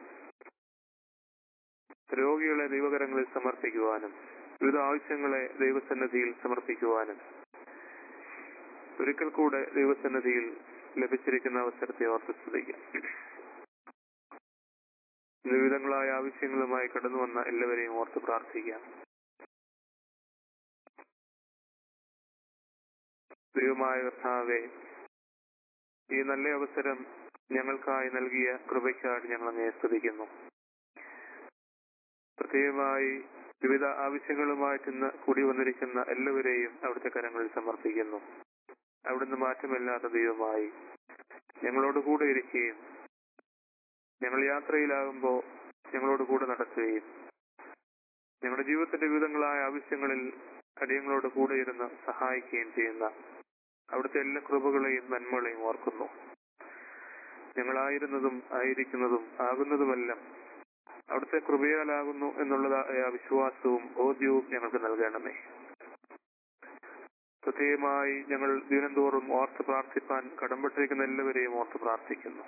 Speaker 3: രോഗികളെ ദൈവകരങ്ങളിൽ സമർപ്പിക്കുവാനും വിവിധ ആവശ്യങ്ങളെ ദൈവസന്നിധിയിൽ സമർപ്പിക്കുവാനും ഒരിക്കൽ കൂടെ ദൈവസന്നിധിയിൽ ലഭിച്ചിരിക്കുന്ന അവസരത്തെ ഓർത്ത് സ്തുതിക്കാം വിവിധങ്ങളായ ആവശ്യങ്ങളുമായി കടന്നു വന്ന എല്ലാവരെയും ഓർത്ത് പ്രാർത്ഥിക്കാം ദൈവമായ കർത്താവെ ഈ നല്ല അവസരം ഞങ്ങൾക്കായി നൽകിയ കൃപയ്ക്കായി ഞങ്ങൾ അങ്ങേ സ്തുതിക്കുന്നു പ്രത്യേകമായി വിവിധ ആവശ്യങ്ങളുമായിട്ട് ഇന്ന് കൂടി വന്നിരിക്കുന്ന എല്ലാവരെയും അവിടുത്തെ കരങ്ങളിൽ സമർപ്പിക്കുന്നു അവിടുന്ന് മാറ്റമില്ലാത്ത ദൈവമായി ഞങ്ങളോട് കൂടെ ഇരിക്കുകയും ഞങ്ങൾ യാത്രയിലാകുമ്പോൾ ഞങ്ങളോട് കൂടെ നടക്കുകയും ഞങ്ങളുടെ ജീവിതത്തിന്റെ വിവിധങ്ങളായ ആവശ്യങ്ങളിൽ അടിയങ്ങളോട് കൂടെ ഇരുന്ന് സഹായിക്കുകയും ചെയ്യുന്ന അവിടുത്തെ എല്ലാ കൃപകളെയും നന്മകളെയും ഓർക്കുന്നു ഞങ്ങളായിരുന്നതും ആയിരിക്കുന്നതും ആകുന്നതുമെല്ലാം അവിടുത്തെ കൃപയാലാകുന്നു എന്നുള്ളതായ വിശ്വാസവും ബോധ്യവും ഞങ്ങൾക്ക് നൽകണമേ പ്രത്യേകമായി ഞങ്ങൾ ദിനംതോറും ഓർത്ത് പ്രാർത്ഥിപ്പാൻ കടംപെട്ടിരിക്കുന്ന എല്ലാവരെയും ഓർത്ത് പ്രാർത്ഥിക്കുന്നു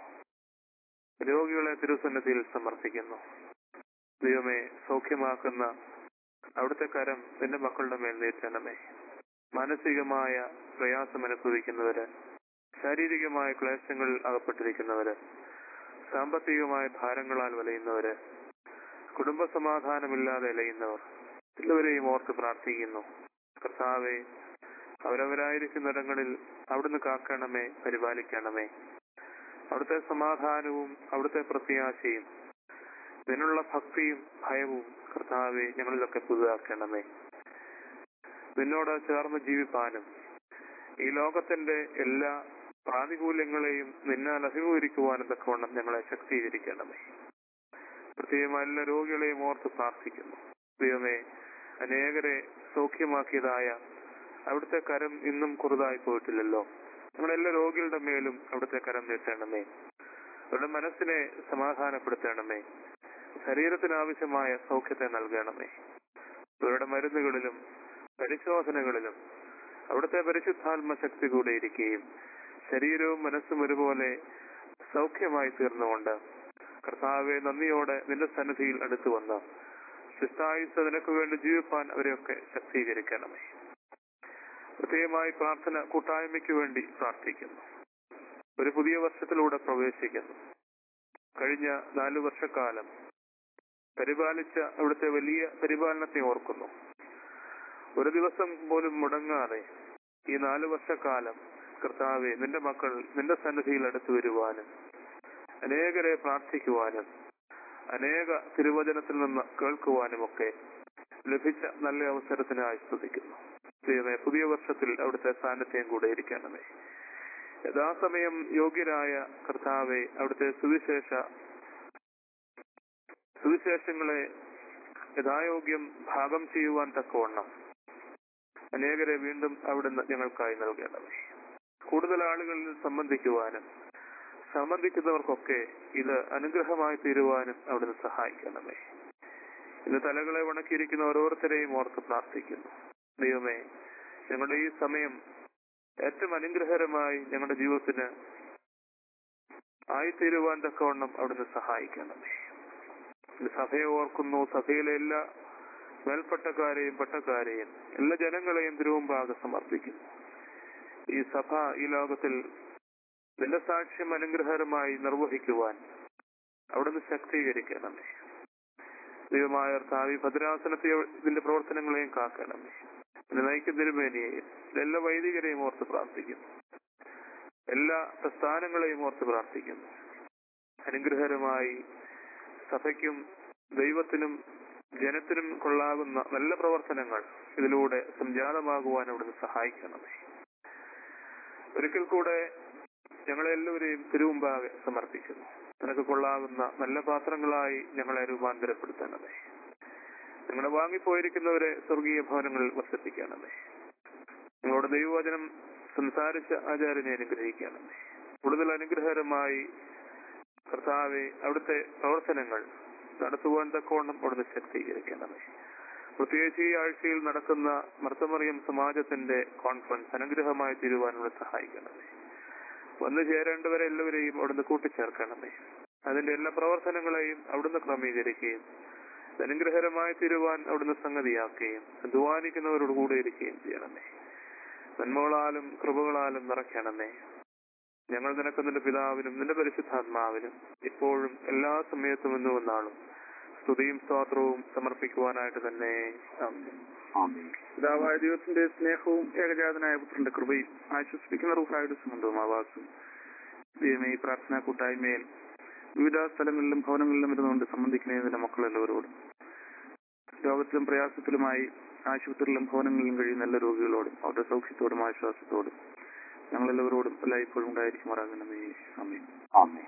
Speaker 3: രോഗികളെ തിരുസന്നതിയിൽ സമർപ്പിക്കുന്നു ദൈവമേ സൗഖ്യമാക്കുന്ന അവിടുത്തെ കരം നിന്റെ മക്കളുടെ മേൽ നീട്ടണമേ മാനസികമായ പ്രയാസം അനുഭവിക്കുന്നവര് ശാരീരികമായ ക്ലേശങ്ങളിൽ അകപ്പെട്ടിരിക്കുന്നവര് സാമ്പത്തികമായ ഭാരങ്ങളാൽ വലയുന്നവര് കുടുംബ സമാധാനമില്ലാതെ അലയുന്നവർ എല്ലാവരെയും ഓർത്ത് പ്രാർത്ഥിക്കുന്നു കർത്താവെ അവരവരായിരിക്കുന്നിടങ്ങളിൽ അവിടുന്ന് കാക്കണമേ പരിപാലിക്കണമേ അവിടുത്തെ സമാധാനവും അവിടുത്തെ പ്രത്യാശയും ഇതിനുള്ള ഭക്തിയും ഭയവും കർത്താവെ ഞങ്ങളിലൊക്കെ പുതുതാക്കണമേ നിന്നോട് ചേർന്ന് ജീവിപ്പാനും ഈ ലോകത്തിന്റെ എല്ലാ പ്രാതികൂല്യങ്ങളെയും നിന്നാൽ അഭിമുഖീകരിക്കുവാനും തക്കവണ്ണം ഞങ്ങളെ ശക്തീകരിക്കണമേ പ്രത്യേകമായി എല്ലാ രോഗികളെയും ഓർത്ത് പ്രാർത്ഥിക്കുന്നു ദൈവമേ അനേകരെ സൗഖ്യമാക്കിയതായ അവിടുത്തെ കരം ഇന്നും കുറുതായി പോയിട്ടില്ലല്ലോ ഞങ്ങളെല്ലാ രോഗികളുടെ മേലും അവിടുത്തെ കരം നീട്ടണമേ അവരുടെ മനസ്സിനെ സമാധാനപ്പെടുത്തണമേ ശരീരത്തിന് ആവശ്യമായ സൗഖ്യത്തെ നൽകണമേ ഇവരുടെ മരുന്നുകളിലും പരിശോധനകളിലും അവിടുത്തെ പരിശുദ്ധാത്മ ശക്തി കൂടെ ഇരിക്കുകയും ശരീരവും മനസ്സും ഒരുപോലെ സൗഖ്യമായി തീർന്നുകൊണ്ട് കർത്താവെ നന്ദിയോടെ നിന്റെ സന്നിധിയിൽ അടുത്തു വന്ന് ശിഷ്ടായുസ് നിനക്ക് വേണ്ടി ജീവിപ്പാൻ അവരെയൊക്കെ ശക്തീകരിക്കണമേ പ്രത്യേകമായി പ്രാർത്ഥന കൂട്ടായ്മയ്ക്ക് വേണ്ടി പ്രാർത്ഥിക്കുന്നു ഒരു പുതിയ വർഷത്തിലൂടെ പ്രവേശിക്കുന്നു കഴിഞ്ഞ നാലു വർഷക്കാലം പരിപാലിച്ച അവിടുത്തെ വലിയ പരിപാലനത്തെ ഓർക്കുന്നു ഒരു ദിവസം പോലും മുടങ്ങാതെ ഈ നാലു വർഷക്കാലം കർത്താവെ നിന്റെ മക്കൾ നിന്റെ സന്നിധിയിൽ അടുത്തു വരുവാനും അനേകരെ പ്രാർത്ഥിക്കുവാനും അനേക തിരുവചനത്തിൽ നിന്ന് കേൾക്കുവാനുമൊക്കെ ലഭിച്ച നല്ല അവസരത്തിനായി സ്തുതിക്കുന്നു ദൈവമേ പുതിയ വർഷത്തിൽ അവിടുത്തെ സാന്നിധ്യം കൂടെ ഇരിക്കണമേ യഥാസമയം യോഗ്യരായ കർത്താവെ അവിടുത്തെ സുവിശേഷ സുവിശേഷങ്ങളെ യഥായോഗ്യം ഭാഗം ചെയ്യുവാൻ തക്കവണ്ണം അനേകരെ വീണ്ടും അവിടുന്ന് ഞങ്ങൾക്കായി നൽകണമേ കൂടുതൽ ആളുകളിൽ സംബന്ധിക്കുവാനും സംബന്ധിക്കുന്നവർക്കൊക്കെ ഇത് അനുഗ്രഹമായി തീരുവാനും അവിടുന്ന് സഹായിക്കണമേ ഇന്ന് തലകളെ ഉണക്കിയിരിക്കുന്ന ഓരോരുത്തരെയും ഓർത്ത് പ്രാർത്ഥിക്കുന്നു ദൈവമേ ഞങ്ങളുടെ ഈ സമയം ഏറ്റവും അനുഗ്രഹകരമായി ഞങ്ങളുടെ ജീവിതത്തിന് ആയിത്തീരുവാൻ തക്കവണ്ണം അവിടുന്ന് സഹായിക്കണമേ ഇത് സഭയെ ഓർക്കുന്നു സഭയിലെ എല്ലാ മേൽപ്പട്ടക്കാരെയും പട്ടക്കാരെയും എല്ലാ ജനങ്ങളെയും തിരുവുമ്പാകെ സമർപ്പിക്കുന്നു ഈ സഭ ഈ ലോകത്തിൽ നിന്റെ സാക്ഷ്യം അനുഗ്രഹകരമായി നിർവഹിക്കുവാൻ അവിടുന്ന് ശക്തീകരിക്കണമേ ദൈവമായ കർത്താവ് ഈ ഭദ്രാസനത്തെ ഇതിന്റെ പ്രവർത്തനങ്ങളെയും കാക്കണമേ എന്നെ നയിക്കുന്ന തിരുമേനിയെയും എല്ലാ വൈദികരെയും ഓർത്ത് പ്രാർത്ഥിക്കുന്നു എല്ലാ പ്രസ്ഥാനങ്ങളെയും ഓർത്ത് പ്രാർത്ഥിക്കുന്നു അനുഗ്രഹകരമായി സഭയ്ക്കും ദൈവത്തിനും ജനത്തിനും കൊള്ളാകുന്ന നല്ല പ്രവർത്തനങ്ങൾ ഇതിലൂടെ സംജാതമാകുവാൻ അവിടുന്ന് സഹായിക്കണമേ ഒരിക്കൽ കൂടെ ഞങ്ങളെല്ലാവരെയും തിരുവുമ്പാകെ സമർപ്പിക്കുന്നു നിനക്ക് കൊള്ളാകുന്ന നല്ല പാത്രങ്ങളായി ഞങ്ങളെ രൂപാന്തരപ്പെടുത്തണമേ ഞങ്ങളെ വാങ്ങിപ്പോയിരിക്കുന്നവരെ സ്വർഗീയ ഭവനങ്ങളിൽ വസിപ്പിക്കണമേ നിങ്ങളോട് ദൈവവചനം സംസാരിച്ച ആചാര്യനെ അനുഗ്രഹിക്കണമേ കൂടുതൽ അനുഗ്രഹകരമായി കർത്താവെ അവിടുത്തെ പ്രവർത്തനങ്ങൾ നടത്തുവാൻ തക്കോണം അവിടുന്ന് ശക്തീകരിക്കണമേ പ്രത്യേകിച്ച് ഈ ആഴ്ചയിൽ നടക്കുന്ന മർത്തമറിയം സമാജത്തിന്റെ കോൺഫറൻസ് അനുഗ്രഹമായി തീരുവാനുള്ള സഹായിക്കണമേ വന്നു ചേരേണ്ടവരെ എല്ലാവരെയും അവിടുന്ന് കൂട്ടിച്ചേർക്കണമേ അതിന്റെ എല്ലാ പ്രവർത്തനങ്ങളെയും അവിടുന്ന് ക്രമീകരിക്കുകയും ഇത് അനുഗ്രഹകരമായി തീരുവാൻ അവിടുന്ന് സംഗതിയാക്കുകയും അധ്വാനിക്കുന്നവരോട് കൂടെ ഇരിക്കുകയും ചെയ്യണമേ നന്മകളാലും കൃപകളാലും നിറയ്ക്കണമേ ഞങ്ങൾ നിനക്ക് നിന്റെ പിതാവിനും നിന്റെ പരിശുദ്ധാത്മാവിനും ഇപ്പോഴും എല്ലാ സമയത്തും എന്നും എന്നാളും സ്തുതിയും സ്തോത്രവും സമർപ്പിക്കുവാനായിട്ട് തന്നെ ആമേൻ.
Speaker 2: ആമേൻ
Speaker 4: പിതാവായ ദൈവത്തിന്റെ സ്നേഹവും ഏകജാതനായ പുത്രന്റെ കൃപയും ആശ്വസിപ്പിക്കുന്ന റൂഹായുടെ സുഗന്ധവും ആവാസും ദൈവമേ ഈ പ്രാർത്ഥനാ കൂട്ടായ്മയിൽ വിവിധ സ്ഥലങ്ങളിലും ഭവനങ്ങളിലും ഇരുന്നുകൊണ്ട് സംബന്ധിക്കുന്നതിന്റെ മക്കൾ എല്ലാവരോടും രോഗത്തിലും പ്രയാസത്തിലുമായി ആശുപത്രിയിലും ഭവനങ്ങളിലും കഴിയുന്ന എല്ലാ രോഗികളോടും അവരുടെ സൗഖ്യത്തോടും ആശ്വാസത്തോടും ഞങ്ങളെല്ലാവരോടും എല്ലായ്പ്പോഴും ഉണ്ടായിരിക്കുമാറാകണമേ അമ്മേ
Speaker 2: ആമേൻ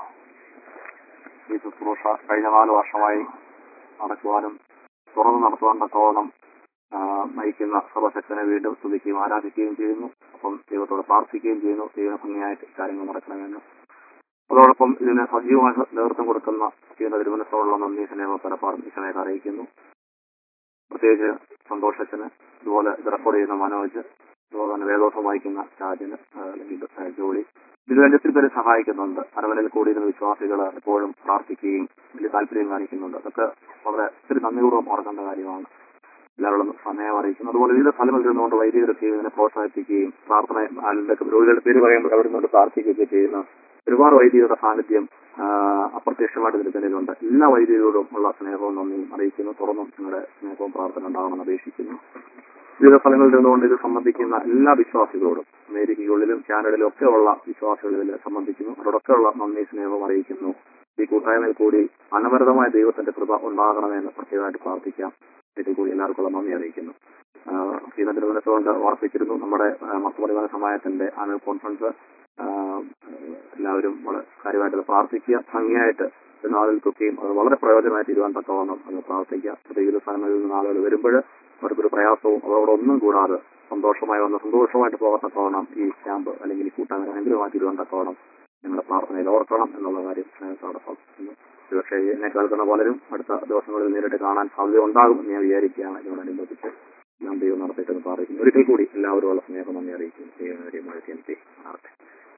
Speaker 2: ഈ ശുശ്രൂഷ കഴിഞ്ഞ നാല് വർഷമായി നടക്കുവാനും തുറന്നു നടത്തുവാൻ തക്കവണ്ണം ആ, നയിക്കുന്ന സർവശക്തനെ വീണ്ടും സ്തുതിക്കുകയും ആരാധിക്കുകയും ചെയ്യുന്നു അപ്പം ദൈവത്തോട് പ്രാർത്ഥിക്കുകയും ചെയ്യുന്നു ദൈവം ഭംഗിയായിട്ട് കാര്യങ്ങൾ നടക്കണമെന്ന് അതോടൊപ്പം ഇതിന് സജീവമായി നേതൃത്വം കൊടുക്കുന്ന ചെയ്യുന്ന തിരുവനന്തപുരത്തോടുള്ള നന്ദി സ്നേഹ പരപ്പാടും ഈ സമയത്ത് അറിയിക്കുന്നു പ്രത്യേകിച്ച് സന്തോഷത്തിന് ഇതുപോലെ ഇത് റെക്കോർഡ് ചെയ്യുന്ന മനോജ് അതുപോലെ തന്നെ വേദോസം വായിക്കുന്ന ഷാജിന് ആ, അല്ലെങ്കിൽ ആ, ജോളി ഇതിൽ ഒത്തിരി പേര് സഹായിക്കുന്നുണ്ട് അരവനിൽ കൂടിയിരുന്ന വിശ്വാസികൾ എപ്പോഴും പ്രാർത്ഥിക്കുകയും വലിയ താല്പര്യം കാണിക്കുന്നുണ്ട് അതൊക്കെ വളരെ ഒത്തിരി നന്ദിപൂർവ്വം ഓർക്കേണ്ട കാര്യമാണ് എല്ലാവരോടും സമയം അറിയിക്കുന്നു അതുപോലെ വിവിധ സ്ഥലങ്ങളിൽ ഇരുന്നുകൊണ്ട് വൈദികരൊക്കെ ഇതിനെ പ്രോത്സാഹിപ്പിക്കുകയും പ്രാർത്ഥന അതിന്റെ രോഗികളുടെ പേര് പറയുമ്പോൾ അവിടെ നിന്നുകൊണ്ട് പ്രാർത്ഥിക്കുകയൊക്കെ ചെയ്യുന്ന ഒരുപാട് വൈദികരുടെ സാന്നിധ്യം ആ, അപ്രത്യക്ഷമായിട്ട് ഇതിന് പിന്നിലുണ്ട് എല്ലാ വൈദികരോടും ഉള്ള സ്നേഹവും നന്ദിയും അറിയിക്കുന്നു തുറന്നും നിങ്ങളുടെ സ്നേഹവും പ്രാർത്ഥന ഉണ്ടാവണമെന്ന് അപേക്ഷിക്കുന്നു വിവിധ സ്ഥലങ്ങളിൽ നിന്നുകൊണ്ട് ഇത് സംബന്ധിക്കുന്ന എല്ലാ വിശ്വാസികളോടും അമേരിക്കയുള്ളിലും കാനഡയിലും ഒക്കെ ഉള്ള വിശ്വാസികൾ ഇതിൽ സംബന്ധിക്കുന്നു അവരോടൊക്കെ ഉള്ള നന്ദി സ്നേഹവും അറിയിക്കുന്നു ഈ കൂട്ടായ്മയിൽ കൂടി അനവരതമായ ദൈവത്തിന്റെ കൃപ ഉണ്ടാകണമെന്ന് പ്രത്യേകമായിട്ട് പ്രാർത്ഥിക്കാം ഇതിൽ കൂടി എല്ലാവർക്കുള്ള നന്ദി അറിയിക്കുന്നു സീന തിരുവനന്തപുരത്തുകൊണ്ട് ഓർപ്പിച്ചിരുന്നു നമ്മുടെ മർത്തമണിവന സമാജത്തിന്റെ ആനുവൽ കോൺഫറൻസ് ആ, എല്ലാവരും വളരെ കാര്യമായിട്ട് പ്രാർത്ഥിക്കുക ഭംഗിയായിട്ട് ഒരു നാളുകൾക്കൊക്കെയും അത് വളരെ പ്രയോജനമായി തീരുവാൻ തക്കവണ്ണം അത് പ്രാർത്ഥിക്കുക വിവിധ സ്ഥലങ്ങളിൽ നിന്ന് ആളുകൾ വരുമ്പോൾ അവർക്കൊരു പ്രയാസവും അതോടൊന്നും കൂടാതെ സന്തോഷമായി വന്ന് സന്തോഷമായിട്ട് പോകത്തക്കവണ്ണം ഈ ക്യാമ്പ് അല്ലെങ്കിൽ ഈ കൂട്ടായ്മ അനുഗ്രഹമായി തീരുവാൻ തക്കവണ്ണം നിങ്ങളുടെ പ്രാർത്ഥനയിൽ ഓർക്കണം എന്നുള്ള കാര്യം സ്നേഹത്തോടെ ഓർക്കുന്നു പക്ഷേ എന്നെ കേൾക്കുന്ന പലരും അടുത്ത ദിവസങ്ങളിൽ നേരിട്ട് കാണാൻ സാധ്യത ഉണ്ടാകും എന്ന് ഞാൻ വിചാരിക്കുകയാണ് ഇതിനോടനുബന്ധിച്ച് ഞാൻ ദൈവം നടത്തിയിട്ടെന്ന് പ്രാർത്ഥിക്കുന്നു ഒരിക്കൽ കൂടി എല്ലാവരും ഉള്ള സ്നേഹം നന്ദി അറിയിക്കുന്നു ദൈവം മാറട്ടെ